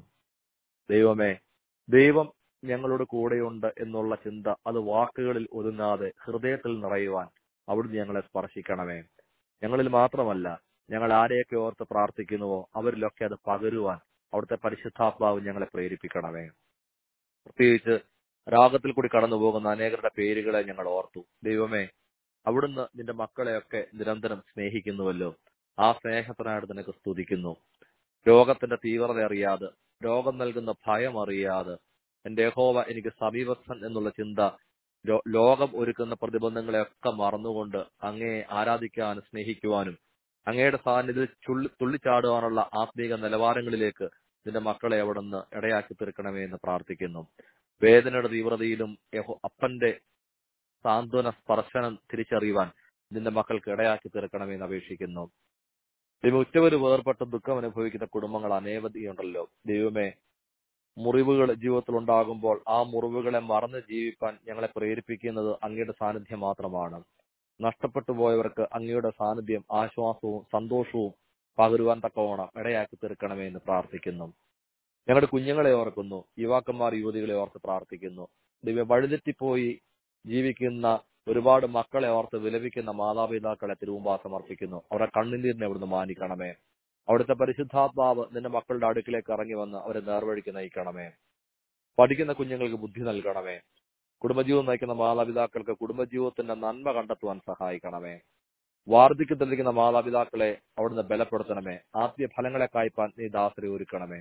ദൈവമേ ദൈവം ഞങ്ങളുടെ കൂടെയുണ്ട് എന്നുള്ള ചിന്ത അത് വാക്കുകളിൽ ഒതുങ്ങാതെ ഹൃദയത്തിൽ നിറയുവാൻ അവിടുന്ന് ഞങ്ങളെ സ്പർശിക്കണമേ ഞങ്ങളിൽ മാത്രമല്ല ഞങ്ങൾ ആരെയൊക്കെ ഓർത്ത് പ്രാർത്ഥിക്കുന്നുവോ അവരിലൊക്കെ അത് പകരുവാൻ അവിടുത്തെ പരിശുദ്ധാത്മാവ് ഞങ്ങളെ പ്രേരിപ്പിക്കണമേ പ്രത്യേകിച്ച് രാഗത്തിൽ കൂടി കടന്നു പോകുന്ന അനേകരുടെ പേരുകളെ ഞങ്ങൾ ഓർത്തു ദൈവമേ അവിടുന്ന് നിന്റെ മക്കളെയൊക്കെ നിരന്തരം സ്നേഹിക്കുന്നുവല്ലോ ആ സ്നേഹത്തിനായിട്ട് നിനക്ക് സ്തുതിക്കുന്നു രോഗത്തിന്റെ തീവ്രത അറിയാതെ രോഗം നൽകുന്ന ഭയം അറിയാതെ എന്റെ യഹോവ എനിക്ക് സമീപസ്ഥൻ എന്നുള്ള ചിന്ത ലോ- ലോകം ഒരുക്കുന്ന പ്രതിബന്ധങ്ങളെയൊക്കെ മറന്നുകൊണ്ട് അങ്ങയെ ആരാധിക്കാനും സ്നേഹിക്കുവാനും അങ്ങയുടെ സാന്നിധ്യത്തിൽ ചുള്ളി തുള്ളിച്ചാടുവാനുള്ള ആത്മീക നിലവാരങ്ങളിലേക്ക് നിന്റെ മക്കളെ അവിടുന്ന് ഇടയാക്കി തീർക്കണമേ എന്ന് പ്രാർത്ഥിക്കുന്നു വേദനയുടെ തീവ്രതയിലും യഹോ അപ്പന്റെ സാന്ത്വന സ്പർശനം തിരിച്ചറിയുവാൻ നിന്റെ മക്കൾക്ക് ഇടയാക്കി തീർക്കണമേ എന്ന് അപേക്ഷിക്കുന്നു ദൈവം ഉറ്റവര് വേർപെട്ട് ദുഃഖം അനുഭവിക്കുന്ന കുടുംബങ്ങൾ അനേവധിയുണ്ടല്ലോ ദൈവമേ മുറിവുകൾ ജീവിതത്തിൽ ഉണ്ടാകുമ്പോൾ ആ മുറിവുകളെ മറന്ന് ജീവിപ്പാൻ ഞങ്ങളെ പ്രേരിപ്പിക്കുന്നത് അങ്ങയുടെ സാന്നിധ്യം മാത്രമാണ് നഷ്ടപ്പെട്ടു പോയവർക്ക് അങ്ങയുടെ സാന്നിധ്യം ആശ്വാസവും സന്തോഷവും പകരുവാൻ തക്കവണ്ണം ഇടയാക്കി തീർക്കണമേ എന്ന് പ്രാർത്ഥിക്കുന്നു ഞങ്ങളുടെ കുഞ്ഞുങ്ങളെ ഓർക്കുന്നു യുവാക്കന്മാർ യുവതികളെ ഓർത്ത് പ്രാർത്ഥിക്കുന്നു ദൈവം വഴിതെറ്റിപ്പോയി ജീവിക്കുന്ന ഒരുപാട് മക്കളെ ഓർത്ത് വിലപിക്കുന്ന മാതാപിതാക്കളെ തിരുവുമ്പാ സമർപ്പിക്കുന്നു അവരുടെ കണ്ണുനീരിനെ അവിടുന്ന് മാനിക്കണമേ അവിടുത്തെ പരിശുദ്ധാത്മാവ് നിന്റെ മക്കളുടെ അടുക്കിലേക്ക് ഇറങ്ങി വന്ന് അവരെ നേർവഴിക്ക് നയിക്കണമേ പഠിക്കുന്ന കുഞ്ഞുങ്ങൾക്ക് ബുദ്ധി നൽകണമേ കുടുംബജീവിതം നയിക്കുന്ന മാതാപിതാക്കൾക്ക് കുടുംബജീവിതത്തിന്റെ നന്മ കണ്ടെത്തുവാൻ സഹായിക്കണമേ വാർദ്ധക്യത്തിലിരിക്കുന്ന മാതാപിതാക്കളെ അവിടുന്ന് ബലപ്പെടുത്തണമേ ആത്മീയ ഫലങ്ങളെ കായ്പാൻ നീ ദാസരെ ഒരുക്കണമേ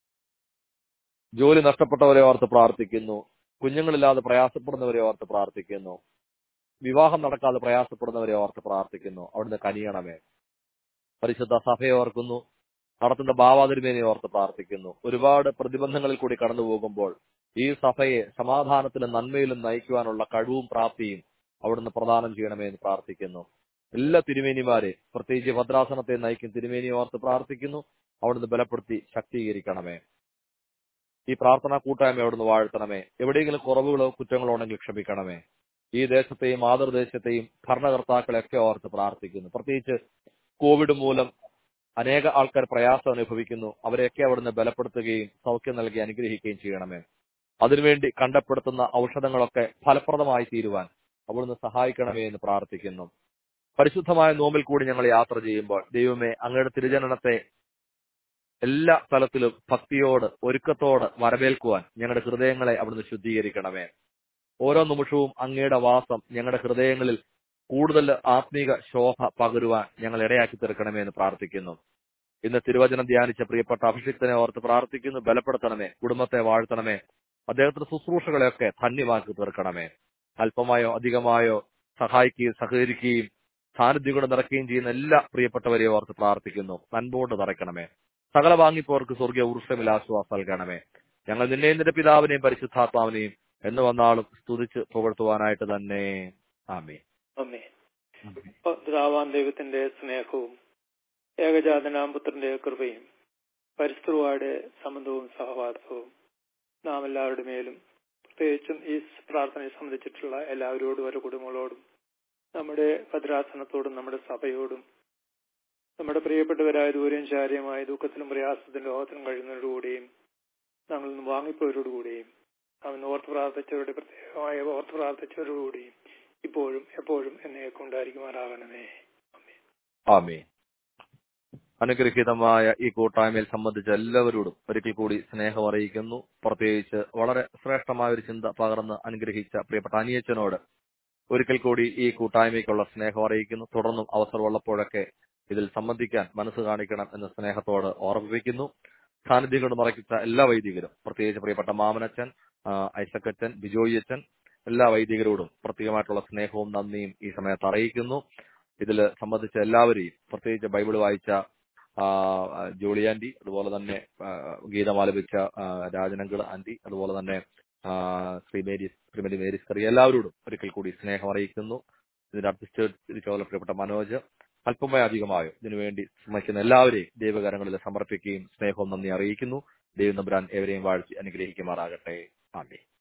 ജോലി നഷ്ടപ്പെട്ടവരെ ഓർത്ത് പ്രാർത്ഥിക്കുന്നു കുഞ്ഞുങ്ങളില്ലാതെ പ്രയാസപ്പെടുന്നവരെ ഓർത്ത് പ്രാർത്ഥിക്കുന്നു വിവാഹം നടക്കാതെ പ്രയാസപ്പെടുന്നവരെ ഓർത്ത് പ്രാർത്ഥിക്കുന്നു അവിടുന്ന് കനിയണമേ പരിശുദ്ധ സഭയെ ഓർക്കുന്നു നടത്തുന്ന ഭാവാതിരുമേനെ ഓർത്ത് പ്രാർത്ഥിക്കുന്നു ഒരുപാട് പ്രതിബന്ധങ്ങളിൽ കൂടി കടന്നു പോകുമ്പോൾ ഈ സഭയെ സമാധാനത്തിലും നന്മയിലും നയിക്കുവാനുള്ള കഴിവും പ്രാപ്തിയും അവിടുന്ന് പ്രദാനം ചെയ്യണമേ എന്ന് പ്രാർത്ഥിക്കുന്നു എല്ലാ തിരുമേനിമാരെ പ്രത്യേകിച്ച് ഭദ്രാസനത്തെ നയിക്കും തിരുമേനിയെ ഓർത്ത് പ്രാർത്ഥിക്കുന്നു അവിടുന്ന് ബലപ്പെടുത്തി ശക്തീകരിക്കണമേ ഈ പ്രാർത്ഥനാ കൂട്ടായ്മ അവിടുന്ന് വാഴ്ത്തണമേ എവിടെയെങ്കിലും കുറവുകളോ കുറ്റങ്ങളോ ഉണ്ടെങ്കിൽ ക്ഷമിക്കണമേ ഈ ദേശത്തെയും മാതൃദേശത്തെയും ഭരണകർത്താക്കളെയൊക്കെ ഓർത്ത് പ്രാർത്ഥിക്കുന്നു പ്രത്യേകിച്ച് കോവിഡ് മൂലം അനേക ആൾക്കാർ പ്രയാസം അനുഭവിക്കുന്നു അവരെയൊക്കെ അവിടുന്ന് ബലപ്പെടുത്തുകയും സൗഖ്യം നൽകി അനുഗ്രഹിക്കുകയും ചെയ്യണമേ അതിനുവേണ്ടി കണ്ടപ്പെടുത്തുന്ന ഔഷധങ്ങളൊക്കെ ഫലപ്രദമായി തീരുവാൻ അവിടുന്ന് സഹായിക്കണമേ എന്ന് പ്രാർത്ഥിക്കുന്നു പരിശുദ്ധമായ നോമ്പിൽ കൂടി ഞങ്ങൾ യാത്ര ചെയ്യുമ്പോൾ ദൈവമേ അങ്ങയുടെ തിരുജനനത്തെ എല്ലാ തലത്തിലും ഭക്തിയോട് ഒരുക്കത്തോട് വരവേൽക്കുവാൻ ഞങ്ങളുടെ ഹൃദയങ്ങളെ അവിടുന്ന് ശുദ്ധീകരിക്കണമേ ഓരോ നിമിഷവും അങ്ങയുടെ വാസം ഞങ്ങളുടെ ഹൃദയങ്ങളിൽ കൂടുതൽ ആത്മീക ശോഭ പകരുവാൻ ഞങ്ങൾ ഇടയാക്കി തീർക്കണമേ എന്ന് പ്രാർത്ഥിക്കുന്നു ഇന്ന് തിരുവചനം ധ്യാനിച്ച പ്രിയപ്പെട്ട അഭിഷിക്തനെ ഓർത്ത് പ്രാർത്ഥിക്കുന്നു ബലപ്പെടുത്തണമേ കുടുംബത്തെ വാഴ്ത്തണമേ അദ്ദേഹത്തിന്റെ ശുശ്രൂഷകളെയൊക്കെ ധന്യമാക്കി തീർക്കണമേ അല്പമായോ അധികമായോ സഹായിക്കുകയും സഹകരിക്കുകയും സാന്നിധ്യം കൊണ്ട് നിറയ്ക്കുകയും ചെയ്യുന്ന എല്ലാ പ്രിയപ്പെട്ടവരെയും ഓർത്ത് പ്രാർത്ഥിക്കുന്നു നൻപോണ്ട് നിറയ്ക്കണമേ സകല വാങ്ങിപ്പോർക്ക് സ്വർഗീയ ഉറുഷമിൽ ആശ്വാസം നൽകണമേ ഞങ്ങൾ നിന്നെയും നിന്റെ പിതാവിനെയും പരിശുദ്ധാത്മാവിനെയും എന്ന് വന്നാളും സ്തുതിച്ച് പുകഴ്ത്തുവാനായിട്ട് തന്നെ ആമേ അമ്മേ പിതാവാൻ ദൈവത്തിന്റെ സ്നേഹവും ഏകജാതനാം പുത്രന്റെ കൃപയും പരിസ്ഥിതിയുടെ സംബന്ധവും സഹവാസവും നാം എല്ലാവരുടെ മേലും പ്രത്യേകിച്ചും ഈ പ്രാർത്ഥനയെ സംബന്ധിച്ചിട്ടുള്ള എല്ലാവരോടും അവരുടെ കുടുംബങ്ങളോടും നമ്മുടെ ഭദ്രാസനത്തോടും നമ്മുടെ സഭയോടും നമ്മുടെ പ്രിയപ്പെട്ടവരായ ദൂരം ചാര്യമായ ദുഃഖത്തിലും പ്രയാസത്തിലും ലോകത്തിലും കഴിയുന്നവരോടുകൂടിയും ഞങ്ങൾ നിന്ന് വാങ്ങിപ്പോയവരോടുകൂടിയും അവൻ ഓർത്ത് പ്രാർത്ഥിച്ചവരുടെ പ്രത്യേകമായ ഓർത്ത് പ്രാർത്ഥിച്ചവരോടുകൂടിയും ഇപ്പോഴും എപ്പോഴും എന്നേക്കും ഉണ്ടായിരിക്കുമാറാകണമേ ആമേ അനുഗ്രഹീതമായ ഈ കൂട്ടായ്മയിൽ സംബന്ധിച്ച എല്ലാവരോടും ഒരിക്കൽ കൂടി സ്നേഹം അറിയിക്കുന്നു പ്രത്യേകിച്ച് വളരെ ശ്രേഷ്ഠമായ ഒരു ചിന്ത പകർന്ന് അനുഗ്രഹിച്ച പ്രിയപ്പെട്ട അനിയച്ചനോട് ഒരിക്കൽ കൂടി ഈ കൂട്ടായ്മയ്ക്കുള്ള സ്നേഹം അറിയിക്കുന്നു തുടർന്നും അവസരമുള്ളപ്പോഴൊക്കെ ഇതിൽ സംബന്ധിക്കാൻ മനസ്സ് കാണിക്കണം എന്ന സ്നേഹത്തോട് ഓർമ്മിപ്പിക്കുന്നു സാന്നിധ്യം കൊണ്ട് മറയ്ക്കുന്ന എല്ലാ വൈദികരും പ്രത്യേകിച്ച് പ്രിയപ്പെട്ട മാമനച്ചൻ ആ, ഐസക്കച്ചൻ ബിജോയി അച്ഛൻ എല്ലാ വൈദികരോടും പ്രത്യേകമായിട്ടുള്ള സ്നേഹവും നന്ദിയും ഈ സമയത്ത് അറിയിക്കുന്നു ഇതിൽ സംബന്ധിച്ച എല്ലാവരെയും പ്രത്യേകിച്ച് ബൈബിൾ വായിച്ച ആ, ജോളി ആന്റി അതുപോലെ തന്നെ ആ, ഗീതം ആലപിച്ച ആ, രാജനങ്കിള് ആന്റി അതുപോലെ തന്നെ ആ, ശ്രീ മേരി ശ്രീമതി മേരിസ് കറി എല്ലാവരോടും ഒരിക്കൽ കൂടി സ്നേഹം അറിയിക്കുന്നു ഇതിന്റെ അർപ്പിസ്റ്റ് ഇരിക്കാവുന്ന പ്രിയപ്പെട്ട മനോജ് അല്പമോ അധികമായോ ഇതിനുവേണ്ടി ശ്രമിക്കുന്ന എല്ലാവരെയും ദൈവകരങ്ങളിൽ സമർപ്പിക്കുകയും സ്നേഹവും നന്ദി അറിയിക്കുന്നു ദൈവം നമ്പുരാൻ ഏവരെയും വാഴ്ത്തി അനുഗ്രഹിക്കുമാറാകട്ടെ ആമേ